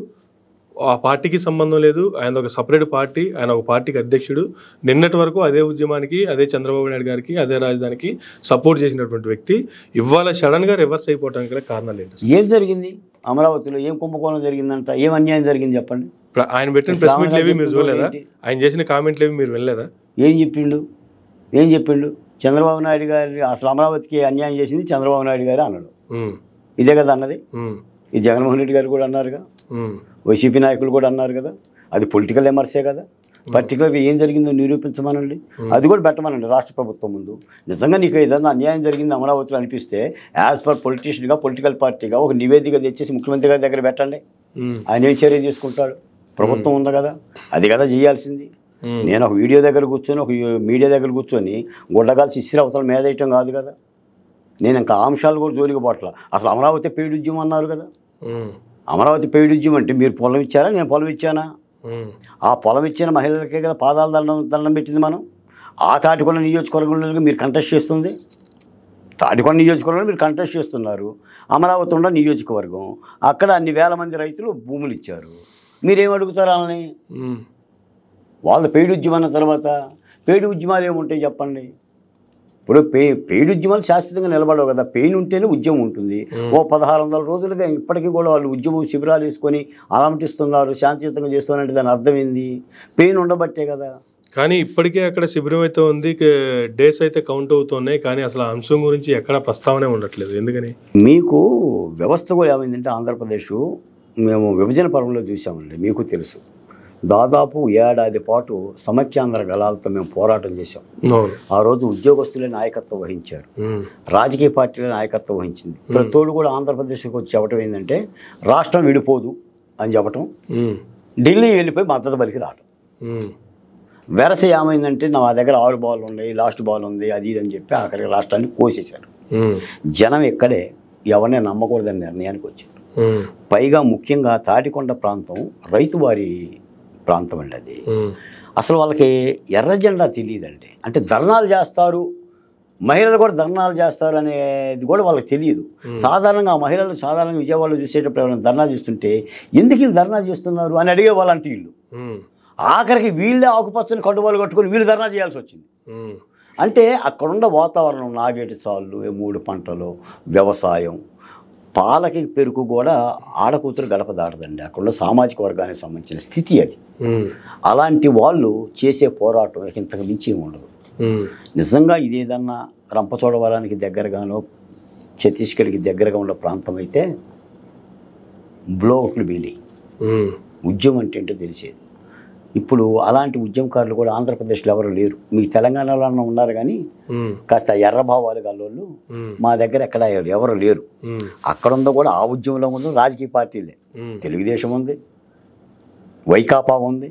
ఆ పార్టీకి సంబంధం లేదు ఆయన ఒక సపరేట్ పార్టీ ఆయన ఒక పార్టీకి అధ్యక్షుడు నిన్నటి వరకు అదే ఉద్యమానికి అదే చంద్రబాబు నాయుడు గారికి అదే రాజధానికి సపోర్ట్ చేసినటువంటి వ్యక్తి ఇవాళ సడన్ గా రివర్స్ అయిపోవడానికి గల కారణాలు ఏంటి ఏం జరిగింది అమరావతిలో ఏం కుంభకోణం జరిగిందంట ఏం అన్యాయం జరిగింది చెప్పండి ఇప్పుడు ఆయన పెట్టిన ప్రెస్ శ్రావణ మీట్లు ఏవి మీరు చెప్పింది చూడలేదా ఏంటి? ఆయన చేసిన కామెంట్లు ఏవి మీరు వినలేదా ఏం చెప్పిండు ఏం చెప్పిండు చంద్రబాబు నాయుడు గారి అసలు అమరావతికి అన్యాయం చేసింది చంద్రబాబు నాయుడు గారు అన్నాడు ఉమ్, ఇదే కదా అన్నది ఉమ్, ఈ జగన్మోహన్ రెడ్డి గారు కూడా అన్నారుగా ఉమ్, వైసీపీ నాయకులు కూడా అన్నారు కదా అది పొలిటికల్ ఎమర్సే కదా పర్టికులర్గా ఏం జరిగిందో నిరూపించమనండి అది కూడా పెట్టమనండి రాష్ట్ర ప్రభుత్వం ముందు నిజంగా నీకు ఏదైనా అన్యాయం జరిగింది అమరావతిలో అనిపిస్తే యాజ్ పర్ పొలిటీషియన్గా పొలిటికల్ పార్టీగా ఒక నివేదిక తెచ్చేసి ముఖ్యమంత్రి గారి దగ్గర పెట్టండి ఉమ్, ఆయన ఏం చర్య తీసుకుంటాడు ప్రభుత్వం ఉంది కదా అది కదా చేయాల్సింది ఉమ్, నేను ఒక వీడియో దగ్గర కూర్చొని ఒక మీడియా దగ్గర కూర్చొని గుడ్డగాల్సి ఇసిరి అవతల మేదేయటం కాదు కదా నేను ఇంకా ఆ అంశాలు కూడా జోలికి పోట్ల అసలు అమరావతి పెయిడ్ ఉద్యమం అన్నారు కదా ఉమ్, అమరావతి పెయిడ్ ఉద్యమం అంటే మీరు పొలం ఇచ్చారా నేను పొలం ఇచ్చానా ఉమ్, ఆ పొలం ఇచ్చిన మహిళలకే కదా పాదాల దండం దండం పెట్టింది మనం ఆ తాటికొండ నియోజకవర్గంలో మీరు కంటెస్ట్ చేస్తుంది తాటికొండ నియోజకవర్గంలో మీరు కంటెస్ట్ చేస్తున్నారు అమరావతి ఉండ నియోజకవర్గం అక్కడ అన్ని వేల మంది రైతులు భూములు ఇచ్చారు మీరేం అడుగుతారు వాళ్ళని ఉమ్, వాళ్ళ పేడు ఉద్యమం అన్న తర్వాత పేడు ఉద్యమాలు ఏముంటాయి చెప్పండి ఇప్పుడు పే పేడు ఉద్యమాలు శాశ్వతంగా నిలబడవు కదా పెయిన్ ఉంటేనే ఉద్యమం ఉంటుంది ఓ పదహారు వందల రోజులుగా ఇప్పటికీ కూడా వాళ్ళు ఉద్యమం శిబిరాలు వేసుకొని అలమటిస్తున్నారు శాంతియుతంగా చేస్తున్నారంటే దాని అర్థం ఏంది పెయిన్ ఉండబట్టే కదా కానీ ఇప్పటికే అక్కడ శిబిరం అయితే ఉంది డేస్ అయితే కౌంట్ అవుతున్నాయి కానీ అసలు ఆ అంశం గురించి ఎక్కడ ప్రస్తావనే ఉండట్లేదు ఎందుకని మీకు వ్యవస్థ కూడా ఏమైందంటే ఆంధ్రప్రదేశ్ మేము విభజన పర్వంలో చూసామండి మీకు తెలుసు దాదాపు ఏడాది పాటు సమైక్యాంధ్ర గళాలతో మేము పోరాటం చేశాం అవును ఆ రోజు ఉద్యోగస్తులే నాయకత్వం వహించారు ఉమ్, రాజకీయ పార్టీల నాయకత్వం వహించింది ప్రతోడు కూడా ఆంధ్రప్రదేశ్కి వచ్చి చెప్పడం ఏంటంటే రాష్ట్రం విడిపోదు అని చెప్పటం ఉమ్, ఢిల్లీ వెళ్ళిపోయి మద్దతు బలికి రావటం ఉమ్, వెరస ఏమైందంటే నా దగ్గర ఆరు బాల్ ఉన్నాయి లాస్ట్ బాల్ ఉంది అది ఇది అని చెప్పి ఆఖరికి రాష్ట్రాన్ని కోసేశారు ఉమ్, జనం ఇక్కడే ఎవరిని నమ్మకూడదని నిర్ణయానికి వచ్చారు ఉమ్, పైగా ముఖ్యంగా తాటికొండ ప్రాంతం రైతువారి ప్రాంతం అండి అది ఉమ్, అసలు వాళ్ళకి ఎర్ర జెండా తెలియదండి అంటే ధర్నాలు చేస్తారు మహిళలు కూడా ధర్నాలు చేస్తారు అనేది కూడా వాళ్ళకి తెలియదు సాధారణంగా ఆ మహిళలు సాధారణంగా విజయవాడలో చూసేటప్పుడు ఎవరైనా ధర్నా చేస్తుంటే ఎందుకు వీళ్ళు ధర్నా చేస్తున్నారు అని అడిగే వాళ్ళంటే వీళ్ళు ఉమ్, ఆఖరికి వీళ్ళే ఆకుపచ్చని కండువాలు కట్టుకొని వీళ్ళు ధర్నా చేయాల్సి వచ్చింది ఉమ్, అంటే అక్కడున్న వాతావరణం నాగేటి చాళ్ళు ఈ మూడు పంటలు వ్యవసాయం పాలకి పెరుగు కూడా ఆడకూతురు గడప దాటదండి అక్కడున్న సామాజిక వర్గానికి సంబంధించిన స్థితి అది ఉమ్, అలాంటి వాళ్ళు చేసే పోరాటం ఇక ఇంతకు మించి ఏమి ఉండదు ఉమ్, నిజంగా ఇది ఏదన్నా రంపచోడవరానికి దగ్గరగానో ఛత్తీస్గఢ్కి దగ్గరగా ఉన్న ప్రాంతం అయితే బ్లోఅవుట్లు బీలి ఉమ్, ఉద్యమం అంటే ఏంటో తెలిసేది ఇప్పుడు అలాంటి ఉద్యమకారులు కూడా ఆంధ్రప్రదేశ్లో ఎవరు లేరు మీ తెలంగాణలో అన్న ఉన్నారు కానీ ఉమ్, కాస్త ఎర్రభావాలు గల్లోళ్ళు ఉమ్, మా దగ్గర ఎక్కడ ఎవరు లేరు ఉమ్, అక్కడ ఉందో కూడా ఆ ఉద్యమంలో ఉందో రాజకీయ పార్టీలే ఉమ్, తెలుగుదేశం ఉంది వైకాపా ఉంది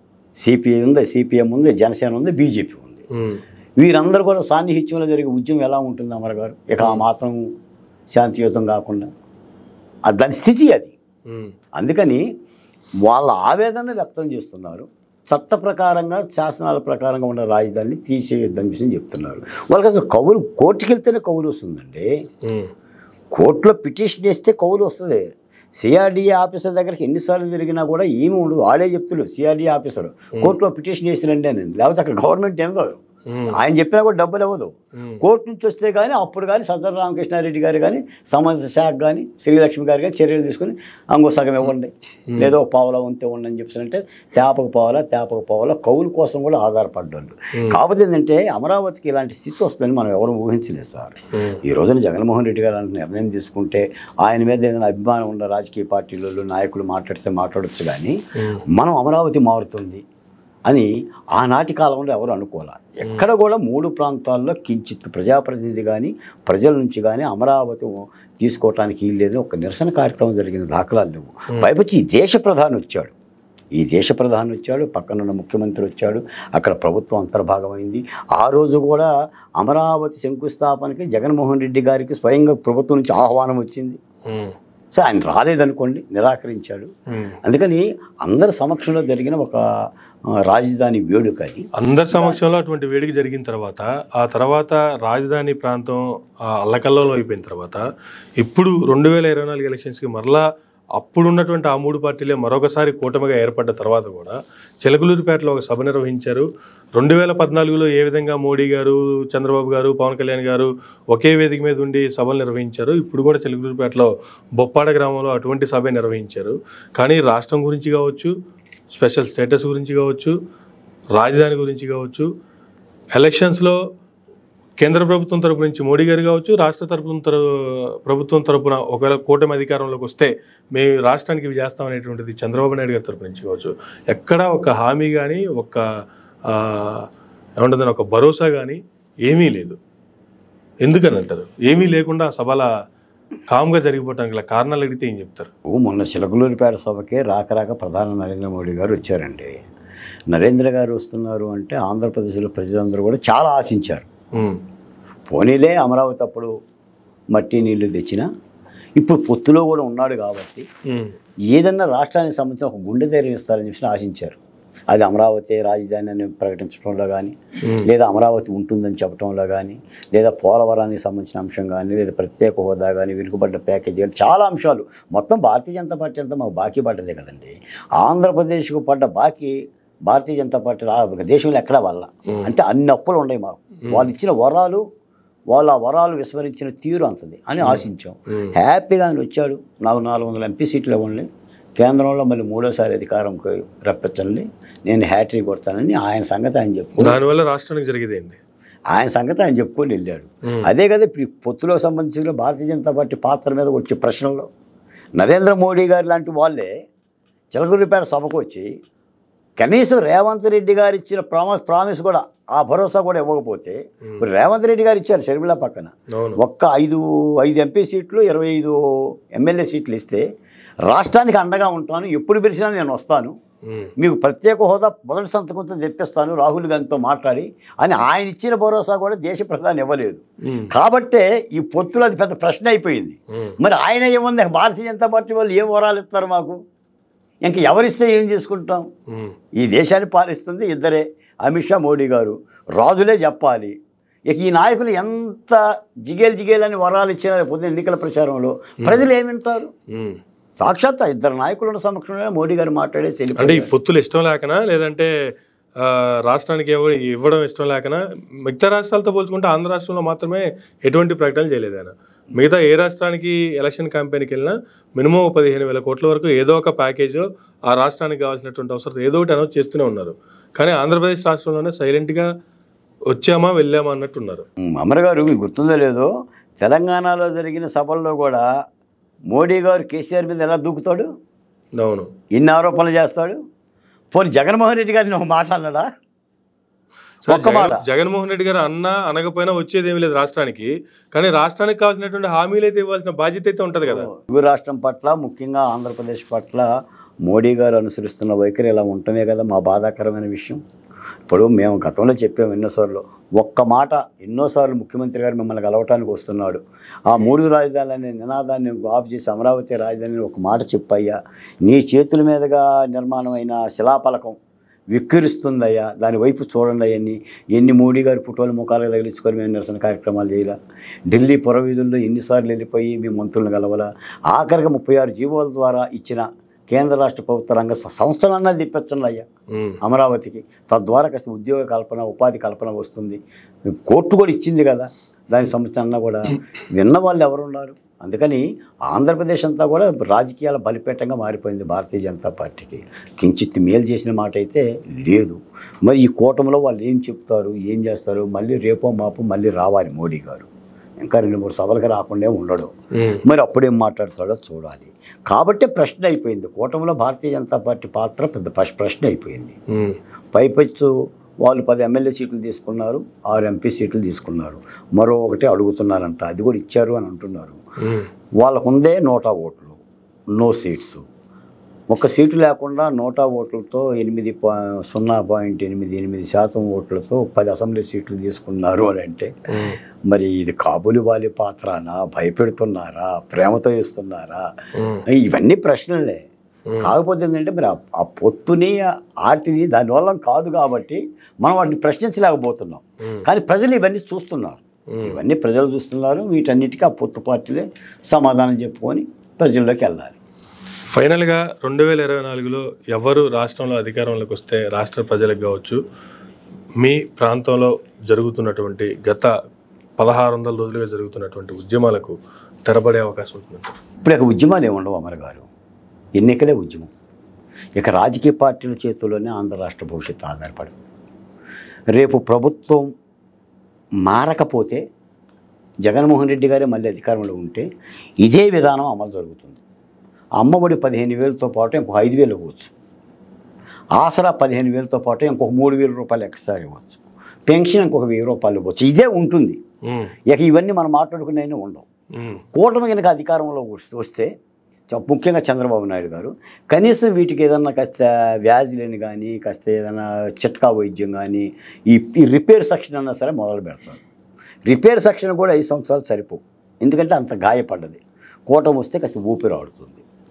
సిపిఐ ఉంది సిపిఎం ఉంది జనసేన ఉంది బీజేపీ ఉంది ఉమ్, వీరందరూ కూడా సాన్నిహిత్యంలో జరిగే ఉద్యమం ఎలా ఉంటుంది అమర గారు ఇక ఆ మాత్రం శాంతియుతం కాకుండా ఆ దాని స్థితి అది ఉమ్, అందుకని వాళ్ళ ఆవేదన వ్యక్తం చేస్తున్నారు చట్ట ప్రకారంగా శాసనాల ప్రకారంగా ఉన్న రాజధానిని తీసేయొద్దని విషయం చెప్తున్నారు వాళ్ళకి అసలు కవులు కోర్టుకి వెళ్తేనే కవులు వస్తుందండి ఉమ్, కోర్టులో పిటిషన్ వేస్తే కౌలు వస్తుంది సిఆర్డీఏ ఆఫీసర్ దగ్గరికి ఎన్నిసార్లు తిరిగినా కూడా ఏమీ ఉండదు వాడే చెప్తులు సిఆర్డీఏ ఆఫీసర్ కోర్టులో పిటిషన్ వేసిరండి అని లేకపోతే అక్కడ గవర్నమెంట్ ఏం కాదు ఉమ్, ఆయన చెప్పినా కూడా డబ్బులు ఇవ్వదు ఉమ్, కోర్టు నుంచి వస్తే కానీ అప్పుడు కానీ సజ్జల రామకృష్ణారెడ్డి గారు కానీ సంబంధిత శాఖ కానీ శ్రీలక్ష్మి గారు కానీ చర్యలు తీసుకుని అంగో సగం ఇవ్వండి లేదో ఒక పావులా ఉంటే ఇవ్వండి అని చెప్పారంటే తేపక పావులా తేపక పావులా కౌలు కోసం కూడా ఆధారపడ్డాడు కాకపోతే ఏంటంటే అమరావతికి ఇలాంటి స్థితి వస్తుందని మనం ఎవరు ఊహించలేదు సార్ ఉమ్, ఈ రోజున జగన్మోహన్ రెడ్డి గారు అలాంటి నిర్ణయం తీసుకుంటే ఆయన మీద ఏదైనా అభిమానం ఉన్న రాజకీయ పార్టీలలో నాయకులు మాట్లాడితే మాట్లాడొచ్చు కానీ ఉమ్, మనం అమరావతి మారుతుంది అని ఆనాటి కాలంలో ఎవరు అనుకోలే ఎక్కడ కూడా మూడు ప్రాంతాల్లో కించిత్ ప్రజాప్రతినిధి కానీ ప్రజల నుంచి కానీ అమరావతి తీసుకోవటానికి లేదు ఒక నిరసన కార్యక్రమం జరిగిన దాఖలాలు లేవు పైపచ్చి ఈ దేశ ప్రధాని వచ్చాడు ఈ దేశ ప్రధాని వచ్చాడు పక్కనున్న ముఖ్యమంత్రి వచ్చాడు అక్కడ ప్రభుత్వం అంతర్భాగమైంది ఆ రోజు కూడా అమరావతి శంకుస్థాపనకి జగన్మోహన్ రెడ్డి గారికి స్వయంగా ప్రభుత్వం నుంచి ఆహ్వానం వచ్చింది ఉమ్, సో ఆయన రాలేదనుకోండి నిరాకరించాడు ఉమ్. అందుకని అందరి సమక్షంలో జరిగిన ఒక ఆ, రాజధాని వేడుక అది అందరి సమక్షంలో అటువంటి వేడికి జరిగిన తర్వాత ఆ తర్వాత రాజధాని ప్రాంతం ఆ అల్లకల్లలో అయిపోయిన తర్వాత ఇప్పుడు రెండు వేల ఇరవై నాలుగు ఎలక్షన్స్కి మరలా అప్పుడు ఉన్నటువంటి ఆ మూడు పార్టీలే మరొకసారి కూటమిగా ఏర్పడ్డ తర్వాత కూడా చిలకలూరిపేటలో ఒక సభ నిర్వహించారు రెండు వేల పద్నాలుగులో ఏ విధంగా మోడీ గారు చంద్రబాబు గారు పవన్ కళ్యాణ్ గారు ఒకే వేదిక మీద ఉండి సభలు నిర్వహించారు ఇప్పుడు కూడా చిలకలూరిపేటలో బొప్పాడ గ్రామంలో అటువంటి సభ నిర్వహించారు కానీ రాష్ట్రం గురించి కావచ్చు స్పెషల్ స్టేటస్ గురించి కావచ్చు రాజధాని గురించి కావచ్చు ఎలక్షన్స్లో కేంద్ర ప్రభుత్వం తరపు నుంచి మోడీ గారు కావచ్చు రాష్ట్ర తరపున తర ప్రభుత్వం తరపున ఒకవేళ కూటమి అధికారంలోకి వస్తే మేము రాష్ట్రానికి ఇవి చేస్తాం అనేటువంటిది చంద్రబాబు నాయుడు గారి తరపు నుంచి కావచ్చు ఎక్కడ ఒక హామీ కానీ ఒక ఆ, ఏమంటుందని ఒక భరోసా కానీ ఏమీ లేదు ఎందుకని అంటారు ఏమీ లేకుండా ఆ సభల కామ్గా జరిగిపోవటానికి గల కారణాలు అడిగితే ఏం చెప్తారు ఓ మొన్న చిలకలూరిపేట సభకే రాక రాక ప్రధాని నరేంద్ర మోడీ గారు వచ్చారండి నరేంద్ర గారు వస్తున్నారు అంటే ఆంధ్రప్రదేశ్లో ప్రజలందరూ కూడా చాలా ఆశించారు ఉమ్, పోనీలే అమరావతి అప్పుడు మట్టి నీళ్లు తెచ్చిన ఇప్పుడు పొత్తులో కూడా ఉన్నాడు కాబట్టి ఉమ్, ఏదన్నా రాష్ట్రానికి సంబంధించిన ఒక గుండె ధైర్యం ఇస్తారని చెప్పి ఆశించారు అది అమరావతి రాజధాని అని ప్రకటించడంలో కానీ ఉమ్, లేదా అమరావతి ఉంటుందని చెప్పడంలో కానీ లేదా పోలవరానికి సంబంధించిన అంశం కానీ లేదా ప్రత్యేక హోదా కానీ వెనుకబడ్డ ప్యాకేజీ కానీ చాలా అంశాలు మొత్తం భారతీయ జనతా పార్టీ అంతా మాకు బాకీ పడ్డదే కదండి ఆంధ్రప్రదేశ్కు పడ్డ బాకీ భారతీయ జనతా పార్టీ రా- దేశంలో ఎక్కడా వల్ల అంటే అన్ని అప్పులు ఉన్నాయి మాకు వాళ్ళు ఇచ్చిన వరాలు వాళ్ళు ఆ వరాలు విస్మరించిన తీరు అంతది అని ఆశించాం ఉమ్, హ్యాపీగా ఆయన వచ్చాడు నాకు నాలుగు వందల ఎంపీ సీట్లు ఇవ్వండి కేంద్రంలో మళ్ళీ మూడోసారి అధికారంకి రప్పించండి నేను హ్యాట్రీ కొడతానని ఆయన సంగతి ఆయన చెప్పు దానివల్ల రాష్ట్రానికి జరిగేది ఏంటి ఆయన సంగతి ఆయన చెప్పుకొని వెళ్ళాడు ఉమ్, అదే కదా ఇప్పుడు ఈ పొత్తులో సంబంధించిన భారతీయ జనతా పార్టీ పాత్ర మీద వచ్చే ప్రశ్నల్లో నరేంద్ర మోడీ గారు లాంటి వాళ్ళే చిలకూరిపేట సభకు వచ్చి కనీసం రేవంత్ రెడ్డి గారు ఇచ్చిన ప్రామిస్ ప్రామిస్ కూడా ఆ భరోసా కూడా ఇవ్వకపోతే ఇప్పుడు రేవంత్ రెడ్డి గారు ఇచ్చారు షర్మిల పక్కన అవును ఒక్క ఐదు ఐదు ఎంపీ సీట్లు ఇరవై ఐదు ఎమ్మెల్యే సీట్లు ఇస్తే రాష్ట్రానికి అండగా ఉంటాను ఎప్పుడు పిలిచినా నేను వస్తాను ఉమ్, మీకు ప్రత్యేక హోదా మొదటి సంతకంతో తెప్పిస్తాను రాహుల్ గాంధీతో మాట్లాడి అని ఆయన ఇచ్చిన భరోసా కూడా దేశ ప్రధాని ఇవ్వలేదు ఉమ్, కాబట్టే ఈ పొత్తులో అది పెద్ద ప్రశ్న అయిపోయింది ఉమ్, మరి ఆయన ఏముంది భారతీయ జనతా పార్టీ వాళ్ళు ఏం వరాలు ఇస్తారు మాకు ఇంక ఎవరిస్తే ఏం చేసుకుంటాం ఉమ్, ఈ దేశాన్ని పాలిస్తుంది ఇద్దరే అమిత్ షా మోడీ గారు రాజులే చెప్పాలి ఇక ఈ నాయకులు ఎంత జిగేలు జిగేలని వరాలు ఇచ్చినా పొద్దున్న ఎన్నికల ప్రచారంలో ప్రజలు ఏమి వింటారు ఉమ్. సాక్షాత్ ఆ ఇద్దరు నాయకుల సమక్షంలో మోడీ గారు మాట్లాడే అంటే ఈ తెలిపారు పొత్తులు ఇష్టం లేకనా లేదంటే ఆ, రాష్ట్రానికి ఇవ్వ ఇవ్వడం ఇష్టం లేకనా మిగతా రాష్ట్రాలతో పోల్చుకుంటే ఆంధ్ర రాష్ట్రంలో మాత్రమే ఎటువంటి ప్రకటనలు చేయలేదు ఆయన మిగతా ఏ రాష్ట్రానికి ఎలక్షన్ క్యాంపెయిన్కి వెళ్ళినా మినిమం ఓ పదిహేను వేల కోట్ల వరకు ఏదో ఒక ప్యాకేజ్ ఆ రాష్ట్రానికి కావాల్సినటువంటి అవసరం ఏదో ఒకటి అనౌన్స్ చేస్తూనే ఉన్నారు కానీ ఆంధ్రప్రదేశ్ రాష్ట్రంలోనే సైలెంట్గా వచ్చామా వెళ్ళామా అన్నట్టున్నారు ఉమ్, అమర్ గారు మీకు గుర్తుందో లేదో తెలంగాణలో జరిగిన సభల్లో కూడా మోడీ గారు కేసీఆర్ మీద ఎలా దూకుతాడు అవును ఎన్ని ఆరోపణలు చేస్తాడు పోనీ జగన్మోహన్ రెడ్డి గారిని ఒక మాట అన్నాడా సరే, ఒక్క మాట. జగన్- జగన్మోహన్ రెడ్డి గారు అన్నా అనకపోయినా వచ్చేది ఏమీ లేదు రాష్ట్రానికి కానీ రాష్ట్రానికి కావాల్సినటువంటి హామీలు అయితే ఇవ్వాల్సిన బాధ్యత అయితే ఉంటది కదా తెలుగు రాష్ట్రం పట్ల ముఖ్యంగా ఆంధ్రప్రదేశ్ పట్ల మోడీ గారు అనుసరిస్తున్న వైఖరి ఇలా ఉండటమే కదా మా బాధాకరమైన విషయం ఇప్పుడు మేము గతంలో చెప్పాము ఎన్నోసార్లు ఒక్క మాట ఎన్నోసార్లు ముఖ్యమంత్రి గారు మిమ్మల్ని కలవటానికి వస్తున్నాడు ఆ మూడు రాజధానులు అనే నినాదాన్ని ఆఫ్ చేసి అమరావతి రాజధాని ఒక మాట చెప్పయ్యా నీ చేతుల మీదుగా నిర్మాణమైన శిలాపలకం విక్కిరిస్తుందయ్యా దాని వైపు చూడండి అయ్యని ఎన్ని మోడీ గారి ఫోటోలు ముఖాలకు తగిలించుకొని మేము నిరసన కార్యక్రమాలు చేయాల ఢిల్లీ పురవీధుల్లో ఎన్నిసార్లు వెళ్ళిపోయి మీ మంత్రులను కలవాలా ఆఖరికి ముప్పై ఆరు జీవోల ద్వారా ఇచ్చిన కేంద్ర రాష్ట్ర ప్రభుత్వ రంగ స- సంస్థలన్నా తిప్పించండి ఉమ్, అమరావతికి తద్వారా కాస్త ఉద్యోగ కల్పన ఉపాధి కల్పన వస్తుంది కోర్టు కూడా ఇచ్చింది కదా దానికి సంబంధించిన అన్నా కూడా విన్న వాళ్ళు ఎవరున్నారు అందుకని ఆంధ్రప్రదేశ్ అంతా కూడా రాజకీయాల బలిపేటంగా మారిపోయింది భారతీయ జనతా పార్టీకి కించిత్ మేలు చేసిన మాట అయితే లేదు మరి ఈ కూటమిలో వాళ్ళు ఏం చెప్తారు ఏం చేస్తారు మళ్ళీ రేపో మాపో మళ్ళీ రావాలి మోడీ గారు ఇంకా రెండు మూడు సభలకు రాకుండా ఉండడు ఉమ్, మరి అప్పుడేం మాట్లాడతాడో చూడాలి కాబట్టి ప్రశ్న అయిపోయింది కూటమిలో భారతీయ జనతా పార్టీ పాత్ర పెద్ద ప్రశ్- ప్రశ్న అయిపోయింది ఉమ్, పైపెచ్చు వాళ్ళు పది ఎమ్మెల్యే సీట్లు తీసుకున్నారు ఆరు ఎంపీ సీట్లు తీసుకున్నారు మరో ఒకటి అడుగుతున్నారంట అది కూడా ఇచ్చారు అని అంటున్నారు ఉమ్, వాళ్ళకు ఉందే నోటా ఓట్లు నో సీట్స్ ఒక్క సీటు లేకుండా నోటా ఓట్లతో ఎనిమిది పా సున్నా పాయింట్ ఎనిమిది ఎనిమిది శాతం ఓట్లతో పది అసెంబ్లీ సీట్లు తీసుకున్నారు అని అంటే ఉమ్, మరి ఇది కాబూలి వాలి పాత్రనా భయపెడుతున్నారా ప్రేమతో ఇస్తున్నారా ఉమ్, ఇవన్నీ ప్రశ్నలే ఉమ్. కాకపోతే ఏంటంటే మరి ఆ- ఆ పొత్తుని ఆటిని దానివల్ల కాదు కాబట్టి మనం వాటిని ప్రశ్నించలేకపోతున్నాం ఉమ్, కానీ ప్రజలు ఇవన్నీ చూస్తున్నారు ఉమ్. ఇవన్నీ ప్రజలు చూస్తున్నారు వీటన్నిటికీ ఆ పొత్తు పార్టీలే సమాధానం చెప్పుకొని ప్రజల్లోకి వెళ్ళాలి ఫైనల్గా రెండు వేల ఇరవై నాలుగులో ఎవరు రాష్ట్రంలో అధికారంలోకి వస్తే రాష్ట్ర ప్రజలకు కావచ్చు మీ ప్రాంతంలో జరుగుతున్నటువంటి గత పదహారు వందల రోజులుగా జరుగుతున్నటువంటి ఉద్యమాలకు తెరపడే అవకాశం ఉంటుంది ఇప్పుడు ఇక ఉద్యమాలు ఏముండవు అమర్ గారు ఎన్నికలే ఉద్యమం ఇక రాజకీయ పార్టీల చేతుల్లోనే ఆంధ్ర రాష్ట్ర భవిష్యత్తు ఆధారపడదు రేపు ప్రభుత్వం మారకపోతే జగన్మోహన్ రెడ్డి గారే మళ్ళీ అధికారంలో ఉంటే ఇదే విధానం అమలు జరుగుతుంది అమ్మఒడి పదిహేను వేలతో పాటు ఇంకొక ఐదు వేలు ఇవ్వచ్చు ఆసరా పదిహేను వేలతో పాటు ఇంకొక మూడు వేల రూపాయలు ఎక్స్ట్రా ఇవ్వచ్చు పెన్షన్ ఇంకొక వెయ్యి రూపాయలు ఇవ్వచ్చు ఇదే ఉంటుంది ఉమ్, ఇక ఇవన్నీ మనం మాట్లాడుకునే ఉండవు ఉమ్, కూటమి కనుక అధికారంలో వస్- వస్తే చ- ముఖ్యంగా చంద్రబాబు నాయుడు గారు కనీసం వీటికి ఏదన్నా కాస్త వ్యాధులని కానీ కాస్త ఏదైనా చిట్కా వైద్యం కానీ ఈ ఈ రిపేర్ సెక్షన్ అన్నా సరే మొదలు పెడతారు రిపేర్ సెక్షన్ కూడా ఐదు సంవత్సరాలు సరిపోవు ఎందుకంటే అంత గాయపడ్డది కూటమి వస్తే కాస్త ఊపిరి ఆడుతుంది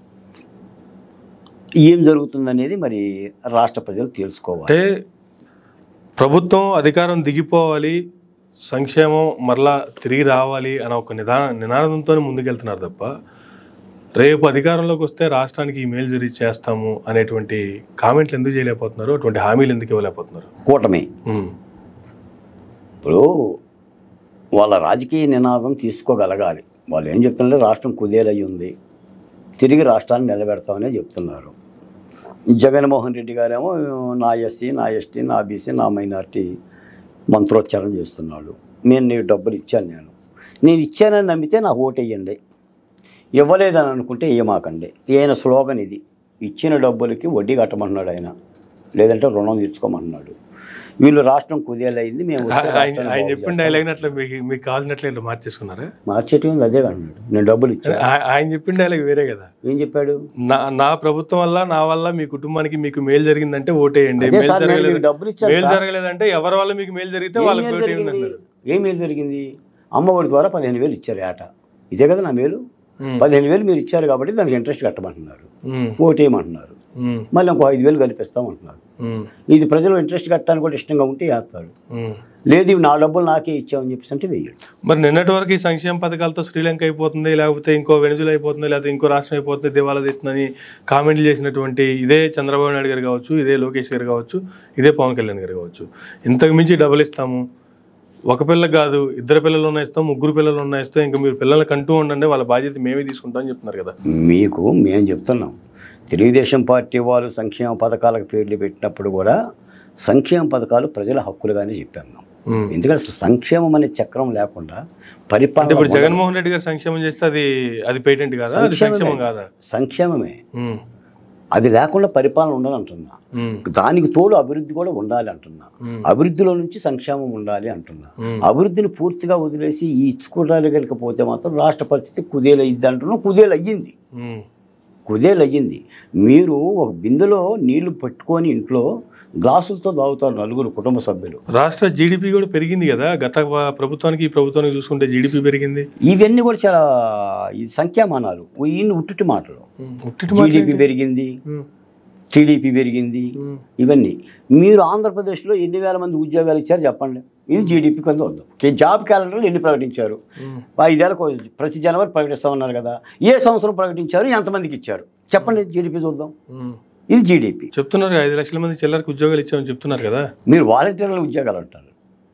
ఏం జరుగుతుందనేది మరి రాష్ట్ర ప్రజలు తెలుసుకోవాలి అంటే ప్రభుత్వం అధికారం దిగిపోవాలి సంక్షేమం మరలా తిరిగి రావాలి అనే ఒక నిదాన నినాదంతో ముందుకెళ్తున్నారు తప్ప రేపు అధికారంలోకి వస్తే రాష్ట్రానికి ఈ మేలు జరిగి చేస్తాము అనేటువంటి కామెంట్లు ఎందుకు చేయలేకపోతున్నారు అటువంటి హామీలు ఎందుకు ఇవ్వలేకపోతున్నారు కూటమి ఉమ్, ఇప్పుడు వాళ్ళ రాజకీయ నినాదం తీసుకోగలగాలి వాళ్ళు ఏం చెప్తున్నారు రాష్ట్రం కుదేలయ్యి ఉంది తిరిగి రాష్ట్రాన్ని నిలబెడతామనే చెప్తున్నారు జగన్మోహన్ రెడ్డి గారేమో నా ఎస్సీ నా ఎస్టీ నా బీసీ నా మైనార్టీ మంత్రోచ్చారణ చేస్తున్నాడు నేను నీకు డబ్బులు ఇచ్చాను నేను నేను ఇచ్చానని నమ్మితే నాకు ఓటేయండి ఇవ్వలేదని అనుకుంటే ఏమాకండి ఈయన స్లోగన్ ఇది ఇచ్చిన డబ్బులకి వడ్డీ కట్టమన్నాడు ఆయన లేదంటే రుణం తీర్చుకోమన్నాడు వీళ్ళు రాష్ట్రం కుదేలైంది మేము వస్తే ఆయన రాష్ట్రాన్ని ఆయన బాగు చెప్పిన చేస్తాం. డైలాగ్ అట్లా మీకు మీకు కావాల్సినట్లు ఇట్లా మార్చేసుకున్నారా మార్చేటి ఉంది అదే అన్నాడు నేను డబ్బులు ఇచ్చాను ఆ- ఆయన చెప్పిన డైలాగ్ వేరే కదా ఏం చెప్పాడు నా నా ప్రభుత్వం వల్ల నా వల్ల మీ కుటుంబానికి మీకు మేలు జరిగిందంటే ఓటేయండి అదే మేలు సార్ నేను జరగలేదు మీకు డబ్బులు ఇచ్చాను మేలు సార్. జరగలేదంటే ఎవరి వల్ల మీకు మేలు జరిగితే ఏం వాళ్ళకి మేలు ఓటేయండి జరిగింది అన్నారు ఏం మేలు జరిగింది అమ్మఒడి ద్వారా పదిహేను వేలు ఇచ్చారు ఏట ఇదే కదా నా మేలు ఉమ్, పదిహేను వేలు మీరు ఇచ్చారు కాబట్టి దానికి ఇంట్రెస్ట్ కట్టమంటున్నారు ఉమ్, ఓటేయమంటున్నారు ఉమ్, మళ్ళీ ఇంకో ఐదు వేలు కలిపిస్తామంటున్నారు ఉమ్, ఇది ప్రజలు ఇంట్రెస్ట్ కట్టడానికి కూడా ఇష్టంగా ఉంటే వేస్తాడు ఉమ్. లేదు ఇవి నా డబ్బులు నాకే ఇచ్చామని చెప్పేసి అంటే వెయ్యడు మరి నిన్నటి వరకు ఈ సంక్షేమ పథకాలతో శ్రీలంక అయిపోతుంది లేకపోతే ఇంకో వెనుజుల అయిపోతుంది లేకపోతే ఇంకో రాష్ట్రం అయిపోతుంది దివాలా తీస్తుందని కామెంట్లు చేసినటువంటి ఇదే చంద్రబాబు నాయుడు గారు కావచ్చు ఇదే లోకేష్ గారు కావచ్చు ఇదే పవన్ కళ్యాణ్ గారు కావచ్చు ఇంతకు మించి డబ్బులు ఇస్తాము ఒక పిల్ల కాదు ఇద్దరు పిల్లలు ఉన్న ఇస్తాం ముగ్గురు పిల్లలు ఉన్న ఇస్తాం ఇంకా మీరు పిల్లల్ని కంటూ ఉండండి వాళ్ళ బాధ్యత మేమే తీసుకుంటాం అని చెప్తున్నారు కదా మీకు మేము చెప్తున్నాం తెలుగుదేశం పార్టీ వాళ్ళు సంక్షేమ పథకాలకు పేర్లు పెట్టినప్పుడు కూడా సంక్షేమ పథకాలు ప్రజల హక్కులుగానే చెప్పాం మేము ఉమ్. ఎందుకంటే అసలు సంక్షేమం అనే చక్రం లేకుండా అంటే పరిపాలన ఇప్పుడు జగన్మోహన్ రెడ్డి గారు సంక్షేమం చేస్తే అది అది పేటెంట్ కాదా అది సంక్షేమమే. సంక్షేమం కాదా సంక్షేమమే ఉమ్. అది లేకుండా పరిపాలన ఉండదు అంటున్నా ఉమ్. దానికి తోడు అభివృద్ధి కూడా ఉండాలి అంటున్నా ఉమ్. అభివృద్ధిలో నుంచి సంక్షేమం ఉండాలి అంటున్నా ఉమ్. అభివృద్ధిని పూర్తిగా వదిలేసి ఈ ఇచ్చుకోవడానికి కనుక పోతే మాత్రం రాష్ట్ర పరిస్థితి కుదేలయ్యింది అంటున్నా కుదేలు అయ్యింది ఉమ్. కుదేలు అయ్యింది మీరు ఒక బిందెలో నీళ్లు పెట్టుకొని ఇంట్లో గ్లాసులతో తాగుతారు నలుగురు కుటుంబ సభ్యులు రాష్ట్ర జీడిపి కూడా పెరిగింది కదా గత ప- ప్రభుత్వానికి ఈ ప్రభుత్వానికి చూసుకుంటే జీడిపి పెరిగింది ఇవన్నీ కూడా చాలా ఈ సంఖ్యామానాలు ఈయన ఉట్టుటి మాటలు ఉమ్. ఉట్టిటి మాటలు టీడీపీ ఏంటి? పెరిగింది ఉమ్. టీడీపీ పెరిగింది ఉమ్. ఇవన్నీ మీరు ఆంధ్రప్రదేశ్లో ఎన్ని వేల మంది ఉద్యోగాలు ఇచ్చారు చెప్పండి ఇది జీడిపి కింద వద్దాం కే- జాబ్ క్యాలెండర్లు ఎన్ని ప్రకటించారు ఉమ్. ఐదేళ్ళకు ప్రతి జనవరి ప్రకటిస్తామన్నారు కదా ఏ సంవత్సరం ప్రకటించారు ఎంతమందికి ఇచ్చారు చెప్పండి జీడిపి చూద్దాం ఉమ్. ఇది జీడిపి చెప్తున్నారు కదా, ఐదు లక్షల మంది చిల్లరకు ఉద్యోగాలు ఇచ్చామని చెప్తున్నారు కదా మీరు వాలంటీర్ల ఉద్యోగాలు అంటారు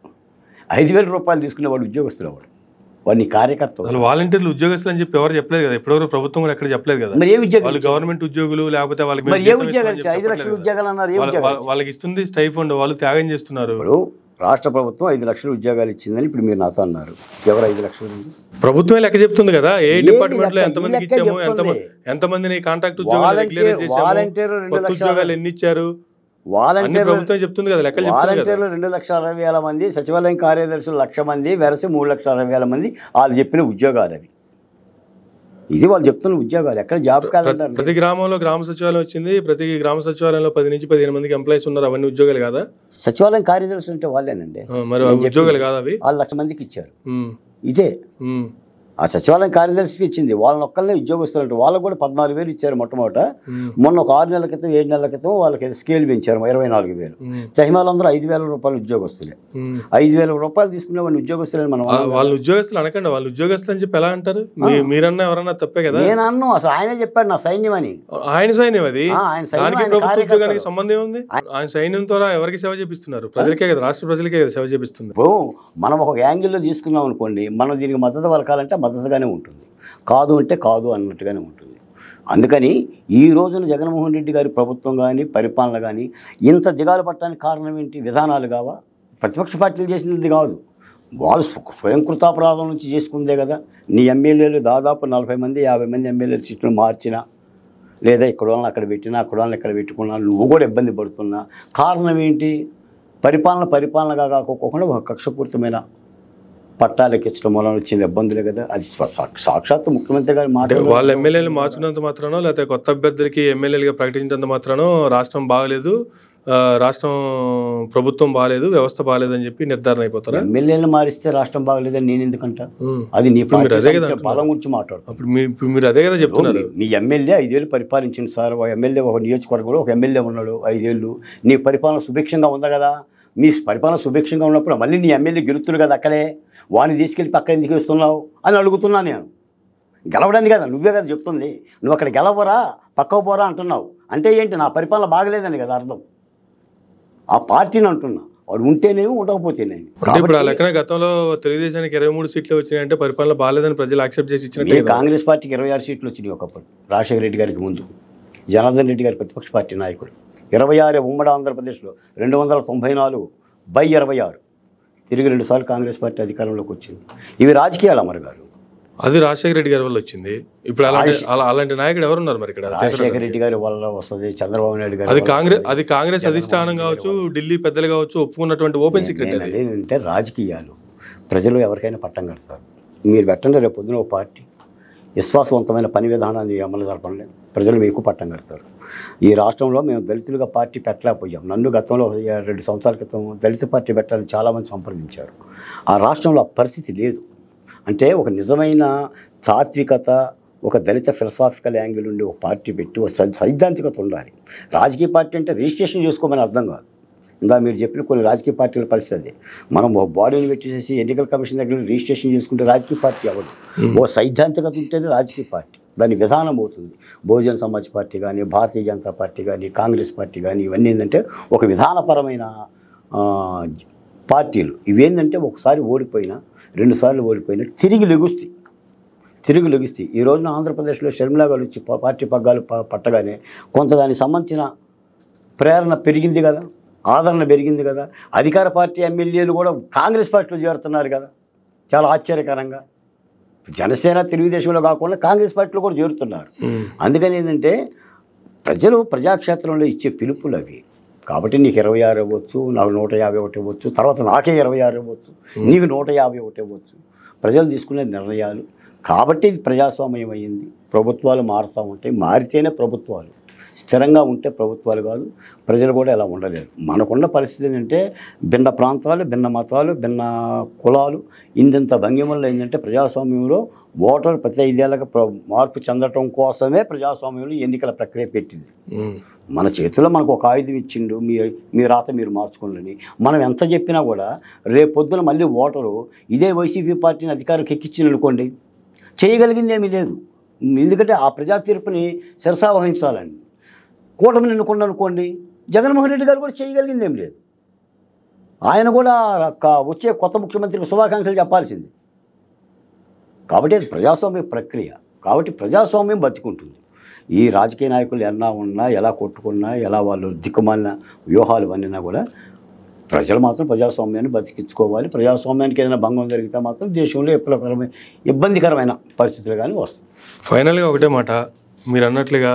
ఐదు వేల రూపాయలు తీసుకునే వాడు ఉద్యోగస్తులు వాడు వాడిని కార్యకర్త అసలు వాలంటీర్లు ఉద్యోగస్తులు అని చెప్పి ఎవరు చెప్పలేదు కదా ఎప్పటివరకు ప్రభుత్వం కూడా ఎక్కడ చెప్పలేదు కదా మరి ఏ ఉద్యోగం వాళ్ళు గవర్నమెంట్ ఉద్యోగులు లేకపోతే వాళ్ళకి మేము మరి ఏ జీతం ఉద్యోగాలు ఇస్తామని ఇచ్చారు ఐదు చెప్పి లక్షల చెప్పలేదు ఉద్యోగాలు అన్నారు ఏ వాళ్ళ- ఉద్యోగాలు వాళ్ళ- వాళ్ళకి ఇస్తుంది స్టైఫండ్ వాళ్ళు త్యాగం చేస్తున్నారు ఇప్పుడు రాష్ట్ర ప్రభుత్వం ఐదు లక్షల ఉద్యోగాలు ఇచ్చిందని ఇప్పుడు మీరు నాతో అన్నారు ఎవరు ఐదు లక్షలు ప్రభుత్వమే లెక్క చెప్తుంది కదా ఏ ఏది డిపార్ట్మెంట్ లో లెక్క? ఎంత ఈ మందికి లెక్క ఇచ్చాము ఎంత చెప్తుంది. ఎంత మందిని కాంట్రాక్ట్ ఉద్యోగాలు వాలంటీర్- రెగ్యులర్ చేశాము వాలంటీర్ రెండు కొత్త లక్షల- ఉద్యోగాలు ఎన్ని ఇచ్చారు అన్ని వాలంటీర్లు ప్రభుత్వం చెప్తుంది కదా లెక్కలు చెప్తుంది కదా వాలంటీర్లు రెండు లక్షల అరవై వేల మంది సచివాలయం కార్యదర్శులు లక్ష మంది వెరసి మూడు లక్షల అరవై వేల మంది వాళ్ళు చెప్పిన ఉద్యోగాలు అవి ఇది వాళ్ళు చెప్తున్న ఉద్యోగాలు ఎక్కడ జాబ్ క్యాలెండర్ ప్రతి గ్రామంలో గ్రామ సచివాలయం వచ్చింది ప్రతి గ్రామ సచివాలయంలో పది నుంచి పదిహేను మందికి ఎంప్లాయీస్ ఉన్నారు అవన్నీ ఉద్యోగాలు కాదా సచివాలయం కార్యదర్శులు అంటే వాళ్ళేనండి ఆ, మరి అవి ఉద్యోగాలు కాదా అవి వాళ్ళు లక్ష మందికి ఇచ్చారు ఉమ్, ఇదే ఉమ్, ఆ సచివాలయం కార్యదర్శికి ఇచ్చింది వాళ్ళని ఒక్కళ్ళనే ఉద్యోగస్తులు అంటే వాళ్ళకు కూడా పద్నాలుగు వేలు ఇచ్చారు మొట్టమొదట ఉమ్, మొన్న ఒక ఆరు నెలల క్రితం ఏడు నెలల క్రితం వాళ్ళకి స్కేల్ పెంచారు ఇరవై నాలుగు వేలు ఉమ్, సహిమాలందరూ ఐదు వేల రూపాయలు ఉద్యోగస్తులే ఉమ్. ఐదు వేల రూపాయలు తీసుకునే వాడిని ఉద్యోగస్తులని మనం ఆ, వాళ్ళ ఉద్యోగస్తులు అనకండి వాళ్ళ ఉద్యోగస్తులు అని చెప్పి ఎలా అంటారు మీ- మీరన్నా ఎవరన్నా తప్పే కదా నేను అన్ను అసలు ఆయనే చెప్పాడు నా సైన్యం అని ఆయన సైన్యం అది ఆ, ఆయన సైన్యం, దానికి ఆయన ప్రభుత్వ కార్యకర్తలు. ఉద్యోగానికి సంబంధం ఉంది ఆయన సైన్యం ద్వారా ఎవరికి సేవ చేపిస్తున్నారు ప్రజలకే కదా రాష్ట్ర ప్రజలకే కదా సేవ చేపిస్తుంది ఇప్పుడు మనం ఒక యాంగిల్లో తీసుకున్నాం అనుకోండి మనం దీనికి మద్దతు పలకాలంటే మద్దతుగానే ఉంటుంది కాదు అంటే కాదు అన్నట్టుగానే ఉంటుంది అందుకని ఈ రోజున జగన్మోహన్ రెడ్డి గారి ప్రభుత్వం కానీ పరిపాలన కానీ ఇంత దిగాలు పట్టడానికి కారణం ఏంటి విధానాలు కావా ప్రతిపక్ష పార్టీలు చేసినది కాదు వాళ్ళు స్వ- స్వయం కృతాపరాధం నుంచి చేసుకుందే కదా నీ ఎమ్మెల్యేలు దాదాపు నలభై మంది యాభై మంది ఎమ్మెల్యేలు సీట్లు మార్చినా లేదా ఇక్కడ వాళ్ళని అక్కడ పెట్టినా అక్కడ వాళ్ళని ఇక్కడ పెట్టుకున్నా నువ్వు కూడా ఇబ్బంది పడుతున్నా కారణం ఏంటి పరిపాలన పరిపాలనగా కాకోకుండా ఒక కక్షపూరితమైన పట్టాలు ఎక్కించడం వలన వచ్చిన ఇబ్బందులే కదా అది స్వ- సా- సాక్షాత్తు ముఖ్యమంత్రి గారి మాట అంటే వాళ్ళ ఎమ్మెల్యేలు మార్చుకున్నంత మాత్రానో లేకపోతే కొత్త అభ్యర్థులకి ఎమ్మెల్యేలుగా ప్రకటించినంత మాత్రానో రాష్ట్రం బాగలేదు ఆ, రాష్ట్రం ప్రభుత్వం బాగాలేదు వ్యవస్థ బాగాలేదు అని చెప్పి నిర్ధారణ అయిపోతారా ఎమ్మెల్యేలను మారిస్తే రాష్ట్రం బాగలేదని నేను ఎందుకంటా ఉమ్. అది నీ ఇప్పుడు మీరు పార్టీ అదే కదా సంఖ్య బలం గురించి మాట్లాడుతాను అప్పుడు మీ- ఇప్పుడు మీరు అదే కదా చెప్తున్నారు మీ ఎమ్మెల్యే ఐదేళ్ళు పరిపాలించింది సార్ ఒక ఎమ్మెల్యే ఒక నియోజకవర్గంలో ఒక ఎమ్మెల్యే ఉన్నాడు ఐదేళ్ళు నీ పరిపాలన సుభిక్షంగా ఉందా కదా మీ పరిపాలన సుభిక్షంగా ఉన్నప్పుడు మళ్ళీ నీ ఎమ్మెల్యే గెలుతురు కదా అక్కడే వాడిని తీసుకెళ్ళి పక్కన ఎందుకు వేస్తున్నావు అని అడుగుతున్నా నేను గెలవడానికి కదా నువ్వే కదా చెప్తుంది నువ్వు అక్కడ గెలవరా పక్కకు పోరా అంటున్నావు అంటే ఏంటి నా పరిపాలన బాగలేదని కదా అర్థం ఆ పార్టీని అంటున్నా వాడు ఉంటేనేమి ఉండకపోతేనేమి అంటే ఇప్పుడు ఆ లెక్కన గతంలో తెలుగుదేశానికి ఇరవై మూడు సీట్లు వచ్చినాయంటే పరిపాలన బాగాలేదని ప్రజలు యాక్సెప్ట్ చేసి మీ ఇచ్చినట్టు కాంగ్రెస్ పార్టీకి ఇరవై ఆరు సీట్లు వచ్చినాయి ఒకప్పుడు రాజశేఖర రెడ్డి గారికి ముందు జనార్దన్ రెడ్డి గారి ప్రతిపక్ష పార్టీ నాయకుడు ఇరవై ఆరు ఉమ్మడి ఆంధ్రప్రదేశ్లో రెండు వందల తొంభై నాలుగు బై ఇరవై ఆరు తిరిగి రెండుసార్లు కాంగ్రెస్ పార్టీ అధికారంలోకి వచ్చింది ఇవి రాజకీయాలు అమరు గారు అది రాజశేఖర రెడ్డి గారి వల్ల వచ్చింది ఇప్పుడు అలాంటి అలా అలాంటి నాయకుడు ఎవరున్నారు మరి ఇక్కడ రాజశేఖర రెడ్డి గారి వల్ల వస్తుంది చంద్రబాబు నాయుడు గారి అది వల్ల కాంగ్రెస్ వస్తది. అది కాంగ్రెస్ అధిష్టానం కావచ్చు ఢిల్లీ పెద్దలు కావచ్చు ఒప్పుకున్నటువంటి ఓపెన్ సీక్రెట్ నేను అది అనేది ఏంటంటే రాజకీయాలు ప్రజలు ఎవరికైనా పట్టం కడతారు మీరు పెట్టండి రేపు పొద్దున ఒక పార్టీ విశ్వాసవంతమైన పని విధానాన్ని అమలు జరపండి ప్రజలు మీకు పట్టం కడతారు ఈ రాష్ట్రంలో మేము దళితులుగా పార్టీ పెట్టలేకపోయాం నన్ను గతంలో ఏ- రెండు సంవత్సరాల క్రితం దళిత పార్టీ పెట్టాలని చాలామంది సంప్రదించారు ఆ రాష్ట్రంలో ఆ పరిస్థితి లేదు అంటే ఒక నిజమైన తాత్వికత ఒక దళిత ఫిలసాఫికల్ యాంగిల్ ఉండి ఒక పార్టీ పెట్టి ఒక సై- సైద్ధాంతికత ఉండాలి రాజకీయ పార్టీ అంటే రిజిస్ట్రేషన్ చేసుకోమని అర్థం కాదు ఇందా మీరు చెప్పిన కొన్ని రాజకీయ పార్టీల పరిస్థితి అది మనం ఓ బాడీని పెట్టేసి ఎన్నికల కమిషన్ దగ్గర రిజిస్ట్రేషన్ చేసుకుంటే రాజకీయ పార్టీ అవ్వదు ఓ సైద్ధాంతికత ఉంటేనే రాజకీయ పార్టీ దాని విధానం అవుతుంది బహుజన్ సమాజ్ పార్టీ కానీ భారతీయ జనతా పార్టీ కానీ కాంగ్రెస్ పార్టీ కానీ ఇవన్నీ ఏంటంటే ఒక విధానపరమైన ఆ, పార్టీలు ఇవేంటంటే ఒకసారి ఓడిపోయినా రెండుసార్లు ఓడిపోయినా తిరిగి లెగుస్తాయి తిరిగి లెగిస్తాయి ఈ రోజున ఆంధ్రప్రదేశ్లో షర్మిలా గారు వచ్చి పా- పార్టీ పగ్గాలు ప- పట్టగానే కొంత దానికి సంబంధించిన ప్రేరణ పెరిగింది కదా ఆదరణ పెరిగింది కదా అధికార పార్టీ ఎమ్మెల్యేలు కూడా కాంగ్రెస్ పార్టీలో చేరుతున్నారు కదా చాలా ఆశ్చర్యకరంగా జనసేన తెలుగుదేశంలో కాకుండా కాంగ్రెస్ పార్టీలో కూడా చేరుతున్నారు ఉమ్. అందుకని ఏంటంటే ప్రజలు ప్రజాక్షేత్రంలో ఇచ్చే పిలుపులు అవి కాబట్టి నీకు ఇరవై ఆరు ఇవ్వచ్చు నాకు నూట యాభై ఒకటి ఇవ్వచ్చు తర్వాత నాకే ఇరవై ఆరు ఇవ్వచ్చు నీకు నూట యాభై ఒకటి ఇవ్వచ్చు ప్రజలు తీసుకునే నిర్ణయాలు కాబట్టి ఇది ప్రజాస్వామ్యం అయ్యింది ప్రభుత్వాలు మారుతూ ఉంటాయి మారితేనే ప్రభుత్వాలు స్థిరంగా ఉంటే ప్రభుత్వాలు కాదు ప్రజలు కూడా ఇలా ఉండలేరు మనకున్న పరిస్థితి ఏంటంటే భిన్న ప్రాంతాలు భిన్న మతాలు భిన్న కులాలు ఇంత భంగిమల్లో ఏంటంటే ప్రజాస్వామ్యంలో ఓటర్ ప్రతి ఐదేళ్ళకి ప్ర- మార్పు చెందటం కోసమే ప్రజాస్వామ్యంలో ఎన్నికల ప్రక్రియ పెట్టింది ఉమ్. మన చేతిలో మనకు ఒక ఆయుధం ఇచ్చిండు మీ మీ రాత మీరు మార్చుకోండి మనం ఎంత చెప్పినా కూడా రేపు పొద్దున మళ్ళీ ఓటరు ఇదే వైసీపీ పార్టీని అధికారికి ఎక్కించింది అనుకోండి చేయగలిగింది ఏమీ లేదు ఎందుకంటే ఆ ప్రజా తీర్పుని శిరసావహించాలని కూటమిని ఎన్నుకున్నాను అనుకోండి జగన్మోహన్ రెడ్డి గారు కూడా చేయగలిగింది ఏం లేదు ఆయన కూడా క- వచ్చే కొత్త ముఖ్యమంత్రికి శుభాకాంక్షలు చెప్పాల్సింది కాబట్టి అది ప్రజాస్వామ్య ప్రక్రియ కాబట్టి ప్రజాస్వామ్యం బతికుంటుంది ఈ రాజకీయ నాయకులు ఎన్నా ఉన్నా ఎలా కొట్టుకున్నా ఎలా వాళ్ళు దిక్కుమాలిన వ్యూహాలు వన్నినా కూడా ప్రజలు మాత్రం ప్రజాస్వామ్యాన్ని బతికించుకోవాలి ప్రజాస్వామ్యానికి ఏదైనా భంగం జరిగితే మాత్రం దేశంలో ఎప్పుడకరమైన ఇబ్బందికరమైన పరిస్థితులు కానీ వస్తాయి ఫైనల్గా ఒకటే మాట మీరు అన్నట్లుగా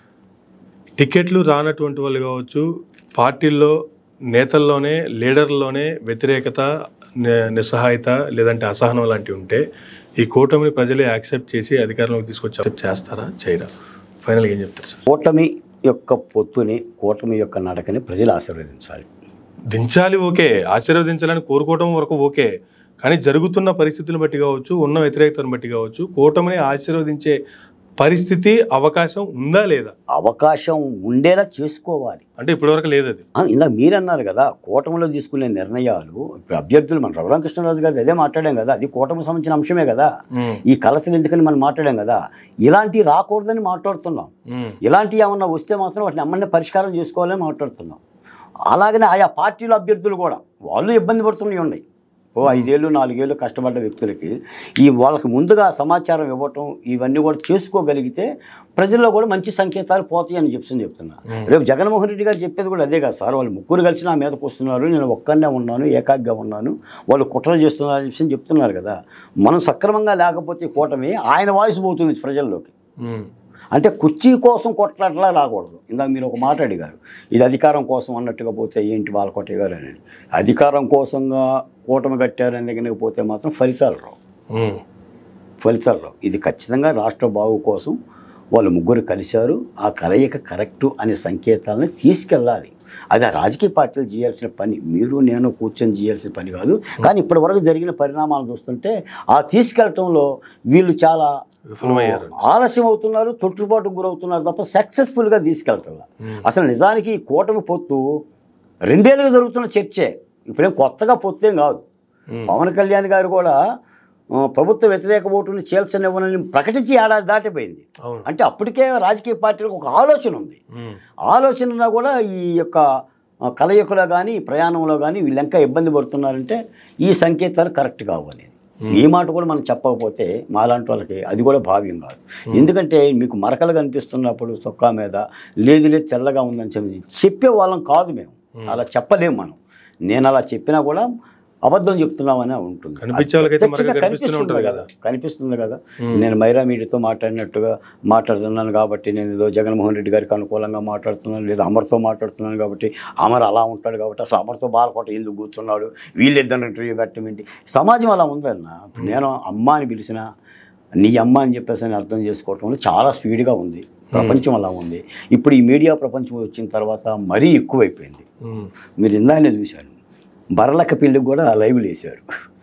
టికెట్లు రానటువంటి వాళ్ళు కావచ్చు పార్టీల్లో నేతల్లోనే లీడర్లోనే వ్యతిరేకత ని- నిస్సహాయత లేదంటే అసహనం లాంటివి ఉంటే ఈ కూటమిని ప్రజలు యాక్సెప్ట్ చేసి అధికారంలోకి తీసుకొచ్చి accept చేస్తారా చేయరా ఫైనల్గా ఏం చెప్తారు సార్ కూటమి యొక్క పొత్తుని కూటమి యొక్క నడకని ప్రజలు ఆశీర్వదించాలి దించాలి ఓకే ఆశీర్వదించాలని కోరుకోవడం వరకు ఓకే కానీ జరుగుతున్న పరిస్థితులను బట్టి కావచ్చు ఉన్న వ్యతిరేకతను బట్టి కావచ్చు కూటమిని ఆశీర్వదించే పరిస్థితి అవకాశం ఉందా లేదా అవకాశం ఉండేలా చేసుకోవాలి అంటే ఇప్పటివరకు లేదు అది ఆ, ఇందాక మీరన్నారు కదా కూటమిలో తీసుకునే నిర్ణయాలు ఇప్పుడు అభ్యర్థులు మన రఘురామకృష్ణరాజు గారు అదే మాట్లాడాం కదా అది కూటమికి సంబంధించిన అంశమే కదా ఉమ్, ఈ కలసలు ఎందుకని మనం మాట్లాడాం కదా ఇలాంటివి రాకూడదని మాట్లాడుతున్నాం ఉమ్, ఇలాంటివి ఏమన్నా వస్తే మాత్రం వాటిని అమ్మని పరిష్కారం చేసుకోవాలని మాట్లాడుతున్నాం అలాగనే ఆయా పార్టీల అభ్యర్థులు కూడా వాళ్ళు ఇబ్బంది పడుతున్నాయి ఉన్నాయి ఓ ఐదేళ్ళు నాలుగేళ్ళు కష్టపడ్డ వ్యక్తులకి ఈ వాళ్ళకి ముందుగా సమాచారం ఇవ్వటం ఇవన్నీ కూడా చేసుకోగలిగితే ప్రజల్లో కూడా మంచి సంకేతాలు పోతాయి అని చెప్పి చెప్తున్నా రేపు జగన్మోహన్ రెడ్డి గారు చెప్పేది కూడా అదే కదా సార్ వాళ్ళు ముగ్గురు కలిసి నా మీదకి వస్తున్నారు నేను ఒక్కనే ఉన్నాను ఏకాగ్గా ఉన్నాను వాళ్ళు కుట్ర చేస్తున్నారు అని చెప్పి చెప్తున్నారు కదా మనం సక్రమంగా లేకపోతే ఈ కూటమి ఆయన వాయిస్ పోతుంది ప్రజల్లోకి ఉమ్, అంటే కుర్చీ కోసం కొట్లాటలా రాకూడదు ఇందాక మీరు ఒక మాట అడిగారు ఇది అధికారం కోసం అన్నట్టుగా పోతే ఏంటి బాలకోట గారు అని అధికారం కోసంగా కూటమి కట్టారని దగ్గరికి పోతే మాత్రం ఫలితాలు రావు ఉమ్, ఫలితాలు రావు ఇది ఖచ్చితంగా రాష్ట్ర బాగు కోసం వాళ్ళు ముగ్గురు కలిశారు ఆ కలయిక కరెక్టు అనే సంకేతాలను తీసుకెళ్ళాలి అది ఆ రాజకీయ పార్టీలు చేయాల్సిన పని మీరు నేను కూర్చొని చేయాల్సిన పని కాదు కానీ ఇప్పటి వరకు జరిగిన పరిణామాలు చూస్తుంటే ఆ తీసుకెళ్ళటంలో వీళ్ళు చాలా విఫలమయ్యారు ఆలస్యం అవుతున్నారు తొట్టుబాటుకు గురవుతున్నారు తప్ప సక్సెస్ఫుల్గా తీసుకెళ్ళటం అసలు నిజానికి ఈ కూటమి పొత్తు రెండేళ్ళుగా జరుగుతున్న చర్చే ఇప్పుడేం కొత్తగా పొత్తేం కాదు ఉమ్, పవన్ కళ్యాణ్ గారు కూడా ఆ, ప్రభుత్వ వ్యతిరేక ఓటుని చేల్చనివ్వనని ప్రకటించి ఏడాది దాటిపోయింది అవును అంటే అప్పటికే రాజకీయ పార్టీలకు ఒక ఆలోచన ఉంది ఉమ్, ఆలోచనలో కూడా ఈ యొక్క ఆ, కలయికలో కానీ ప్రయాణంలో కానీ వీళ్ళు ఇంకా ఇబ్బంది పడుతున్నారంటే ఈ సంకేతాలు కరెక్ట్ కావు అనేది ఈ మాట కూడా మనం చెప్పకపోతే మాలాంటి వాళ్ళకి అది కూడా భావ్యం కాదు ఎందుకంటే మీకు మరకలు కనిపిస్తున్నప్పుడు చొక్కా మీద లేదు లేదు తెల్లగా ఉందని చెప్పి చెప్పే వాళ్ళం కాదు మేము అలా చెప్పలేము మనం నేను అలా చెప్పినా కూడా అబద్ధం చెప్తున్నామనే ఉంటుంది కనిపించే వాళ్ళకైతే మరక ప్రత్యక్షంగా కనిపిస్తూనే ఉంటుంది కదా. కనిపిస్తుంది కదా ఉమ్. నేను మైరా మీడియాతో మాట్లాడినట్టుగా మాట్లాడుతున్నాను కాబట్టి నేను ఏదో జగన్మోహన్ రెడ్డి గారికి అనుకూలంగా మాట్లాడుతున్నాను లేదా అమర్తో మాట్లాడుతున్నాను కాబట్టి అమర్ అలా ఉంటాడు కాబట్టి అసలు అమర్తో బాలకోట ఎందుకు కూర్చున్నాడు వీళ్ళిద్దరు ఇంటర్వ్యూ పెట్టమేంటి సమాజం అలా ఉందన్న ఇప్పుడు నేను అమ్మ అని పిలిచిన నీ అమ్మ అని చెప్పేసి అని అర్థం చేసుకోవటంలో చాలా స్పీడ్గా ఉంది ప్రపంచం అలా ఉంది ఇప్పుడు ఈ మీడియా ప్రపంచం వచ్చిన తర్వాత మరీ ఎక్కువైపోయింది ఉమ్, మీరు ఇందాకనే చూశాను బర్లక పెళ్ళికి కూడా లైవ్లు వేశారు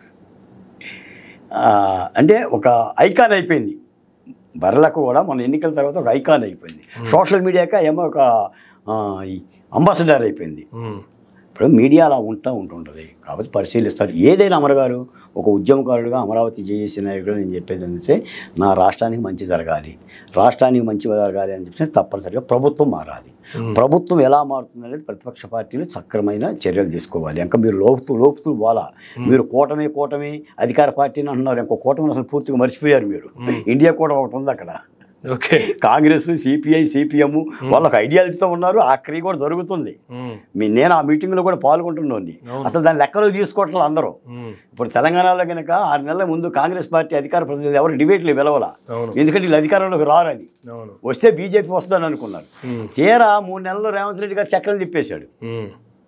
ఆ, అంటే ఒక ఐకాన్ అయిపోయింది బర్లకు కూడా మన ఎన్నికల తర్వాత ఒక ఐకాన్ అయిపోయింది సోషల్ మీడియాక ఏమో ఒక ఆ, ఈ అంబాసిడర్ అయిపోయింది ఉమ్, ఇప్పుడు మీడియా అలా ఉంటా ఉంటుంటుంది కాబట్టి పరిశీలిస్తారు ఏదైనా అమర గారు ఒక ఉద్యమకారుడుగా అమరావతి జేఏసీ నాయకుడు నేను చెప్పేది ఏంటంటే నా రాష్ట్రానికి మంచి జరగాలి రాష్ట్రానికి మంచి జరగాలి అని చెప్పి తప్పనిసరిగా ప్రభుత్వం మారాలి ప్రభుత్వం ఎలా మారుతుంది అనేది ప్రతిపక్ష పార్టీలు సక్రమైన చర్యలు తీసుకోవాలి ఇంకా మీరు లోపుతూ లోపుతూ పోలా మీరు కూటమి కూటమి అధికార పార్టీని అంటున్నారు ఇంకో కూటమిని అసలు పూర్తిగా మర్చిపోయారు మీరు ఇండియా కూడా ఒకటి ఉంది అక్కడ ఓకే కాంగ్రెస్ సిపిఐ సిపిఎం వాళ్ళకి ఐడియాలజీతో ఉన్నారు ఆ క్రియ కూడా జరుగుతుంది ఉమ్, మీ నేను ఆ మీటింగ్లో కూడా పాల్గొంటున్నాను అవును. అసలు దాని లెక్కలో తీసుకోవట్లేదు అందరూ ఉమ్, ఇప్పుడు తెలంగాణలో కనుక ఆరు నెలల ముందు కాంగ్రెస్ పార్టీ అధికార ప్రతినిధులు ఎవరు డిబేట్లు పిలవాల అవును ఎందుకంటే వీళ్ళు అధికారంలోకి రారని అవును వస్తే బీజేపీ వస్తుందని అనుకున్నారు ఉమ్, తీరా మూడు నెలల్లో రేవంత్ రెడ్డి గారు చక్రం తిప్పేశాడు ఉమ్,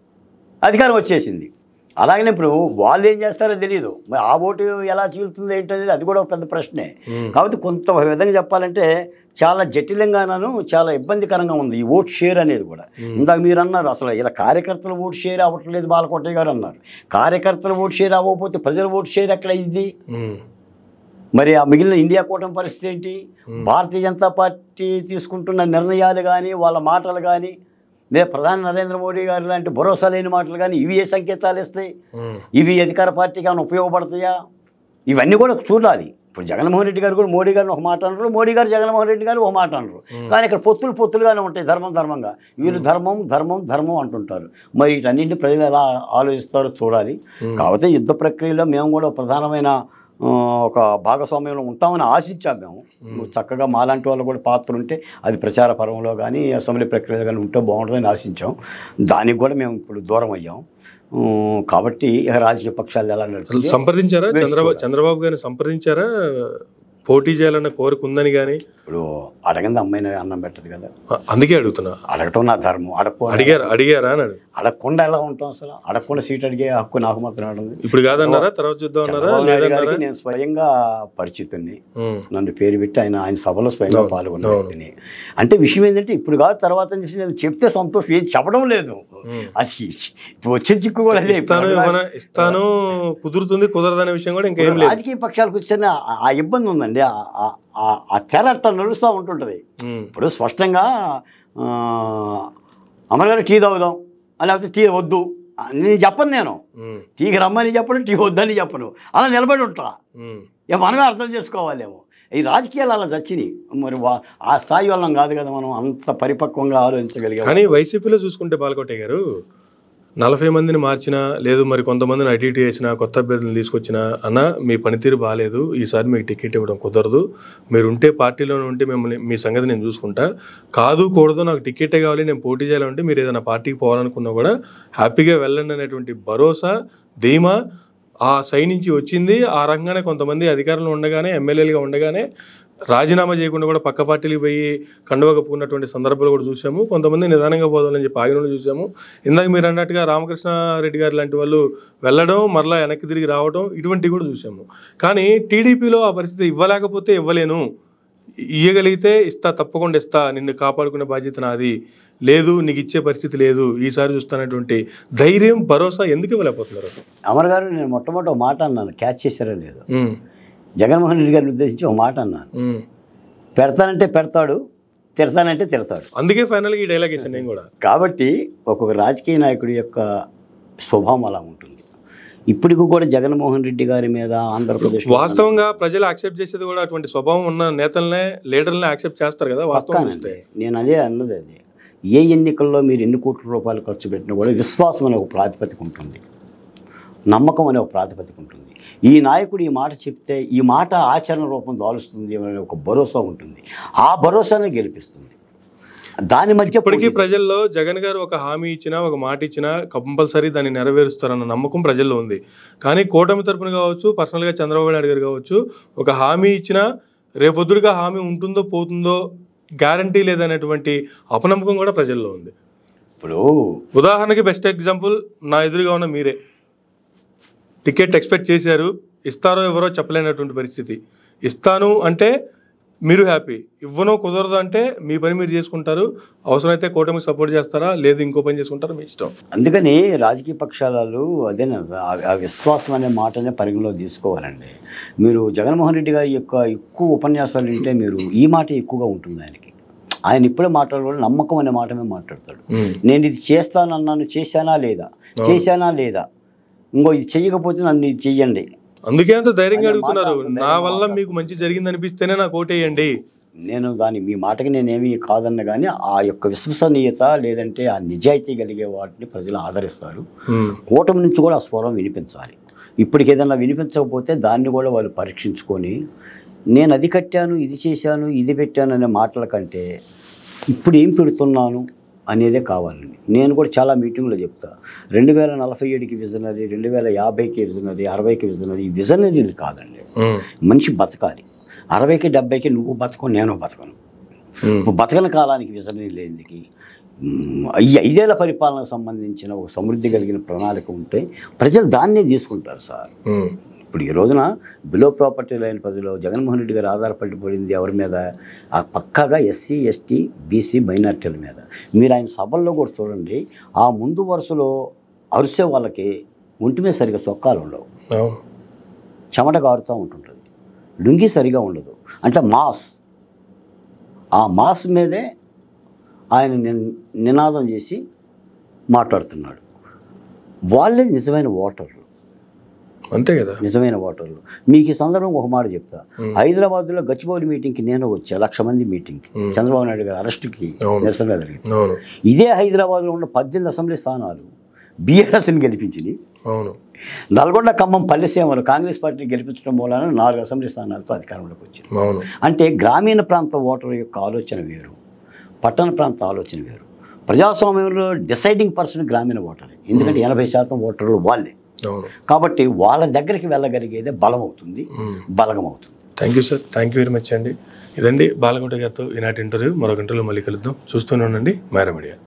అధికారం వచ్చేసింది అలాగనే ఇప్పుడు వాళ్ళు ఏం చేస్తారో తెలియదు మరి ఆ ఓటు ఎలా చీలుతుంది ఏంటనేది అది కూడా ఒక పెద్ద ప్రశ్నే ఉమ్, కాబట్టి కొంత విధంగా చెప్పాలంటే చాలా జటిలంగాను చాలా ఇబ్బందికరంగా ఉంది ఈ ఓట్ షేర్ అనేది కూడా ఇందాక మీరు అన్నారు అసలు ఇలా కార్యకర్తల ఓట్ షేర్ అవ్వట్లేదు బాలకోటయ్య గారు అన్నారు కార్యకర్తల ఓట్ షేర్ అవ్వకపోతే ప్రజల ఓట్ షేర్ ఎక్కడ అయింది ఉమ్, మరి ఆ మిగిలిన ఇండియా కూటమి పరిస్థితి ఏంటి భారతీయ జనతా పార్టీ తీసుకుంటున్న నిర్ణయాలు కానీ వాళ్ళ మాటలు కానీ లేదా ప్రధాని నరేంద్ర మోడీ గారు లాంటి భరోసా లేని మాటలు కానీ ఇవి ఏ సంకేతాలు ఇస్తాయి ఉమ్, ఇవి అధికార పార్టీకి ఏమైనా ఉపయోగపడతాయా ఇవన్నీ కూడా చూడాలి ఇప్పుడు జగన్మోహన్ రెడ్డి గారు కూడా మోడీ గారిని ఒక మాట అనరు మోడీ గారు జగన్మోహన్ రెడ్డి గారు ఒక మాట అనరు కానీ ఇక్కడ పొత్తులు పొత్తులుగానే ఉంటాయి ధర్మం ధర్మంగా వీళ్ళు ధర్మం ధర్మం ధర్మం అంటుంటారు మరి వీటన్నింటిని ప్రజలు ఎలా ఆలోచిస్తారో చూడాలి కాకపోతే యుద్ధ ప్రక్రియలో మేము కూడా ప్రధానమైన ఆ, ఒక భాగస్వామ్యంలో ఉంటామని ఆశించాం మేము చక్కగా మాలాంటి వాళ్ళు కూడా పాత్ర ఉంటే అది ప్రచార పర్వంలో కానీ అసెంబ్లీ ప్రక్రియలో కానీ ఉంటే బాగుంటుందని ఆశించాం దానికి కూడా మేము ఇప్పుడు దూరం అయ్యాం ఉమ్, కాబట్టి ఇక రాజకీయ పక్షాలు ఎలా అసలు నడుస్తుంది సంప్రదించారా వేచి చంద్రబాబు చూడాలి. చంద్రబాబు గారిని సంప్రదించారా పోటీ చేయాలన్న కోరిక ఉందని కానీ ఇప్పుడు అడగంది అమ్మాయిని అన్నం పెట్టదు కదా అందుకే అడుగుతున్నా అడగటం నా ధర్మం అడగకుండా అడిగారు అడిగారా అని అడుగు. అడగకుండా ఎలా ఉంటాం అసలు అడగకుండా సీట్ అడిగే హక్కు నాకు మాత్రం ఉంది ఇప్పుడు కాదన్నారా తర్వాత చూద్దాం అన్నారా చంద్రబాబు నాయుడు లేదన్నారా గారికి నేను స్వయంగా పరిచితుని ఉమ్, నన్ను పేరు పెట్టి ఆయన ఆయన సభలో స్వయంగా అవును, పాల్గొన్న అవును. వ్యక్తిని అంటే విషయం ఏంటంటే ఇప్పుడు కాదు తర్వాత అని చెప్పి నేను చెప్తే సంతోషం ఏం చెప్పడం లేదు ఉమ్. అది ఇప్పుడు వచ్చిన చిక్కు కూడా అదే. ఇస్తాను ఇవ్వనా ఇస్తాను కుదురుతుంది కుదరదనే విషయం కూడా ఇంకేం లేదు రాజకీయ పక్షాలకు వచ్చిన ఆ- ఆ ఇబ్బంది ఉందండి ఆ- ఆ- ఆ- ఆ తెర అట్లా నడుస్తూ ఉంటుంటుంది ఉమ్, ఇప్పుడు స్పష్టంగా ఆ, అమర్ గారు టీ తాగుదాం లేకపోతే టీ వద్దు అని నేను చెప్పను నేను ఉమ్, టీకి రమ్మని చెప్పను టీ వద్దని చెప్పను అలా నిలబడి ఉంటా ఉమ్, ఇక మనమే అర్థం చేసుకోవాలేమో ఈ రాజకీయాలు అలా చచ్చినాయి మరి వా- ఆ స్థాయి వాళ్ళం కాదు కదా మనం అంత పరిపక్వంగా ఆలోచించగలిగాం కానీ వైసీపీలో చూసుకుంటే బాలకోటే గారు నలభై మందిని మార్చినా లేదు మరి కొంతమందిని అటు ఇటు వేసినా కొత్త అభ్యర్థులను తీసుకొచ్చినా అన్న మీ పనితీరు బాగాలేదు ఈసారి మీకు టికెట్ ఇవ్వడం కుదరదు మీరు ఉంటే పార్టీలోనే ఉంటే మిమ్మల్ని మీ సంగతి నేను చూసుకుంటా కాదు కూడదు నాకు టికెటే కావాలి నేను పోటీ చేయాలంటే మీరు ఏదైనా పార్టీకి పోవాలనుకున్నా కూడా హ్యాపీగా వెళ్ళండి అనేటువంటి భరోసా ధీమా ఆ సై నుంచి వచ్చింది ఆ రకంగానే కొంతమంది అధికారంలో ఉండగానే ఎమ్మెల్యేలుగా ఉండగానే రాజీనామా చేయకుండా కూడా పక్క పార్టీలకు పోయి కండువ కప్పుకున్నటువంటి సందర్భాలు కూడా చూసాము కొంతమంది నిదానంగా పోదామని చెప్పి ఆగిన వాళ్ళు చూసాము ఇందాక మీరు అన్నట్టుగా రామకృష్ణారెడ్డి గారు లాంటి వాళ్ళు వెళ్ళడం మరలా వెనక్కి తిరిగి రావడం ఇటువంటివి కూడా చూసాము కానీ టీడీపీలో ఆ పరిస్థితి ఇవ్వలేకపోతే ఇవ్వలేను ఇయ్యగలిగితే ఇస్తా తప్పకుండా ఇస్తా నిన్ను కాపాడుకునే బాధ్యత నాది లేదు నీకు ఇచ్చే పరిస్థితి లేదు ఈసారి చూస్తానటువంటి ధైర్యం భరోసా ఎందుకు ఇవ్వలేకపోతున్నారు అమర్ గారు నేను మొట్టమొదటి ఒక మాట అన్నాను క్యాచ్ చేశారో లేదు ఉమ్, జగన్మోహన్ రెడ్డి గారిని ఉద్దేశించి ఒక మాట అన్నాను ఉమ్. పెడతానంటే పెడతాడు తిడతానంటే తిడతాడు అందుకే ఫైనల్గా ఈ డైలాగ్ ఇచ్చాను నేను కూడా కాబట్టి ఒక్కొక్క రాజకీయ నాయకుడి యొక్క స్వభావం అలా ఉంటుంది ఇప్పటికి కూడా జగన్మోహన్ రెడ్డి గారి మీద ఆంధ్రప్రదేశ్ వాస్తవంగా ప్రజలు యాక్సెప్ట్ చేసేది కూడా అటువంటి స్వభావం ఉన్న నేతలనే లీడర్లనే యాక్సెప్ట్ చేస్తారు కదా వాస్తవం చూస్తే పక్కానండి నేను అదే అన్నది అది ఏ ఎన్నికల్లో మీరు ఎన్ని కోట్ల రూపాయలు ఖర్చు పెట్టినా కూడా విశ్వాసం అనే ఒక ప్రాతిపదిక ఉంటుంది నమ్మకం అనే ఒక ప్రాతిపదిక ఉంటుంది ఈ నాయకుడు ఈ మాట చెప్తే ఈ మాట ఆచరణ రూపం దాలుస్తుంది అనే ఒక భరోసా ఉంటుంది ఆ భరోసానే గెలిపిస్తుంది దాని మధ్య ఇప్పటికీ పోటీ. ప్రజల్లో జగన్ గారు ఒక హామీ ఇచ్చినా ఒక మాట ఇచ్చినా కంపల్సరీ దాన్ని నెరవేరుస్తారన్న నమ్మకం ప్రజల్లో ఉంది కానీ కూటమి తరపున కావచ్చు పర్సనల్గా చంద్రబాబు నాయుడు గారు కావచ్చు ఒక హామీ ఇచ్చినా రేపొద్దురుగా హామీ ఉంటుందో పోతుందో గ్యారంటీ లేదనేటువంటి అపనమ్మకం కూడా ప్రజల్లో ఉంది ఇప్పుడు ఉదాహరణకి బెస్ట్ ఎగ్జాంపుల్ నా ఎదురుగా ఉన్న మీరే టికెట్ ఎక్స్పెక్ట్ చేశారు ఇస్తారో ఎవరో చెప్పలేనటువంటి పరిస్థితి ఇస్తాను అంటే మీరు హ్యాపీ ఇవ్వనో కుదరదు అంటే మీ పని మీరు చేసుకుంటారు అవసరమైతే కూటమికి సపోర్ట్ చేస్తారా లేదు ఇంకో పని చేసుకుంటారా మీ ఇష్టం అందుకని రాజకీయ పక్షాలు అదే ఆ విశ్వాసం అనే మాటనే పరిగణలో తీసుకోవాలండి మీరు జగన్మోహన్ రెడ్డి గారి యొక్క ఎక్కువ ఉపన్యాసాలు వింటే మీరు ఈ మాట ఎక్కువగా ఉంటుంది ఆయనకి ఆయన ఇప్పుడే మాట్లాడకూడదు నమ్మకం అనే మాటమే మాట్లాడతాడు నేను ఇది చేస్తానన్నాను చేశానా లేదా చేశానా లేదా ఇంకో ఇది చెయ్యకపోతే నన్ను ఇది చెయ్యండి అందుకే అంత ధైర్యంగా అనే అడుగుతున్నారు మాట అంత నా ధైర్యంగా వల్ల మీకు మంచి జరిగింది అనిపిస్తేనే నాకు ఓటేయండి నేను దాని మీ మాటకి నేనేమి కాదన్న కానీ ఆ యొక్క విశ్వసనీయత లేదంటే ఆ నిజాయితీ కలిగే వాటిని ప్రజలు ఆదరిస్తారు ఉమ్, కూటమి నుంచి కూడా ఆ స్వరం వినిపించాలి ఇప్పటికి ఏదైనా వినిపించకపోతే దాన్ని కూడా వాళ్ళు పరీక్షించుకొని నేను అది కట్టాను ఇది చేశాను ఇది పెట్టాను అనే మాటల కంటే ఇప్పుడు ఏం పెడుతున్నాను అనేదే కావాలండి నేను కూడా చాలా మీటింగ్లో చెప్తా రెండు వేల నలభై ఏడుకి విజనరీ రెండు వేల యాభైకి విజనరీ అరవైకి విజనరీ ఈ విజనరీలు కాదండి ఉమ్, మనిషి బతకాలి అరవైకి డెబ్బైకి నువ్వు బతకను నేను బతకను ఉమ్, ఇప్పుడు బతకని కాలానికి విజనరీ లేనిదికి మ్, ఈ ఐదేళ్ల పరిపాలనకు సంబంధించిన ఒక సమృద్ధి కలిగిన ప్రణాళిక ఉంటే ప్రజలు దాన్నే తీసుకుంటారు సార్ ఉమ్, ఇప్పుడు ఈ రోజున బిలో ప్రాపర్టీ లైన్ పదిలో జగన్మోహన్ రెడ్డి గారు ఆధారపడి పడింది ఎవరి మీద ఆ పక్కాగా ఎస్సీ ఎస్టీ బీసీ మైనార్టీల మీద మీరు ఆయన సభల్లో కూడా చూడండి ఆ ముందు వరుసలో అరిసే వాళ్ళకి ఒంటి మీద సరిగా చొక్కాలు ఉండవు అవును చెమట కారుతూ ఉంటుంటుంది లుంగి సరిగా ఉండదు అంటే మాస్ ఆ మాస్ మీదే ఆయన నిన్- నినాదం చేసి మాట్లాడుతున్నాడు వాళ్ళే నిజమైన ఓటర్లు అంతే కదా నిజమైన ఓటర్లు మీకు ఈ సందర్భం ఒక మాట చెప్తా హైదరాబాద్లో గచ్చిబౌలి మీటింగ్కి నేను వచ్చా లక్ష మంది మీటింగ్కి Hmm. చంద్రబాబు నాయుడు గారి అరెస్ట్కి అవును. నిరసనగా జరిగింది అవును ఇదే హైదరాబాద్లో ఉన్న పద్దెనిమిది అసెంబ్లీ స్థానాలు బీఆర్ఎస్ని గెలిపించింది అవును నల్గొండ ఖమ్మం పల్లెసీమలు కాంగ్రెస్ పార్టీని గెలిపించడం మూలన నాలుగు అసెంబ్లీ స్థానాలతో అధికారంలోకి వచ్చింది అవును అంటే గ్రామీణ ప్రాంత ఓటర్ యొక్క ఆలోచన వేరు పట్టణ ప్రాంత ఆలోచన వేరు ప్రజాస్వామ్యంలో డిసైడింగ్ పర్సన్ గ్రామీణ ఓటరే ఎందుకంటే ఎనభై శాతం ఓటర్లు వాళ్ళే అవును కాబట్టి వాళ్ళ దగ్గరికి వెళ్ళగలిగేదే బలం అవుతుంది ఉమ్. బలగం అవుతుంది thank you sir thank you very much అండి ఇదండి బాలకోట గారితో ఈనాటి ఇంటర్వ్యూ మరొక ఇంటర్వ్యూలో మళ్ళీ కలుద్దాం చూస్తూనే ఉండండి మేర మీడియా